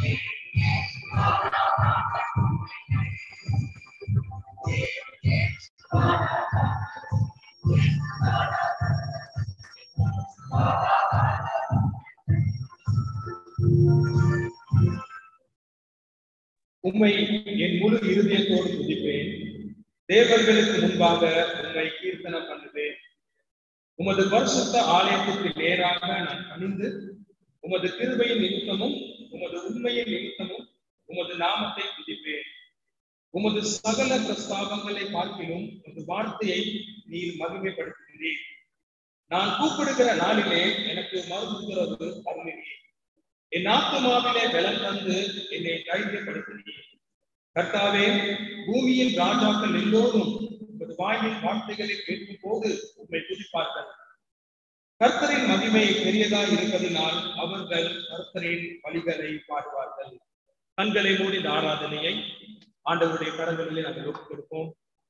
உம்மை என் முழு இருதயத்தோடு துதிப்பேன் தேவர்களுக்கு முன்பாக உம்மை கீர்த்தனம் பண்ணுவேன் உமது பரிசுத்த ஆலயத்துக்கு நேராக நான் பணிந்து உமது கிருபையின் நிமித்தமும் உமது உண்மையின் நிமித்தமும் உமது நாமத்தை துதிப்பேன் உமது சகல பிரஸ்தாபங்களை பார்க்கிலும் உமது வார்த்தையை நீர் மகிமைப்படுத்துகிறீர் நான் கூப்பிடுகிற நாளிலே எனக்கு மறுபுகிறது அருளினீர் என் ஆத்துமாவிலே பலம் தந்து என்னை தைரியப்படுத்தினீர் கர்த்தாவே பூமியின் ராஜாக்கள் எல்லோரும் உமது வாயின் வார்த்தைகளை கேட்கும் போது உண்மை துதிப்பார்கள் கர்த்தரின் மகிமை பெரியதாக இருப்பதினால் அவர்கள் கர்த்தரின் வழிகளை பாடுவார்கள் கண்களை மூடி இந்த ஆராதனையை ஆண்டவருடைய கரங்களிலே நாங்கள் ஒப்புக் கொடுப்போம்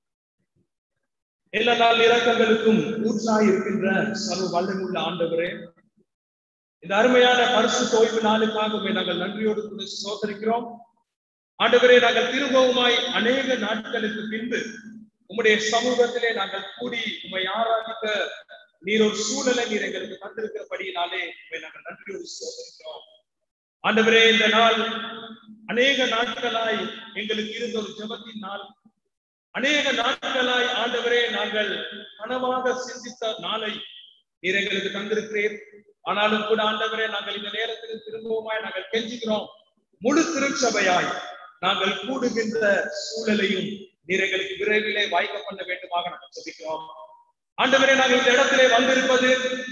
எல்லா நாள் இறக்கங்களுக்கும் ஊற்றாய் இருக்கின்ற சர்வ வல்லமுள்ள ஆண்டவரே இந்த அருமையான பரிசு ஓய்வு நாளுக்காக உம்மை நாங்கள் நன்றியோடு கூட சோதரிக்கிறோம் ஆண்டவரே நாங்கள் திரும்பவுமாய் அநேக நாட்களுக்கு பின்பு உம்முடைய சமூகத்திலே நாங்கள் கூடி உம்மை ஆராதிக்க நீர் ஒரு சூழலை நீர் எங்களுக்கு தந்திருக்கிறபடியினாலே உண்மை நாங்கள் நன்றியோடு சோதரிக்கிறோம் ஆண்டவரே இந்த நாள் அநேக நாட்களாய் எங்களுக்கு இருந்த ஒரு ஜபத்தின் நாள் அநேக நாட்களாய் ஆண்டவரே நாங்கள் கனவாக சிந்தித்த நாளை நீர் எங்களுக்கு தந்திருக்கிறீர் ஆனாலும் கூட ஆண்டவரே நாங்கள் இந்த நேரத்தில் திரும்பவுமாய் நாங்கள் கெஞ்சுகிறோம் முழு திருச்சபையாய் நாங்கள் கூடுகின்ற சூழலையும் நீர் எங்களுக்கு விரைவிலே வாய்க்க பண்ண வேண்டுமாக நாங்கள் சொல்லிக்கிறோம் ஆண்டவரே நாங்கள் இந்த இடத்திலே வந்திருப்பது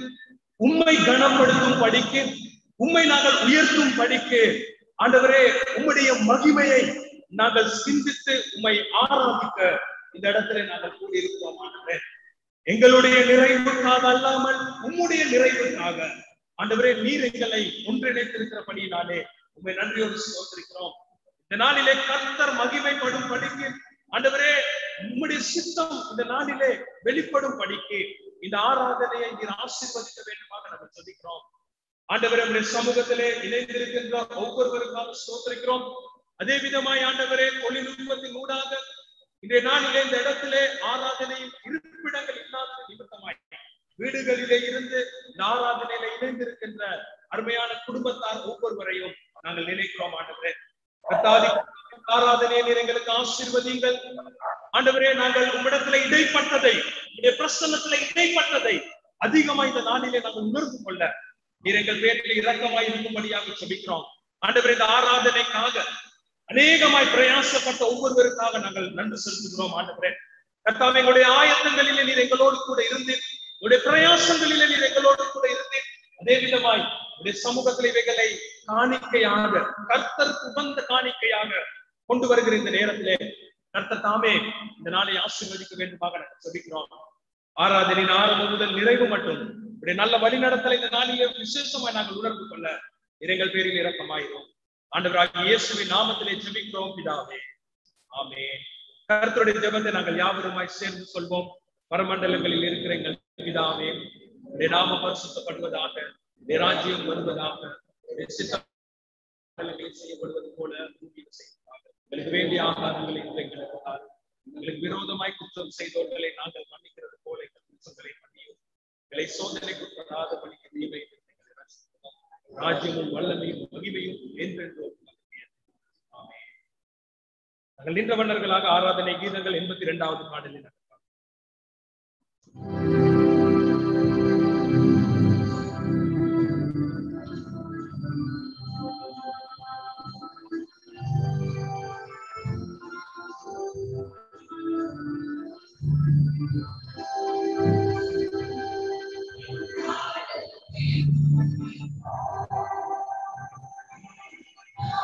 உண்மை கனப்படுத்தும் படிக்கு உண்மை நாங்கள் உயர்த்தும் படிக்கு ஆண்டவரே உம்முடைய மகிமையை நாங்கள் சிந்தித்து உம்மை ஆராதிக்க இந்த இடத்திலே நாங்கள் கூடியிருக்கிறோம் ஆண்டவரே எங்களுடைய நிறைவுக்காக அல்லாமல் உம்முடைய நிறைவுக்காக ஆண்டவரே நீர் எங்களை ஒன்றிணைத்திருக்கிறபடியினாலே உண்மை நன்றியோடு சோதரிக்கிறோம் இந்த நாளிலே கர்த்தர் மகிமைப்படும் படிக்கு ஆண்டவரே உம்முடைய சித்தம் இந்த நாளிலே வெளிப்படும் படிக்கு இந்த ஆராதனையை நீர் ஆசீர்வதிக்க வேண்டுமாக நாங்கள் சொல்லிக்கிறோம் ஆண்டவரே உடைய சமூகத்திலே இணைந்திருக்கின்ற ஒவ்வொருவருக்காக சோதரிக்கிறோம் அதே விதமாய் ஆண்டவரே தொழில்நுட்பத்தின் ஊடாக இன்றைய நாளிலே இந்த இடத்திலே ஆராதனையில் இருப்பிடங்கள் இல்லாத நிமித்தமாய் வீடுகளிலே இருந்து இந்த ஆராதனையில இணைந்திருக்கின்ற அருமையான குடும்பத்தார் ஒவ்வொருவரையும் நாங்கள் நினைக்கிறோம் ஆண்டவரே கத்தாதி ஆராதனையை நீர் எங்களுக்கு ஆசீர்வதிங்கள் ஆண்டவரே நாங்கள் உம்மிடத்துல இடைப்பட்டதை உடைய பிரசன்னத்துல இடைப்பட்டதை அதிகமா இந்த நாளிலே நாங்கள் உணர்ந்து கொள்ள நீர் எங்கள் பேரில் இரக்கமாய் இருக்கும்படியாக செபிக்கிறோம் ஆண்டவரே இந்த ஆராதனைக்காக அநேகமாய் பிரயாசப்பட்ட ஒவ்வொருவருக்காக நாங்கள் நன்றி செலுத்துகிறோம் ஆண்டவரே கர்த்தாவே எங்களுடைய ஆயத்தங்களிலே நீர் எங்களோடு கூட இருந்து உடைய பிரயாசங்களிலே நீர் எங்களோடு கூட இருந்து அதே விதமாய் உடைய சமூகத்தில் இவைகளை காணிக்கையாக கர்த்தருக்கு உகந்த காணிக்கையாக கொண்டு வருகிற இந்த நேரத்திலே கர்த்தர் தாமே இந்த நாளை ஆசீர்வதிக்க வேண்டுமாக நாங்கள் சொல்லிக்கிறோம் ஆராதனின் ஆரம்பம் முதல் நிறைவு மட்டும் உடைய நல்ல வழிநடத்தலை இந்த நாளிலே விசேஷமாய் நாங்கள் உணர்ந்து கொள்ள இரங்கள் பேரில் இரக்கமாயிரும் ஆண்டவராக இயேசுவின் நாமத்திலே ஜெபிக்கிறோம் பிதாவே ஆமே கர்த்தருடைய ஜெபத்தை நாங்கள் யாவருமாய் சேர்ந்து சொல்வோம் பரமண்டலங்களில் இருக்கிற எங்கள் பிதாவே உடைய நாம பரிசுத்தப்படுவதாக உடைய ராஜ்யம் வருவதாக உடைய சித்தங்களில் செய்யப்படுவது போல பூமியில் செய்வதாக எங்களுக்கு வேண்டிய ஆகாரங்களை எங்களுக்கு தாரும். எங்களுக்கு விரோதமாய் குற்றம் செய்தவர்களை நாங்கள் மன்னிக்கிறது போல எங்கள் குற்றங்களை மன்னியும் எங்களை சோதனைக்கு உட்படாத பணிக்கு தீமை ராஜ்யமும் வல்லமையும் மகிமையும் என்றென்றோம் ஆமென். நாங்கள் நின்ற வண்ணர்களாக ஆராதனை கீதங்கள் எண்பத்தி இரண்டாவது பாடலில் நடக்கலாம்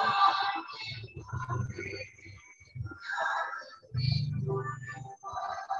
Thank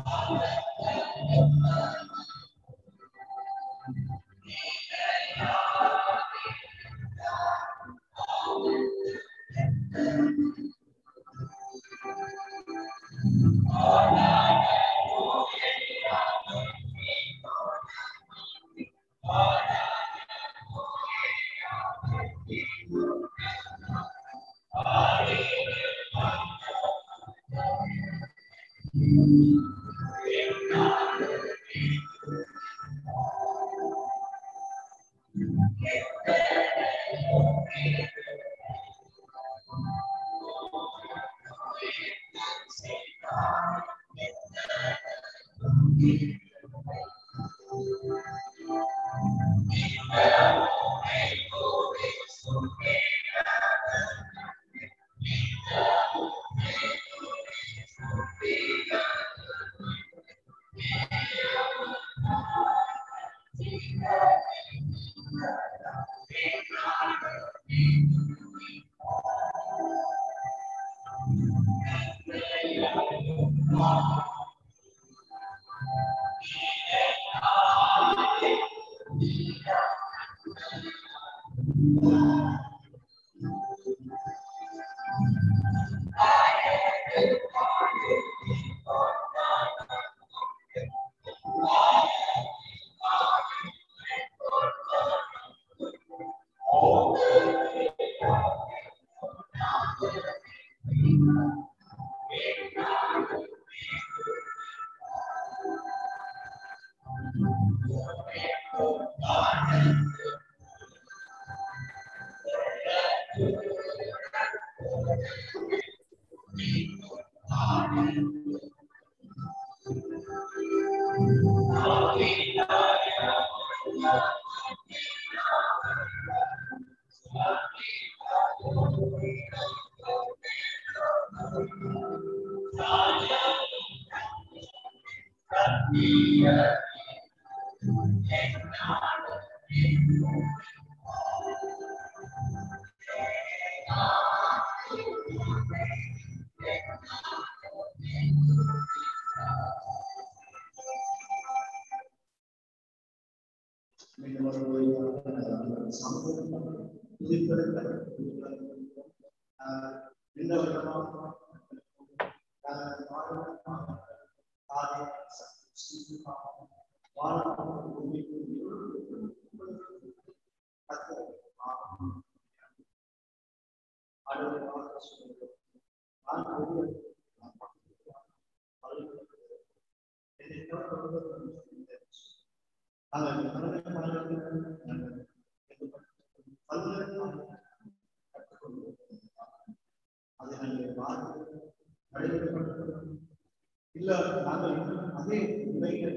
இல்ல நாங்கள் அதே நிலையில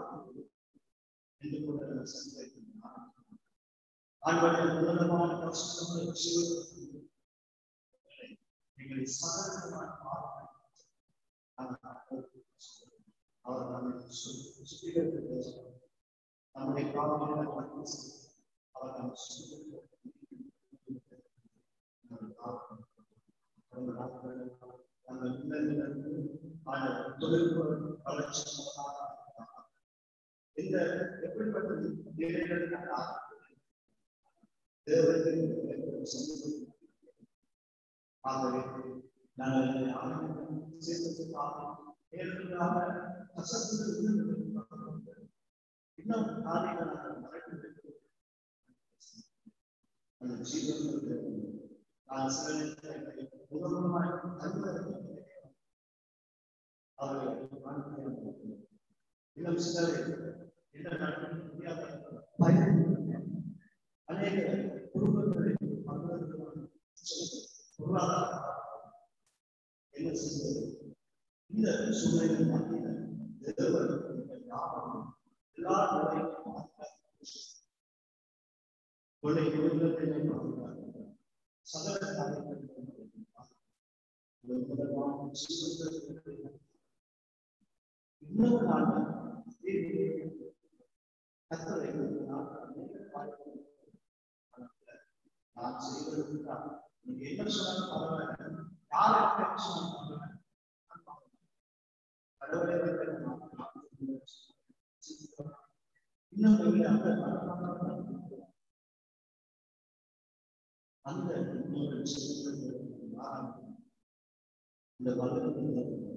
என்று கொண்ட சந்தேகம் ஆண்டவரை உன்னதமான பரிசுத்தமான ஜீவன் எங்களை சாதாரணமாக அவர் நம்மை சுத்திகரித்து நம்முடைய பாவங்களை அவர் நம்ம அந்த இல்லங்களிலிருந்து அந்த தொழில்நுட்ப வளர்ச்சி இந்த எப்படிப்பட்ட நிலைகள் தேவனுக்கு சமூகம் ஆகவே நாங்கள் சேர்ந்ததுக்காக நேரடியாக கசப்புகள் இன்னும் காரியங்கள் நாங்கள் மறைத்து அந்த ஜீவன் நான் சில நேரத்தில் முதல்வராய் தருவதற்கு அவர்களை இன்னும் சிலரை என்ன நடக்க முடியாத பயம் அநேக குடும்பங்களை பொருளாதார என்ன செய்வது இந்த சூழ்நிலை மத்தியில் தேவன் யாரும் எல்லா நிலையும் உன்னை குடும்பத்திலே பார்க்கிறார் சகல காரியங்கள் இன்னொரு நாள் கத்தரை நான் செய்வதற்காக நீங்க என்ன சொன்னாலும் பரவாயில்ல யார் என்ன சொன்னாலும் இன்னும் கொஞ்சம் அந்த அந்த நூறு இந்த வல்லத்தில்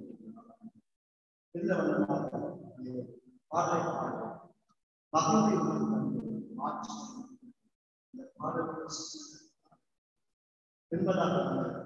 இந்த வல்லமாக பாடலை பாட மகளை மாற்றி இந்த பாடல் என்பதாக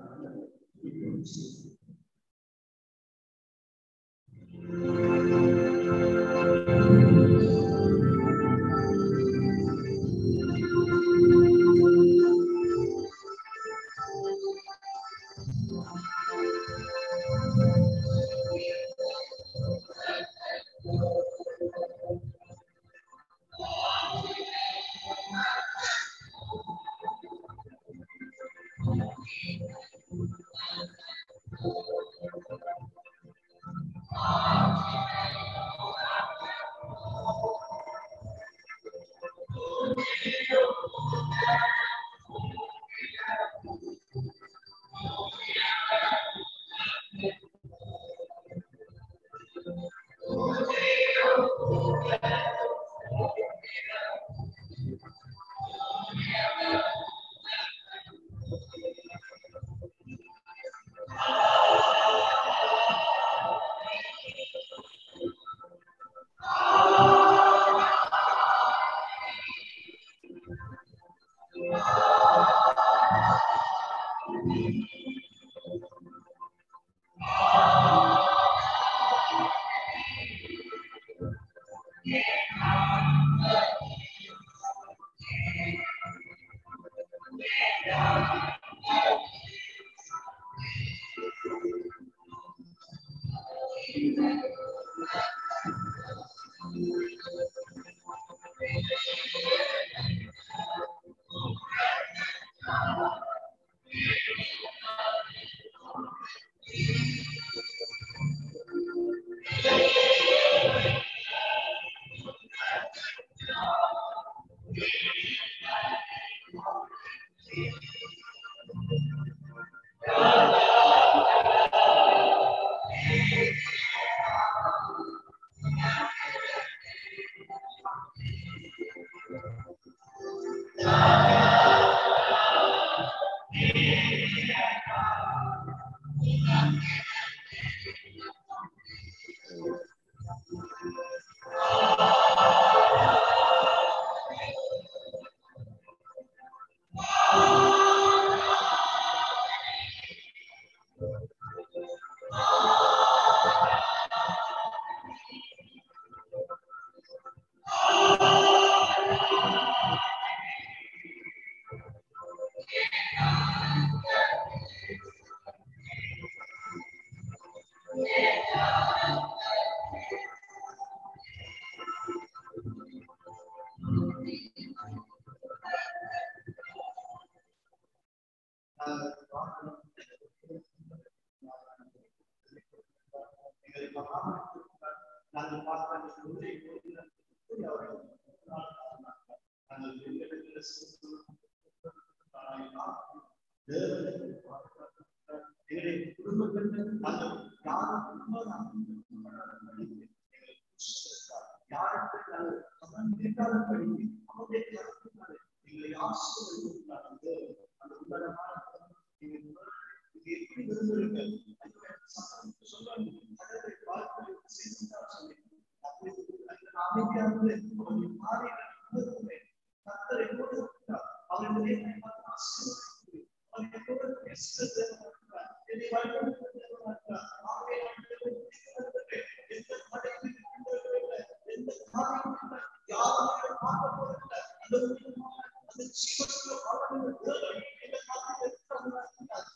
நாங்கள் எங்களுடைய குடும்பத்தில் நாங்கள் யாரும் யாருக்கு நாங்கள் சமம் இருக்காதபடி அவருடைய கருத்துக்களை எங்களை ஆசிரியர் அந்த உன்னதமான நீங்கள் இது எப்படி விரும்புகிறீர்கள் சமம் சொல்லுங்கள் கடவுளை வாழ்க்கை செய்தார் சொல்லி அப்படி அந்த அமைதியானது அவருடைய மாறி உணர்வுமே கத்தரை கூட அவருடைய ஆசீர்வாதம் அவருடைய கூட பேசுகிறது என்னை வழிபடுகிறது எந்த படைப்பு எந்த காரியம் யாரும் பார்க்க போறதில்லை அந்த அந்த ஜீவனுக்கு வாழ்க்கை எந்த காரியம்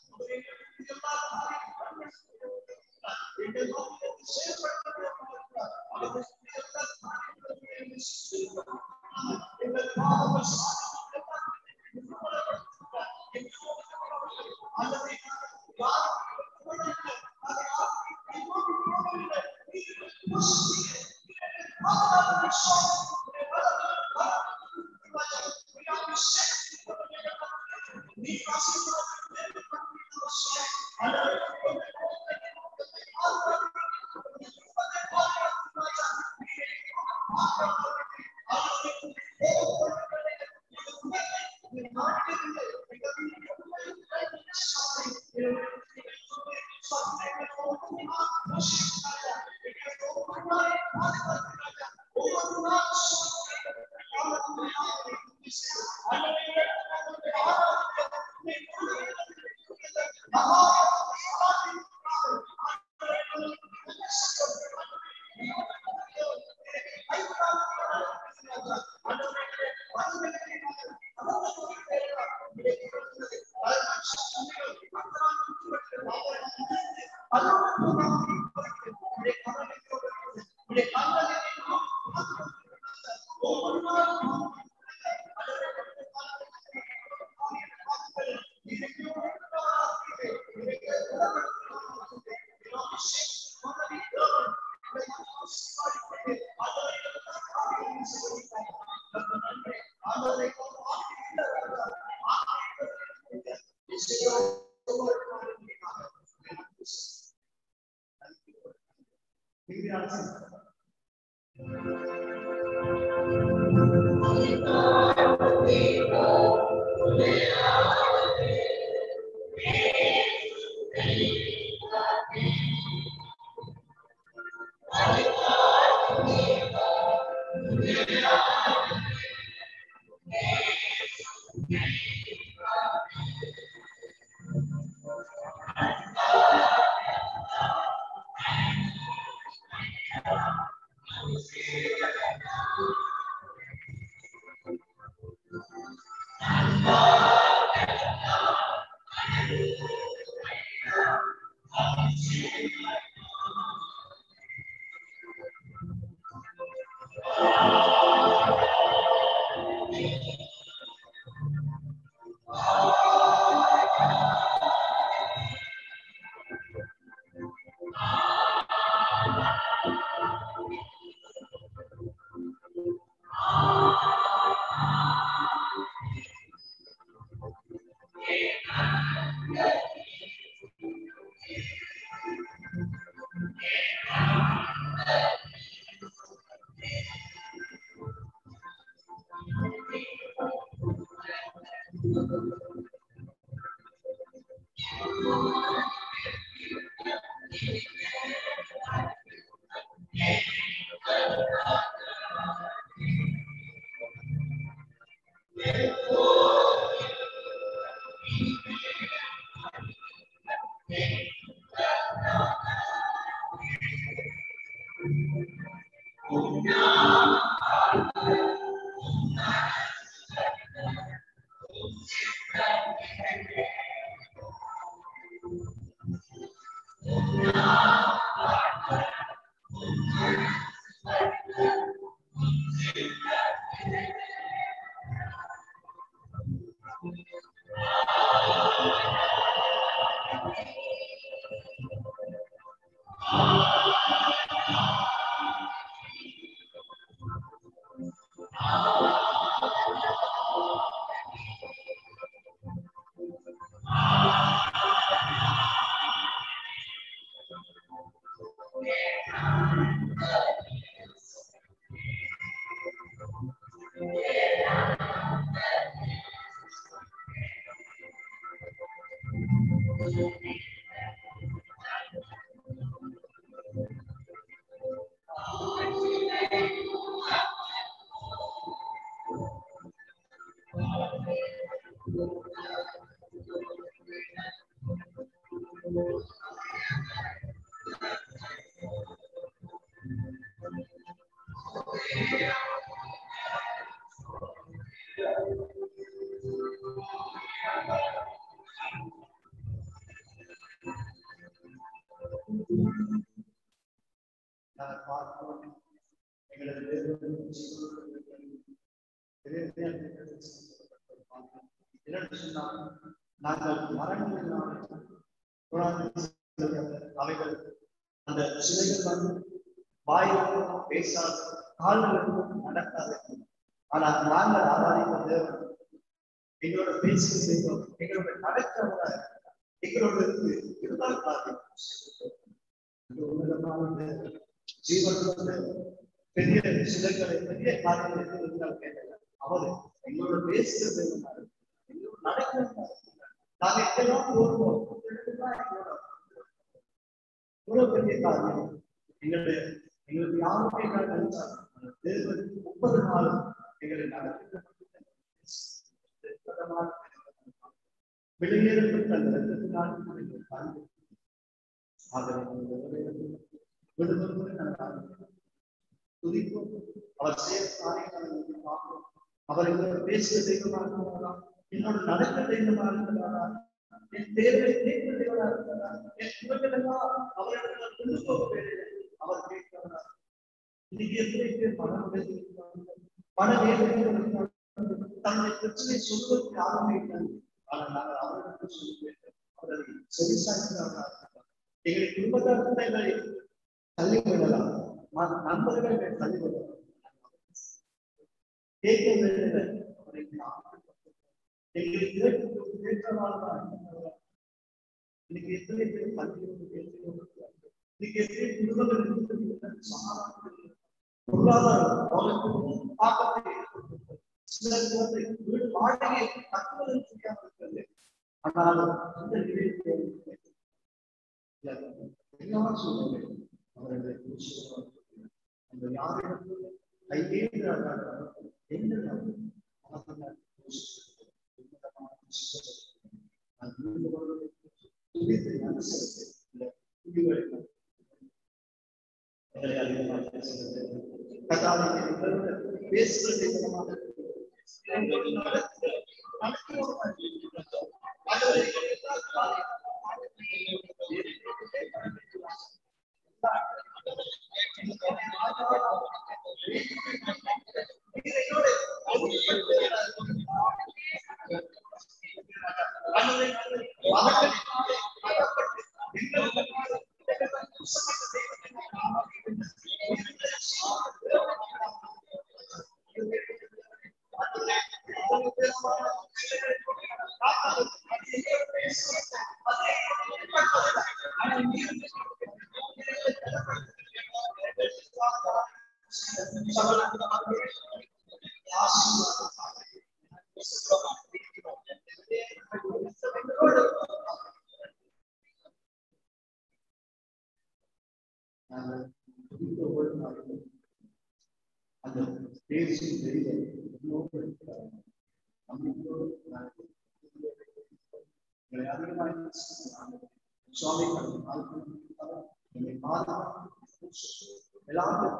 நாங்கள் பார்க்கிறோம் எங்களது தேவன் என்னென்னு சொன்னால் நாங்கள் மரணங்களினால் அவைகள் அந்த சிலைகள் வந்து வாயிலும் பேசாது கால்களுக்கும் நடக்காது ஆனால் நாங்கள் ஆராதித்த தேவன் எங்களோட பேசி செய்வோம் எங்களோட நடக்கிறவங்க எங்களோட இருந்து இருந்தால் இந்த உன்னதமான தேவன், ஜீவனுள்ள தேவன், பெரிய சிலைகளை பெரிய காரியங்களை இருந்தால் கேட்கல அவர் எங்களோட பேசுகிறது இருந்தாரு எங்களோட நடக்கிறது நாங்க எங்கெல்லாம் போறோம் எங்களோட இவ்வளவு பெரிய காரியம் எங்களுடைய எங்களுக்கு யாருமே நான் நினைச்சா தேவன் முப்பது நாள் எங்களை நடத்தி வெளியேறப்பட்ட அந்த ரத்தத்தினால் எங்கள் தாழ்வு துதிப்போம் அவர் செய்ய காரியங்களை பார்ப்போம் அவர் எங்களோட பேசுகிற தெய்வமாக இருக்கிறாரா என்னோட நடக்க தெய்வமாக இருக்கிறாரா என் தேவை கேட்கிற தெய்வமாக இருக்கிறாரா என் இவர்களெல்லாம் அவரிடத்தில் கொண்டு போக வேண்டியது அவர் கேட்கிறாரா இன்னைக்கு எத்தனை பேர் பணம் உடைந்திருக்கிறார்கள் பண வேதனைகள் தன்னுடைய பிரச்சனை சொல்வதற்கு யாருமே இல்லை ஆனால் நாங்கள் அவரிடத்தில் சொல்ல வேண்டும் அவரை செவிசாய்க்கிறார்கள் எங்களை குடும்பத்தார்கள் எங்களை தள்ளி விடலாம் நண்பர்கள் தள்ளி விடலாம் கேட்க வேண்டியது அவரை எங்களுக்கு கேட்க கேட்கலாம் இன்னைக்கு எத்தனை பேர் பள்ளிகளுக்கு பேசுகிறோம் இன்னைக்கு எத்தனை குடும்பங்கள் சமாதானம் பொருளாதாரம் தாக்கத்தை ஏற்படுத்துகிறது சிலர் வந்து வீடு வாடகையை கட்டுவது தெரியாமல் இருக்கிறது ஆனால் அந்த நிலையில் எல்லா சூழ்நிலை அவர்களை அந்த யாரிடத்தில் கையேற்றார்கள் என்ன பேசுறது அந்த பேசும் தெரியல சுவாமி என்னை பாதுகாப்பு எல்லாரும்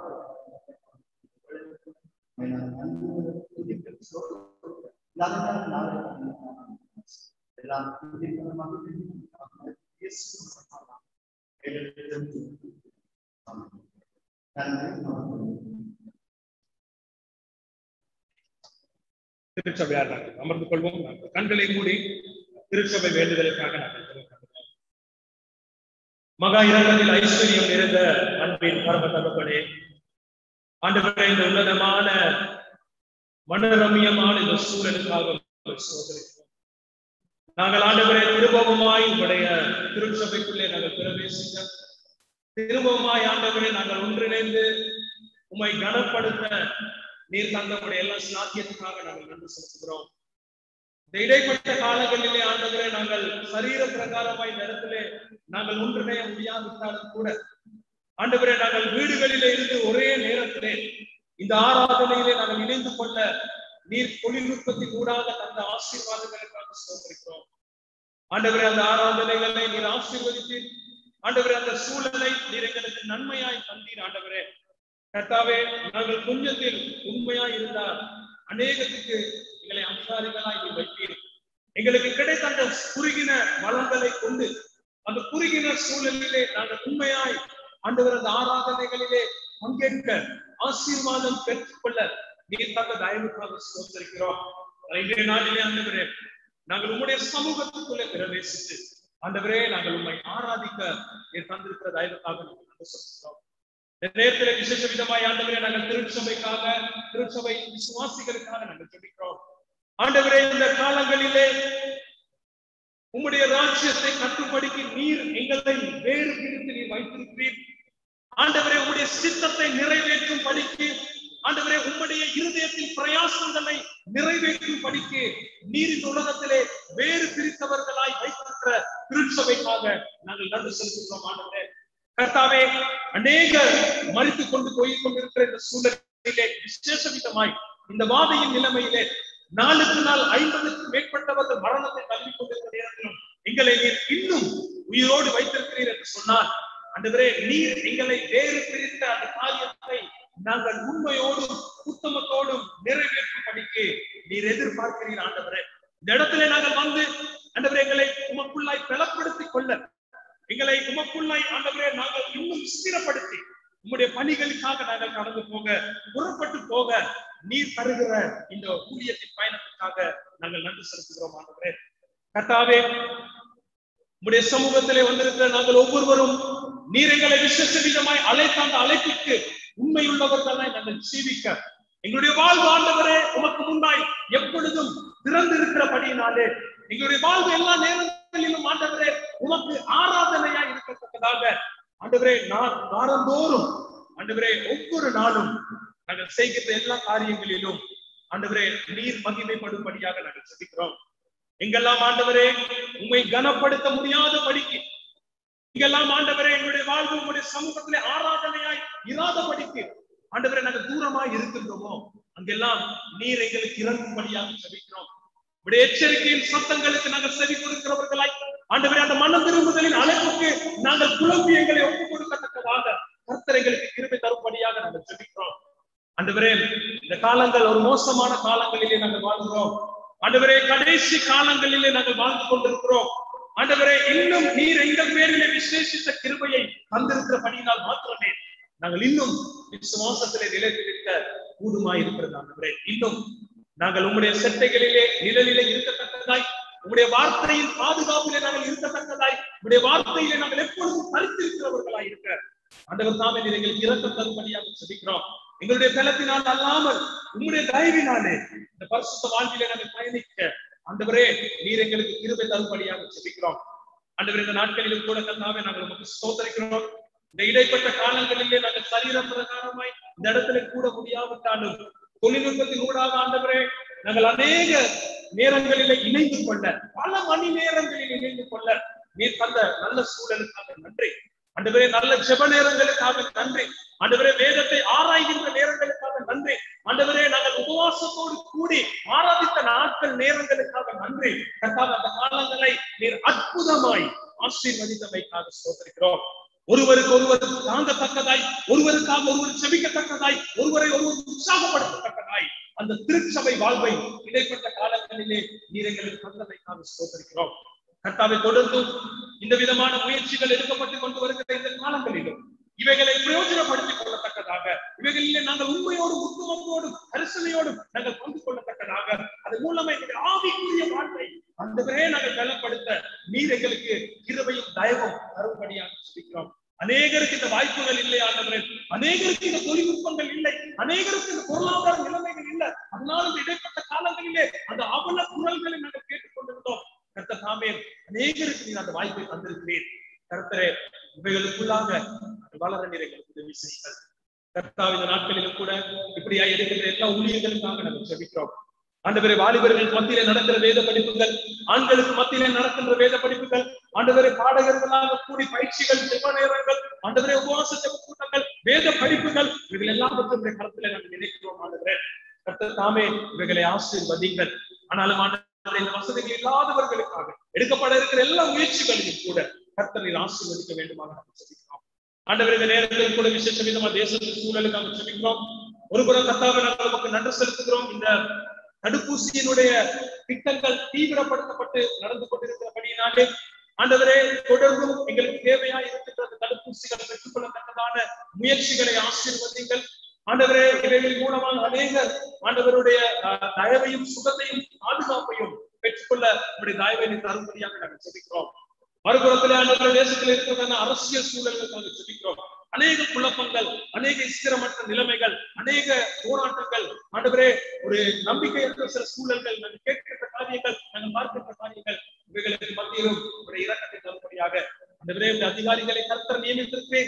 திருச்சபையார் நாங்கள் அமர்ந்து கொள்வோம் நாங்கள் கண்களை மூடி திருச்சபை வேண்டுதலுக்காக நாங்கள் ஜெபம் பண்ணுவோம். மகா இரங்கத்தில் ஐஸ்வர்யம் நிறைந்த அன்பின் பரம தகப்பனே ஆண்டவரே இந்த உன்னதமான மனரமியமான இந்த சூழலுக்காக உம்மை சோதரிக்கிறோம் நாங்கள் ஆண்டவரே திருபவமாய் உங்களுடைய திருச்சபைக்குள்ளே நாங்கள் பிரவேசிக்க திருபவமாய் ஆண்டவரே நாங்கள் ஒன்றிணைந்து உம்மை கனப்படுத்த நீர் தந்தவுடைய எல்லா சாத்தியத்துக்காக நாங்கள் நன்றி செலுத்துகிறோம் இந்த இடைப்பட்ட காலங்களிலே ஆண்டவரே நாங்கள் சரீர பிரகாரமாய் இந்த இடத்திலே நாங்கள் ஒன்றிணைய முடியாவிட்டாலும் கூட ஆண்டவரே நாங்கள் வீடுகளிலே இருந்து ஒரே நேரத்திலே இந்த ஆராதனையிலே நாங்கள் இணைந்து கொள்ள நீர் தொழில்நுட்பத்தின் ஊடாக தந்த ஆசீர்வாதங்களுக்காக சோதரிக்கிறோம் ஆண்டவரே அந்த ஆராதனைகளை நீர் ஆசீர்வதித்தீர் ஆண்டவரே அந்த சூழலை நீர் எங்களுக்கு நன்மையாய் தந்தீர் ஆண்டவரே கர்த்தாவே நாங்கள் கொஞ்சத்தில் உண்மையாய் இருந்தால் அநேகத்துக்கு எங்களை அன்சாரிகளாய் நீ வைப்பீர் எங்களுக்கு கிடைத்த அந்த குறுகின வளங்களை கொண்டு அந்த குறுகின சூழலிலே நாங்கள் உண்மையாய் ஆண்டவர் அந்த ஆராதனைகளிலே பங்கேற்க ஆசீர்வாதம் பெற்றுக்கொள்ள நீர் தந்த தயவுக்காக சோதரிக்கிறோம் இன்றைய நாளிலே ஆண்டவரே நாங்கள் உம்முடைய சமூகத்துக்குள்ளே பிரவேசித்து ஆண்டவரே நாங்கள் உண்மை ஆராதிக்க நீர் தந்திருக்கிற தயவுக்காக நாங்கள் நன்றி சொல்கிறோம் இந்த நேரத்தில் விசேஷ விதமாய் ஆண்டவரே நாங்கள் திருச்சபைக்காக திருச்சபை விசுவாசிகளுக்காக நாங்கள் ஜெபிக்கிறோம் ஆண்டவரே இந்த காலங்களிலே உம்முடைய ராஜ்யத்தை கட்டுப்படுத்தி நீர் எங்களை வேறு பிரித்து நீர் வைத்திருக்கிறீர் ஆண்டவரே உம்முடைய சித்தத்தை நிறைவேற்றும் படிக்கு ஆண்டவரே உம்முடைய இருதயத்தின் பிரயாசங்களை நிறைவேற்றும் படிக்கு நீர் இந்த உலகத்திலே வேறு பிரித்தவர்களாய் வைத்திருக்கிற திருச்சபைக்காக நாங்கள் நன்றி செலுத்துகிறோம் ஆண்டவரே கர்த்தாவே அநேகர் மறித்துக் கொண்டு போய் கொண்டிருக்கிற இந்த சூழலிலே விசேஷ விதமாய் இந்த வாதையின் நிலைமையிலே நாளுக்கு நாள் ஐம்பதுக்கு மேற்பட்டவர்கள் மரணத்தை தள்ளி கொண்டிருக்கிற நேரத்திலும் எங்களை நீர் இன்னும் உயிரோடு வைத்திருக்கிறீர் என்று சொன்னால் அன்றுவரே நீர் எங்களை வேறு பிரித்த அந்த காரியத்தை நாங்கள் உண்மையோடும் உத்தமத்தோடும் நிறைவேற்றும் படிக்கு நீர் எதிர்பார்க்கிறீர் ஆண்டவரே இந்த இடத்துல நாங்கள் வந்து ஆண்டவரே எங்களை உமக்குள்ளாய் பலப்படுத்திக் கொள்ள எங்களை உமக்குள்ளாய் ஆண்டவரே நாங்கள் இன்னும் ஸ்திரப்படுத்தி உம்முடைய பணிகளுக்காக நாங்கள் கடந்து போக புறப்பட்டு போக நீர் தருகிற இந்த ஊழியத்தின் பயணத்துக்காக நாங்கள் நன்றி செலுத்துகிறோம் ஆண்டவரே கர்த்தாவே உம்முடைய சமூகத்திலே வந்திருக்கிற நாங்கள் ஒவ்வொருவரும் நீர் எங்களை விசேஷ விதமாய் அழைத்த அந்த அழைப்பிற்கு உண்மையுள்ளவர்களாய் நாங்கள் ஜீவிக்க எங்களுடைய வாழ்வு ஆண்டவரே உமக்கு முன்னாய் எப்பொழுதும் திறந்திருக்கிறபடியினாலே எங்களுடைய வாழ்வு எல்லா நேரங்களிலும் ஆண்டவரே உமக்கு ஆராதனையா இருக்கத்தக்கதாக ஆண்டவரே நான் வாரந்தோறும் ஆண்டவரே ஒவ்வொரு நாளும் நாங்கள் செய்கின்ற எல்லா காரியங்களிலும் ஆண்டவரே நீர் மகிமைப்படும்படியாக நாங்கள் சிந்திக்கிறோம் எங்கெல்லாம் ஆண்டவரே உண்மை கனப்படுத்த முடியாத படிக்கு இங்கெல்லாம் ஆண்டவரே எங்களுடைய வாழ்வு உங்களுடைய சமூகத்திலே ஆராதனையாய் இராத படிக்கு ஆண்டவரே நாங்கள் தூரமாய் இருக்கின்றோமோ அங்கெல்லாம் நீர் எங்களுக்கு இறங்கும்படியாக செபிக்கிறோம் உடைய எச்சரிக்கையின் சத்தங்களுக்கு நாங்கள் செவி கொடுக்கிறவர்களாய் ஆண்டவரே அந்த மனம் திரும்புதலின் அழைப்புக்கு நாங்கள் குழம்பி எங்களை ஒப்புக் கொடுக்கத்தக்கதாக கர்த்தர் எங்களுக்கு கிருபை தரும்படியாக நாங்கள் செபிக்கிறோம் ஆண்டவரே இந்த காலங்கள் ஒரு மோசமான காலங்களிலே நாங்கள் வாழ்கிறோம் ஆண்டவரே கடைசி காலங்களிலே நாங்கள் வாழ்ந்து கொண்டிருக்கிறோம் ஆண்டவரே இன்னும் நீர் எங்கள் பேரிலே விசேஷித்த கிருபையை தந்திருக்கிறபடியினால் மாத்திரமே நாங்கள் இன்னும் விசுவாசத்திலே நிலைத்திருக்க கூடுமாய் இருக்கிறது ஆண்டவரே இன்னும் நாங்கள் உம்முடைய செட்டைகளிலே நிழலிலே இருக்கத்தக்கதாய் உம்முடைய வார்த்தையின் பாதுகாப்பிலே நாங்கள் இருக்கத்தக்கதாய் உம்முடைய வார்த்தையிலே நாங்கள் எப்பொழுதும் பறித்திருக்கிறவர்களாய் இருக்க ஆண்டவர் தாமே நீர் எங்களுக்கு இறக்கம் தரும்படியாக செபிக்கிறோம் எங்களுடைய பலத்தினால் அல்லாமல் உம்முடைய தயவினாலே இந்த பரிசுத்த வாழ்விலே நாங்கள் பயணிக்க ஆண்டவரே நீர் எங்களுக்கு கிருபை தரும்படியாக செபிக்கிறோம் ஆண்டவர் இந்த நாட்களிலும் கூட கல்லாவே நாங்கள் உமக்கு சோதரிக்கிறோம் இந்த இடைப்பட்ட காலங்களிலே நாங்கள் சரீர பிரகாரமாய் இந்த இடத்துல கூட முடியாவிட்டாலும் தொழில்நுட்பத்தின் ஊடாக ஆண்டவரே நாங்கள் அநேக நேரங்களிலே இணைந்து கொள்ள பல மணி நேரங்களில் இணைந்து கொள்ள நீர் தந்த நல்ல சூழலுக்காக நன்றி ஆண்டவரே நல்ல ஜெப நேரங்களுக்காக நன்றி ஆண்டவரே வேதத்தை ஆராய்கின்ற நேரங்களுக்காக நன்றி ஆண்டவரே நாங்கள் உபவாசத்தோடு கூடி ஆராதித்த நாட்கள் நேரங்களுக்காக நன்றி கர்த்தாவே அந்த காலங்களை நீர் அற்புதமாய் ஆசீர்வதித்தமைக்காக சோதரிக்கிறோம் ஒருவருக்கு ஒருவர் தாங்கத்தக்கதாய் ஒருவருக்காக ஒருவர் செபிக்கத்தக்கதாய் ஒருவரை ஒருவர் உற்சாகப்படுத்தத்தக்கதாய் அந்த திருச்சபை வாழ்வை இடைப்பட்ட காலங்களிலே நீர் எங்களுக்கு தந்தமைக்காக சோதரிக்கிறோம் கர்த்தாவை தொடர்ந்து இந்த விதமான முயற்சிகள் எடுக்கப்பட்டுக் கொண்டு வருகிற இந்த காலங்களிலும் இவைகளை பிரயோஜனப்படுத்திக் கொள்ளத்தக்கதாக இவைகளிலே நாங்கள் உண்மையோடும் உத்துவத்தோடும் கரிசனையோடும் நாங்கள் பங்கு கொள்ளத்தக்கதாக அதன் மூலமா எங்களுடைய ஆவிக்குரிய வாழ்வை அந்தவரே நாங்கள் பலப்படுத்த நீர் எங்களுக்கு கிருபையும் தயவும் தரும்படியாக சொல்லிக்கிறோம் அநேகருக்கு இந்த வாய்ப்புகள் இல்லை ஆண்டவரே அநேகருக்கு இந்த தொழில்நுட்பங்கள் இல்லை அநேகருக்கு இந்த பொருளாதார நிலைமைகள் இல்லை அதனால இந்த இடைப்பட்ட காலங்களிலே அந்த அவல குரல்களை நாங்கள் கேட்டுக்கொண்டிருந்தோம் கர்த்த தாமே அநேகருக்கு நீர் அந்த வாய்ப்பை தந்திருக்கிறீர் கர்த்தரே இவைகளுக்குள்ளாக வளர நீர் எங்களுக்கு உதவி செய்யுங்கள் கர்த்தாവ് இந்த நாட்களிலும் கூட இப்படியா எடுக்கின்ற எல்லா ஊழியர்களுக்காக நாங்கள் ஜெபிக்கிறோம் ஆண்டவரே வாலிபர்கள் மத்தியிலே நடக்கிற வேத படிப்புகள் ஆண்களுக்கு மத்தியிலே நடக்கின்ற வேத படிப்புகள் ஆண்டவரே பாடகர்களாக கூடி பயிற்சிகள் ஜெப நேரங்கள் ஆண்டவரே உபவாச ஜெப கூட்டங்கள் வேத படிப்புகள் இவைகள் எல்லாவற்றும் கருத்துல நாங்கள் நினைக்கிறோம் ஆண்டவரே கர்த்தர் தாமே இவைகளை ஆசீர்வதிங்கள் ஆனாலும் ஆண்டவரே இந்த வசதிகள் இல்லாதவர்களுக்காக எடுக்கப்பட இருக்கிற எல்லா முயற்சிகளையும் கூட கர்த்தரை ஆசீர்வதிக்க வேண்டுமாக நாங்கள் ஜெபிக்கிறோம் ஆண்டவர் இந்த நேரத்தில் கூட விசேஷ விதமா தேசத்தின் சூழலுக்காக ஜெபிக்கிறோம் ஒருபுறம் கர்த்தாவை நாங்கள் நமக்கு நன்றி செலுத்துகிறோம் இந்த தடுப்பூசியினுடைய திட்டங்கள் தீவிரப்படுத்தப்பட்டு நடந்து கொண்டிருக்கிறபடியினாலே ஆண்டவரே தொடர்ந்தும் எங்களுக்கு தேவையா இருக்கின்ற அந்த தடுப்பூசிகளை பெற்றுக் கொள்ளத்தக்கதான முயற்சிகளை ஆசீர்வதிங்கள் ஆண்டவரே இவைகளின் மூலமாக அநேகர் ஆண்டவருடைய அஹ், தயவையும் சுகத்தையும் பாதுகாப்பையும் பெற்றுக்கொள்ள நம்முடைய தயவை தரும்படியாக நாங்கள் ஜெபிக்கிறோம் மறுபுறத்திலே ஆண்டவர் தேசத்தில் இருக்கிறதான அரசியல் சூழல்களுக்காக ஜெபிக்கிறோம் அநேக குழப்பங்கள் அநேக ஸ்திரமற்ற நிலைமைகள் அநேக போராட்டங்கள் ஆண்டவரே ஒரு நம்பிக்கையற்ற சில சூழல்கள் நாங்கள் கேட்கின்ற காரியங்கள் நாங்கள் பார்க்கின்ற காரியங்கள் இவைகளுக்கு மத்தியிலும் ஒரு இரக்கத்தை தரும்படியாக ஆண்டவரே இந்த அதிகாரிகளை கர்த்தர் நியமித்திருக்கிறேன்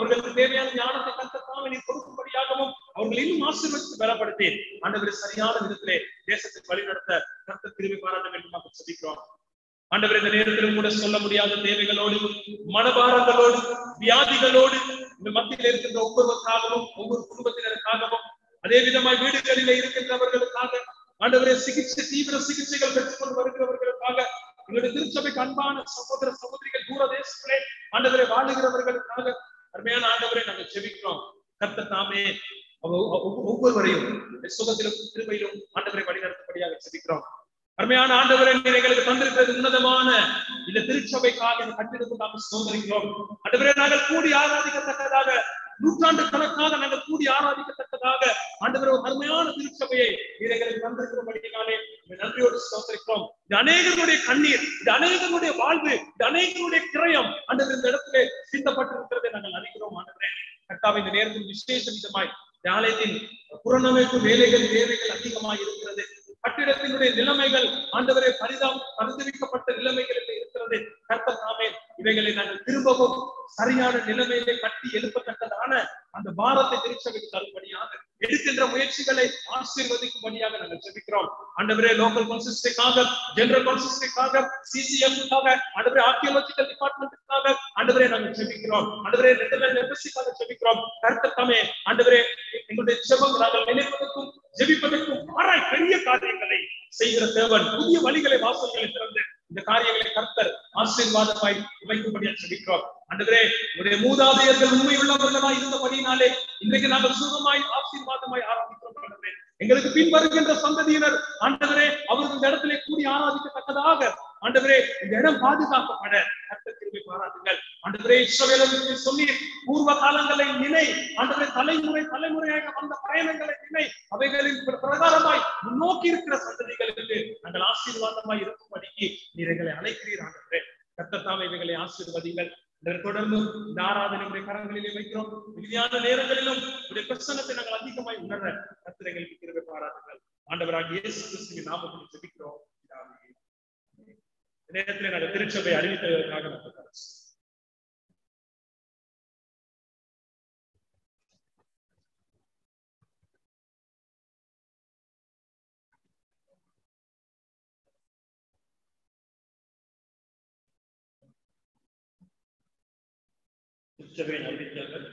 அவர்களுக்கு தேவையான ஞானத்தை கத்தத்தாம நீ கொடுக்கும்படியாகவும் அவர்கள் இன்னும் ஆசீர்வதித்து பலப்படுத்தி ஆண்டவரை சரியான விதத்திலே தேசத்தை வழிநடத்த கத்த திரும்பி பாராட்ட வேண்டும் என்று சொல்லிக்கிறோம் ஆண்டவர் இந்த நேரத்திலும் கூட சொல்ல முடியாத தேவைகளோடு மனபாரங்களோடு வியாதிகளோடு இந்த மத்தியில் இருக்கின்ற ஒவ்வொருவருக்காகவும் ஒவ்வொரு குடும்பத்தினருக்காகவும் அதே விதமாய் வீடுகளிலே இருக்கின்றவர்களுக்காக ஆண்டவரே சிகிச்சை தீவிர சிகிச்சைகள் பெற்றுக்கொண்டு வருகிறவர்களுக்காக எங்களுடைய திருச்சபைக்கு அன்பான சகோதர சகோதரிகள் தூர தேசத்திலே ஆண்டவரை வாழுகிறவர்களுக்காக அருமையான ஆண்டவரை நாங்கள் செபிக்கிறோம் கர்த்தர் தாமே ஒவ்வொ- ஒவ்வொ- ஒவ்வொருவரையும் சுகத்திலும் திருமையிலும் ஆண்டவரை வழிநடத்தபடியாக செபிக்கிறோம் அருமையான ஆண்டவரை நீர் எங்களுக்கு தந்திருக்கிறது உன்னதமான இந்த திருச்சபைக்காக இந்த கட்டிடத்தை நாங்கள் சோதரிக்கிறோம் ஆண்டவரே நாங்கள் கூடி ஆராதிக்கத்தக்கதாக நூற்றாண்டு கணக்காக நாங்கள் கூடி ஆராதிக்கத்தக்கதாக ஆண்டவரே ஒரு அருமையான திருச்சபையை நீர் எங்களுக்கு தந்திருக்கிறபடியாலே உம்மை நன்றியோடு சோதரிக்கிறோம் இது அநேகருடைய கண்ணீர் இது அநேகருடைய வாழ்வு இது அநேகருடைய கிரயம் ஆண்டவர் இந்த இடத்திலே சிந்தப்பட்டிருக்கிறதை நாங்கள் அறிகிறோம் ஆண்டவரே கர்த்தாவை இந்த நேரத்தில் விசேஷ விதமாய் இந்த ஆலயத்தின் புறநமைப்பு வேலைகள் தேவைகள் அதிகமாக இருக்கிறது கட்டிடத்தினுடைய நிலைமைகள் ஆண்டவரை பரிதாம் பரிந்துரைக்கப்பட்ட நிலைமைகள் என்று இருக்கிறது கர்த்தர் நாமே இவைகளை நாங்கள் திரும்பவும் சரியான நிலைமையிலே கட்டி எழுப்பத்தக்கதான அந்த பாரத்தை திருச்சபைக்கு தரும்படியாக எடுக்கின்ற முயற்சிகளை ஆசீர்வதிக்கும்படியாக நாங்கள் ஜெபிக்கிறோம் ஆண்டவரே லோக்கல் கன்சிஸ்டிக்காக ஜெனரல் கன்சிஸ்டிக்காக சிசிஎம்க்காக ஆண்டவரே ஆர்கியோலஜிக்கல் டிபார்ட்மெண்ட்டுக்காக ஆண்டவரே நாங்கள் ஜெபிக்கிறோம் ஆண்டவரே நெதர்லாந்து எம்பசிக்காக ஜெபிக்கிறோம் கர்த்தர் தாமே ஆண்டவரே எங்களுடைய ஜெபம் நாங்கள் நினைப்பதற்கும் ஜெபிப்பதற்கும் மாறாய் பெரிய காரியங்களை செய்கிற தேவன் புதிய வழிகளை வாசல்களை திறந்து இந்த காரியங்களை கர்த்தர் ஆசீர்வாதமாய் வைக்கும்படியாக ஜெபிக்கிறோம் ஆண்டவரே உடைய மூதாதையர்கள் உண்மை உள்ளவர்களாய் இருந்தபடினாலே இன்றைக்கு நாங்கள் சுகமாய் ஆசீர்வாதமாய் ஆரம்பிக்கிறோம் ஆண்டவரே எங்களுக்கு பின் வருகின்ற சந்ததியினர் ஆண்டவரே அவர்கள் இந்த இடத்திலே கூடி ஆராதிக்கத்தக்கதாக ஆண்டவரே இந்த இடம் பாதுகாக்கப்பட கர்த்தர் கிருபை பாராட்டுங்கள் ஆண்டவரே இஸ்ரவேலருக்கு சொல்லி பூர்வ காலங்களை நினை ஆண்டவரே தலைமுறை தலைமுறையாக வந்த பயணங்களை நினை அவைகளின் பிர- பிரகாரமாய் முன்னோக்கி இருக்கிற சந்ததிகளுக்கு நாங்கள் ஆசீர்வாதமாய் இருக்கும்படிக்கு நீர் எங்களை அழைக்கிறீர் ஆண்டவரே கர்த்தத்தாவை இவைகளை ஆசீர்வதிங்கள் இதற்கு தொடர்ந்து இந்த ஆராதனை உடைய கரங்களிலே வைக்கிறோம் மிகுதியான நேரங்களிலும் உடைய பிரசனத்தை நாங்கள் அதிகமாய் உணர கர்த்தர் எங்களுக்கு கிருபை பாராட்டுங்கள் ஆண்டவராகிய இயேசு கிறிஸ்துவின் நாமத்தில் ஜெபிக்கிறோம் பிதாவே. இந்த நேரத்தில் நாங்கள் திருச்சபை அறிவித்ததற்காக நாங்கள் கடைசி திருச்சபையின் அறிவித்தவர்கள்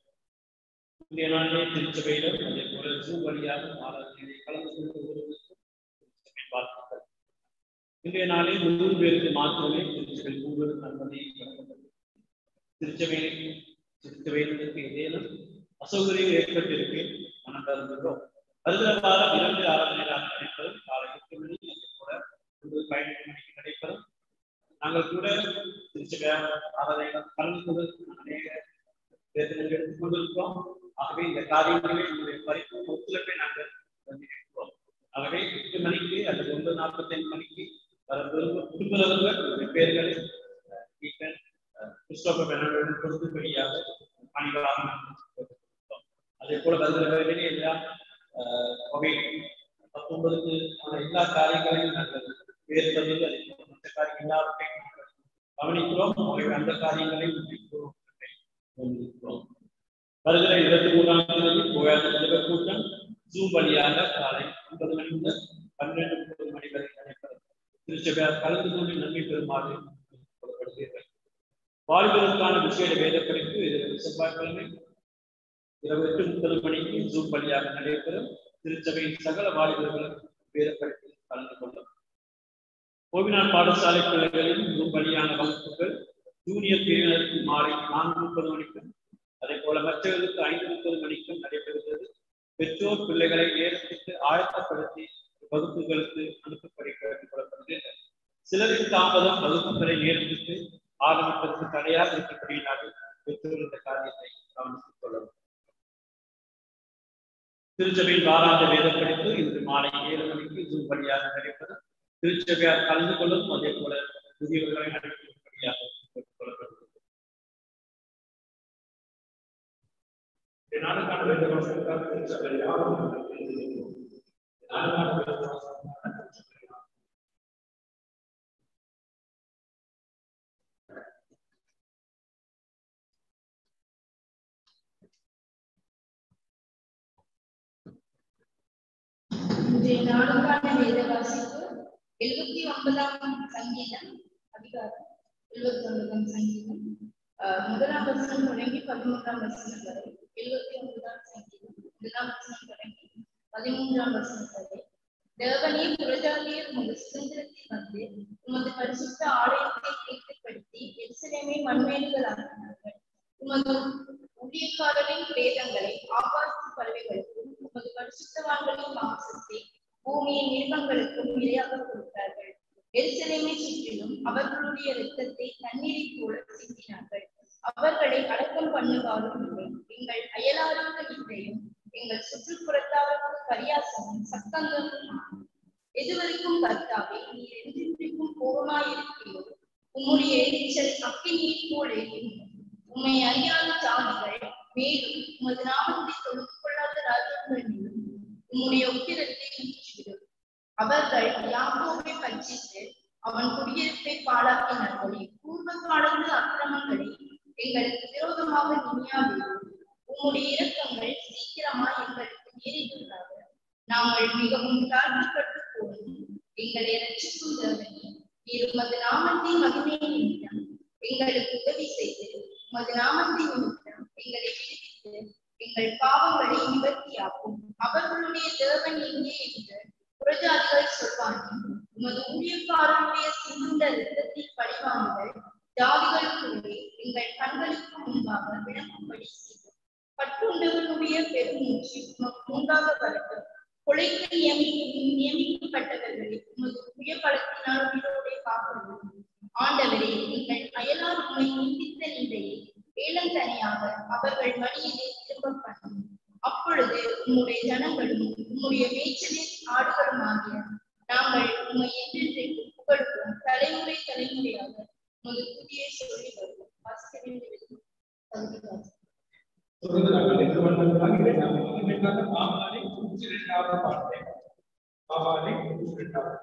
இன்றைய நாளிலே திருச்சபையிலும் அதே போல ஜூம் வழியாக ஆராதனையை கலந்து கொண்டு ஒருவருக்கும் திருச்சபையின் வாழ்த்துக்கள் இன்றைய நாளில் நூறு பேருக்கு மாத்திரமே திருச்சபை கூடுதல் அனுமதி வழங்கப்பட்டது திருச்சபையில் திருச்சபையினருக்கு ஏதேனும் அசௌகரியம் ஏற்பட்டிருக்கு மனம் தருகிறோம் வருகிற வாரம் இரண்டு ஆராதனைகளாக நடைபெறும் காலை எட்டு மணி அதே போல ஒன்பது பதினெட்டு மணிக்கு நடைபெறும் நாங்கள் கூட திருச்சபை ஆராதனைகள் கலந்து கொண்டு அநேக வேதனைகள் எடுத்துக் கொண்டிருக்கிறோம் ஆகவே இந்த காரியங்களில் உங்களுடைய பரிபூர்ண ஒத்துழைப்பை நாங்கள் வந்திருக்கிறோம் ஆகவே எட்டு மணிக்கு அல்லது ஒன்பது நாற்பத்தி ஐந்து மணிக்கு வர விரும்ப விரும்புகிறவர்கள் உங்களுடைய பேர்களை அஹ், டீக்கன், அஹ், கிறிஸ்டோபர் பெர்னாண்டோ கொடுக்கும்படியாக பணிகளாக நாங்கள் கொடுக்கிறோம். அதே போல வருகிற வேலையிலே எல்லா அஹ், கோவிட் பத்தொன்பதுக்கு ஆன எல்லா காரியங்களையும் நாங்கள் வேறுபதில் அதே போல மற்ற காரியம் எல்லாவற்றையும் நாங்கள் கவனிக்கிறோம் ஆகவே அந்த காரியங்களை முக்கியத்துவம் கொண்டிருக்கிறோம் வருகிற இருபத்தி மூன்றாம் தேதி கோயாத தலைவர் கூட்டம் ஜூம் வழியாக காலை ஒன்பது மணி முதல் பன்னிரண்டு முப்பது மணி வரை நடைபெறும் திருச்சபையார் கலந்து கொண்டு நன்மை பெறுமாறு கொள்ளப்படுவீர்கள் வாழ்வதற்கான விசேட வேத படிப்பு இது செவ்வாய்க்கிழமை இரவு எட்டு முப்பது மணிக்கு ஜூம் வழியாக நடைபெறும் திருச்சபையின் சகல வாலிபர்களும் வேத படிப்பில் கலந்து கொள்ளும் கோவிநாள் பாடசாலை பிள்ளைகளின் ஜூம் வழியான வகுப்புகள் ஜூனியர் பிரிவினருக்கு மாறி நான்கு முப்பது மணிக்கும் அதே போல மற்றவர்களுக்கு ஐந்து முப்பது மணிக்கும் நடைபெறுகிறது பெற்றோர் பிள்ளைகளை நேரத்துக்கு ஆயத்தப்படுத்தி வகுப்புகளுக்கு அனுப்பப்படி கேட்டுக்கொள்ளப்படுகிறது சிலரின் தாமதம் வகுப்புகளை நேரத்துக்கு ஆரம்பிப்பதற்கு தடையாக இருக்கப்படுகிறார்கள் பெற்றோர் இந்த காரியத்தை கவனித்துக் கொள்ளவும் திருச்சபையின் வாராந்த வேத படிப்பு இன்று மாலை ஏழு மணிக்கு ஜூம் வழியாக நடைபெறும் திருச்சபையார் கலந்து கொள்ளும் அதே போல புதியவர்களை நடைபெறும்படியாக கேட்டுக்கொள்ளப்படுகிறது நாடுகான வேத வாசகத்தால் திருச்சபை யாரும் நாடுகான வேத வாசகத்தால் திருச்சபை யாரும் இன்றைய நாளுக்கான வேத வாசிப்பு எழுபத்தி ஒன்பதாம் சங்கீதம் அதிகாரம் எழுபத்தி ஒன்பதாம் சங்கீதம் ஆஹ் முதலாம் வசனம் தொடங்கி பதிமூன்றாம் வசனம் வரை எழுபத்தி ஒன்பதாம் சங்கீதம் முதலாம் வசனம் தொடங்கி பதிமூன்றாம் வசனம் வரை தேவனே புரஜாதியர் உமது சுதந்திரத்தில் வந்து உமது பரிசுத்த ஆலயத்தை தீர்த்துப்படுத்தி எருசலேமை மண்மேடுகளாக்கினார்கள் உமது ஊழியக்காரரின் பிரேதங்களை ஆகாசத்து பறவைகளுக்கும் உமது பரிசுத்தவான்களின் மாம்சத்தை பூமியின் மிருகங்களுக்கும் இரையாக கொடுத்தார்கள் எருசலேமை சுற்றிலும் அவர்களுடைய இரத்தத்தை தண்ணீரை போல சிந்தினார்கள் அவர்களை அடக்கம் பண்ணுவாரும் இல்லை எங்கள் அயலாருக்கு நிந்தையும் எங்கள் சுற்றுப்புறத்தாருக்கு பரியாசமும் சத்தங்களும் எதுவரைக்கும் கர்த்தாவே நீர் என்றென்றைக்கும் கோபமாயிருக்கிறோ உம்முடைய எரிச்சல் அக்கினியை போல எரியும். உம்மை அறியாத ஜாதிகள் மேலும் உமது நாமத்தை தொழுது கொள்ளாத ராஜ்யங்கள் மீதும் உம்முடைய உக்கிரத்தை ஊற்றிவிடும் அவர்கள் யாக்கோபை பட்சித்து அவன் குடியிருப்பை பாழாக்கினார்கள் பூர்வ காலத்து அக்கிரமங்களை எங்களுக்கு விரோதமாக நினையாதீர்கள் உம்முடைய இரக்கங்கள் சீக்கிரமாய் எங்களுக்கு நேரிட்டுள்ளார்கள் நாங்கள் மிகவும் தாழ்த்தப்பட்டு போனோம் எங்களை ரட்சிக்கும் தேவனே நீர் உமது நாமத்தின் மகிமை நிமித்தம் எங்களுக்கு உதவி செய்து உமது நாமத்தின் நிமித்தம் எங்களை விடுவித்து எங்கள் பாவங்களை நிவர்த்தியாக்கும் அவர்களுடைய தேவன் எங்கே என்று புறஜாதிகள் சொல்வார்கள் உமது ஊழியக்காரனுடைய சிந்த இரத்தத்தில் பழிவாங்குதல் ஜாதிகளுக்குள்ளே எங்கள் கண்களுக்கு முன்பாக விளக்கும்படி செய்யும் கட்டுண்டவனுடைய பெருமூச்சு உமக்கு முன்பாக வரட்டும் கொலைக்கு நியமி நியமிக்கப்பட்டவர்களை உமது புய பலத்தினால் உயிரோடே காக்கவும் ஆண்டவரே நீங்கள் அயலார் உண்மை நீடித்த நிலையை ஏலம் தனியாக அவர்கள் வழியிலே திரும்ப பண்ணும் அப்பொழுது உம்முடைய ஜனங்களும் உம்முடைய மேய்ச்சலின் ஆடுகளும் ஆகிய நாங்கள் உண்மை என்றென்றைக்கு புகழ்வோம் தலைமுறை தலைமுறையாக உமது புதிய சொல்லி வருவோம் வாசிக்க தொடர்ந்து நாங்கள் எட்டு வந்ததாக நாங்கள் இனிமேலாக பாபாலை நூற்றி இரண்டாவது பாட்டை பாபாலை நூற்றி இரண்டாவது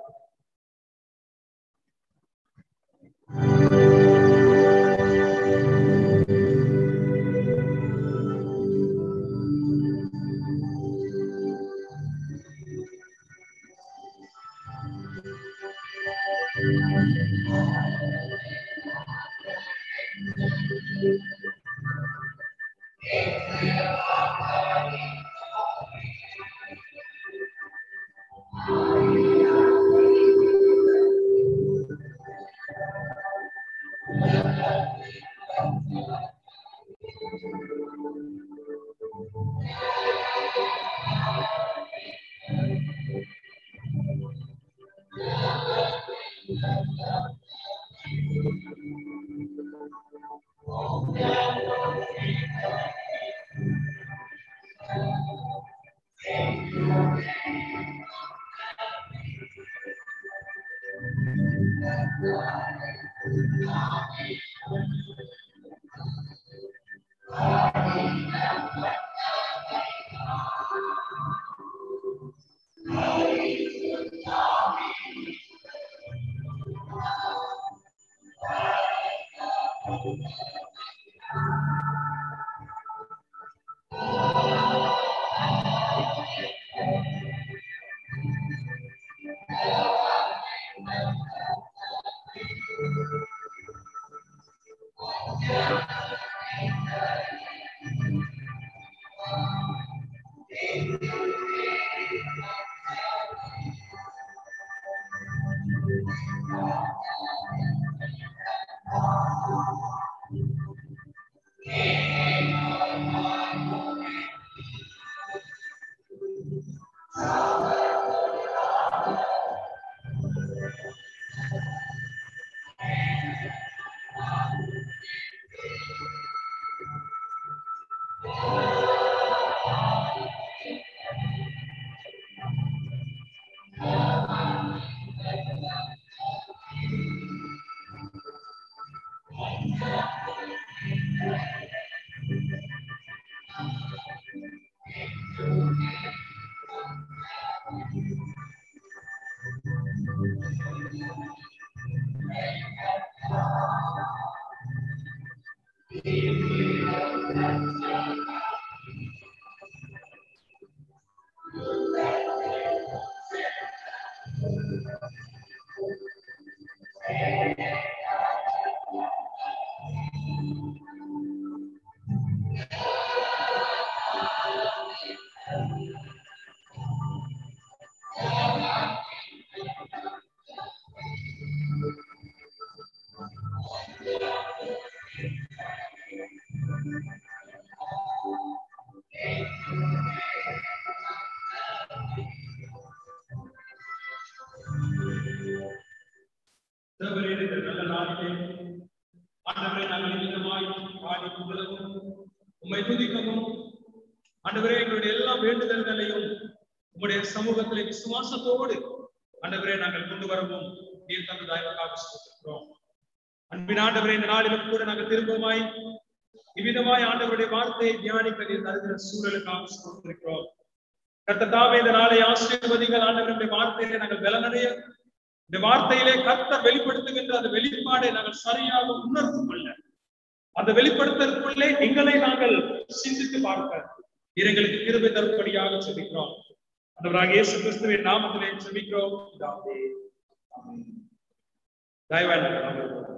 நாங்கள் இவ்விதமாய் பாடி புகழவும் உம்மை துதிக்கவும் ஆண்டவரே எங்களுடைய எல்லா வேண்டுதல்களையும் உம்முடைய சமூகத்திலே விசுவாசத்தோடு ஆண்டவரே நாங்கள் கொண்டு வரவும் நீர் தந்ததாய்வாக சொல்கிறோம் அன்பின் ஆண்டவரே இந்த நாளிலும் கூட நாங்கள் திரும்பமாய் இவ்விதமாய் ஆண்டவருடைய வார்த்தையை தியானிக்க நீர் தருகிற சூழலுக்காக சொல்லிருக்கிறோம் கர்த்ததாவே இந்த நாளை ஆசீர்வதிகள் ஆண்டவருடைய வார்த்தையிலே நாங்கள் பலனடைய இந்த வார்த்தையிலே கர்த்தர் வெளிப்படுத்துகின்ற அந்த வெளிப்பாடை நாங்கள் சரியாக உணர்ந்து கொள்ள அந்த வெளிப்படுத்துவதற்குள்ளே எங்களை நாங்கள் சிந்தித்து பார்க்க நீர் எங்களுக்கு கிருபை தரும்படியாக செபிக்கிறோம் ஆண்டவராக இயேசு கிறிஸ்துவின் நாமத்திலே செபிக்கிறோம் பிதாவே. ஆமென். தயவாய் நாங்கள் அமர்வோம்.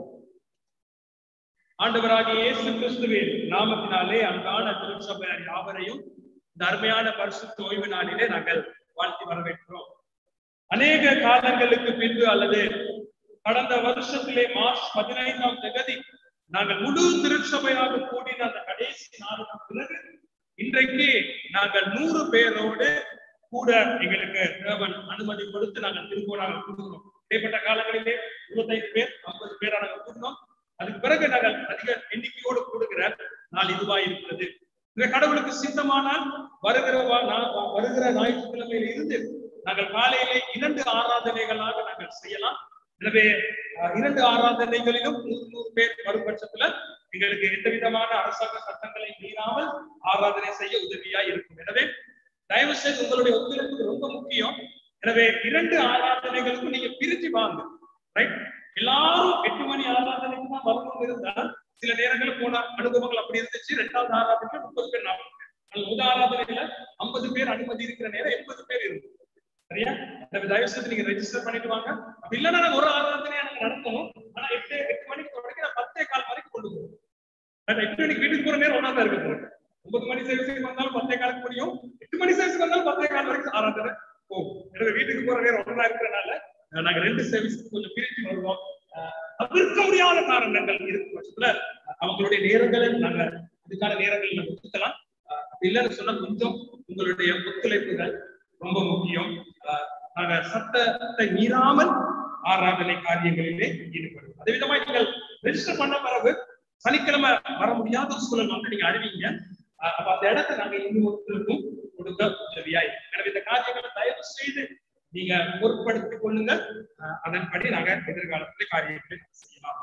ஆண்டவராகிய இயேசு கிறிஸ்துவின் நாமத்தினாலே அன்பான திருச்சபையார் யாவரையும் இந்த அருமையான பரிசுத்த ஓய்வு நாளிலே நாங்கள் வாழ்த்தி வரவேற்கிறோம் அநேக காலங்களுக்கு பின்பு அல்லது கடந்த வருஷத்திலே மார்ச் பதினைந்தாம் தேதி நாங்கள் முழு திருச்சபையாக கூடின அந்த கடைசி நாளுக்கு பிறகு இன்றைக்கு நாங்கள் நூறு பேரோடு கூட எங்களுக்கு தேவன் அனுமதி கொடுத்து நாங்கள் திரும்ப நாங்கள் கூடுகிறோம் இடைப்பட்ட காலங்களிலே இருபத்தைந்து பேர் ஐம்பது பேரா நாங்கள் கூடினோம் அதுக்கு பிறகு நாங்கள் அதிக எண்ணிக்கையோடு கூடுகிற நாள் இதுவாய் இருக்கிறது இந்த கடவுளுக்கு சித்தமானால் வருகிற வா- நா- வருகிற ஞாயிற்றுக்கிழமையில இருந்து நாங்கள் காலையிலே இரண்டு ஆராதனைகளாக நாங்கள் செய்யலாம் எனவே அஹ், இரண்டு ஆராதனைகளிலும் நூறு நூறு பேர் வரும் பட்சத்துல எங்களுக்கு எந்த விதமான அரசாங்க சட்டங்களை மீறாமல் ஆராதனை செய்ய உதவியா இருக்கும் எனவே தயவு செய்து உங்களுடைய ஒத்துழைப்பு ரொம்ப முக்கியம் எனவே இரண்டு ஆராதனைகளுக்கும் நீங்க பிரிச்சு வாங்க ரைட் எல்லாரும் எட்டு மணி ஆராதனைக்கு தான் வரணும் இருந்தால் சில நேரங்களில் போன அனுபவங்கள் அப்படி இருந்துச்சு ரெண்டாவது ஆராதனையில முப்பது பேர் நாற்பது பேர் அல்லது முதல் ஆராதனையில ஐம்பது பேர் அனுமதி இருக்கிற நேரம் எண்பது பேர் இருக்கும் சரியா எனவே தயவு செய்து நீங்க ரெஜிஸ்டர் பண்ணிட்டு வாங்க அப்படி இல்லைன்னா நாங்க ஒரு ஆராதனையா நாங்க நடத்தணும் ஆனா எட்டு எட்டு மணிக்கு தொடங்கி நான் பத்தே கால் வரைக்கும் கொண்டு போவோம் பட் எட்டு மணிக்கு வீட்டுக்கு போற நேரம் ஒன்னா தான் இருக்கு போகுது ஒன்பது மணி சர்வீஸுக்கு வந்தாலும் பத்தே காலுக்கு முடியும் எட்டு மணி சர்வீஸுக்கு வந்தாலும் பத்தே கால் வரைக்கும் ஆராதனை போகும் எனவே வீட்டுக்கு போற நேரம் ஒன்றா இருக்கிறனால அஹ், நாங்க ரெண்டு சர்வீஸ் கொஞ்சம் பிரிச்சு வருவோம் அஹ், தவிர்க்க முடியாத காரணங்கள் இருக்கும் பட்சத்துல அஹ், அவங்களுடைய நேரங்களை நாங்க இதுக்கான நேரங்கள் நம்ம ஒதுக்கலாம் அஹ், அப்படி இல்லைன்னு சொன்னா கொஞ்சம் உங்களுடைய ஒத்துழைப்புகள் ரொம்ப முக்கியம் அஹ், நாங்க சட்டத்தை மீறாமல் ஆராதனை காரியங்களிலே ஈடுபடும் அதே விதமா நீங்கள் ரெஜிஸ்டர் பண்ண பிறகு சனிக்கிழமை வர முடியாத ஒரு சூழல் வந்து நீங்க அறிவிங்க அஹ் அப்ப அந்த இடத்தை நாங்க இன்னொருத்தருக்கும் கொடுக்க உதவியா இருக்கும். எனவே இந்த காரியங்களை தயவு செய்து நீங்க பொருட்படுத்திக் கொள்ளுங்க அஹ் அதன்படி நாங்க எதிர்காலத்துல காரியங்களை செய்யலாம்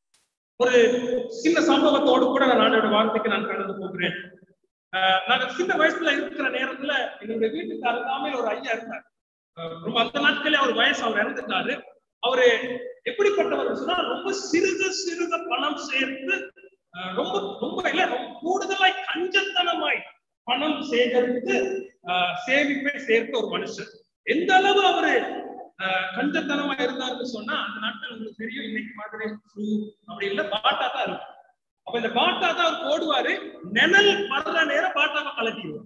ஒரு சின்ன சம்பவத்தோடு கூட நான் ஆண்டோட வார்த்தைக்கு நான் கடந்து போகிறேன் அஹ் நாங்க சின்ன வயசுல இருக்கிற நேரத்துல எங்களுடைய வீட்டுக்கு அருகாமையில் ஒரு ஐயா இருந்தார் அஹ் ரொம்ப அந்த நாட்களே அவர் வயசு அவர் இறந்துட்டாரு அவரு எப்படிப்பட்டவர் சொன்னா ரொம்ப சிறுக சிறுக பணம் சேர்த்து அஹ் ரொம்ப ரொம்ப இல்ல ரொம்ப கூடுதலாய் கஞ்சத்தனமாய் பணம் சேகரித்து அஹ் சேமிப்பை சேர்த்த ஒரு மனுஷன் எந்த அளவு அவரு அஹ் கஞ்சத்தனமா இருந்தாருன்னு சொன்னா அந்த நாட்கள் உங்களுக்கு தெரியும் இன்னைக்கு மாதிரி ஷூ அப்படி இல்ல பாட்டா தான் இருக்கும் அப்ப இந்த பாட்டா தான் அவர் போடுவாரு நிழல் வர்ற நேரம் பாட்டாவை கலட்டிடுவார்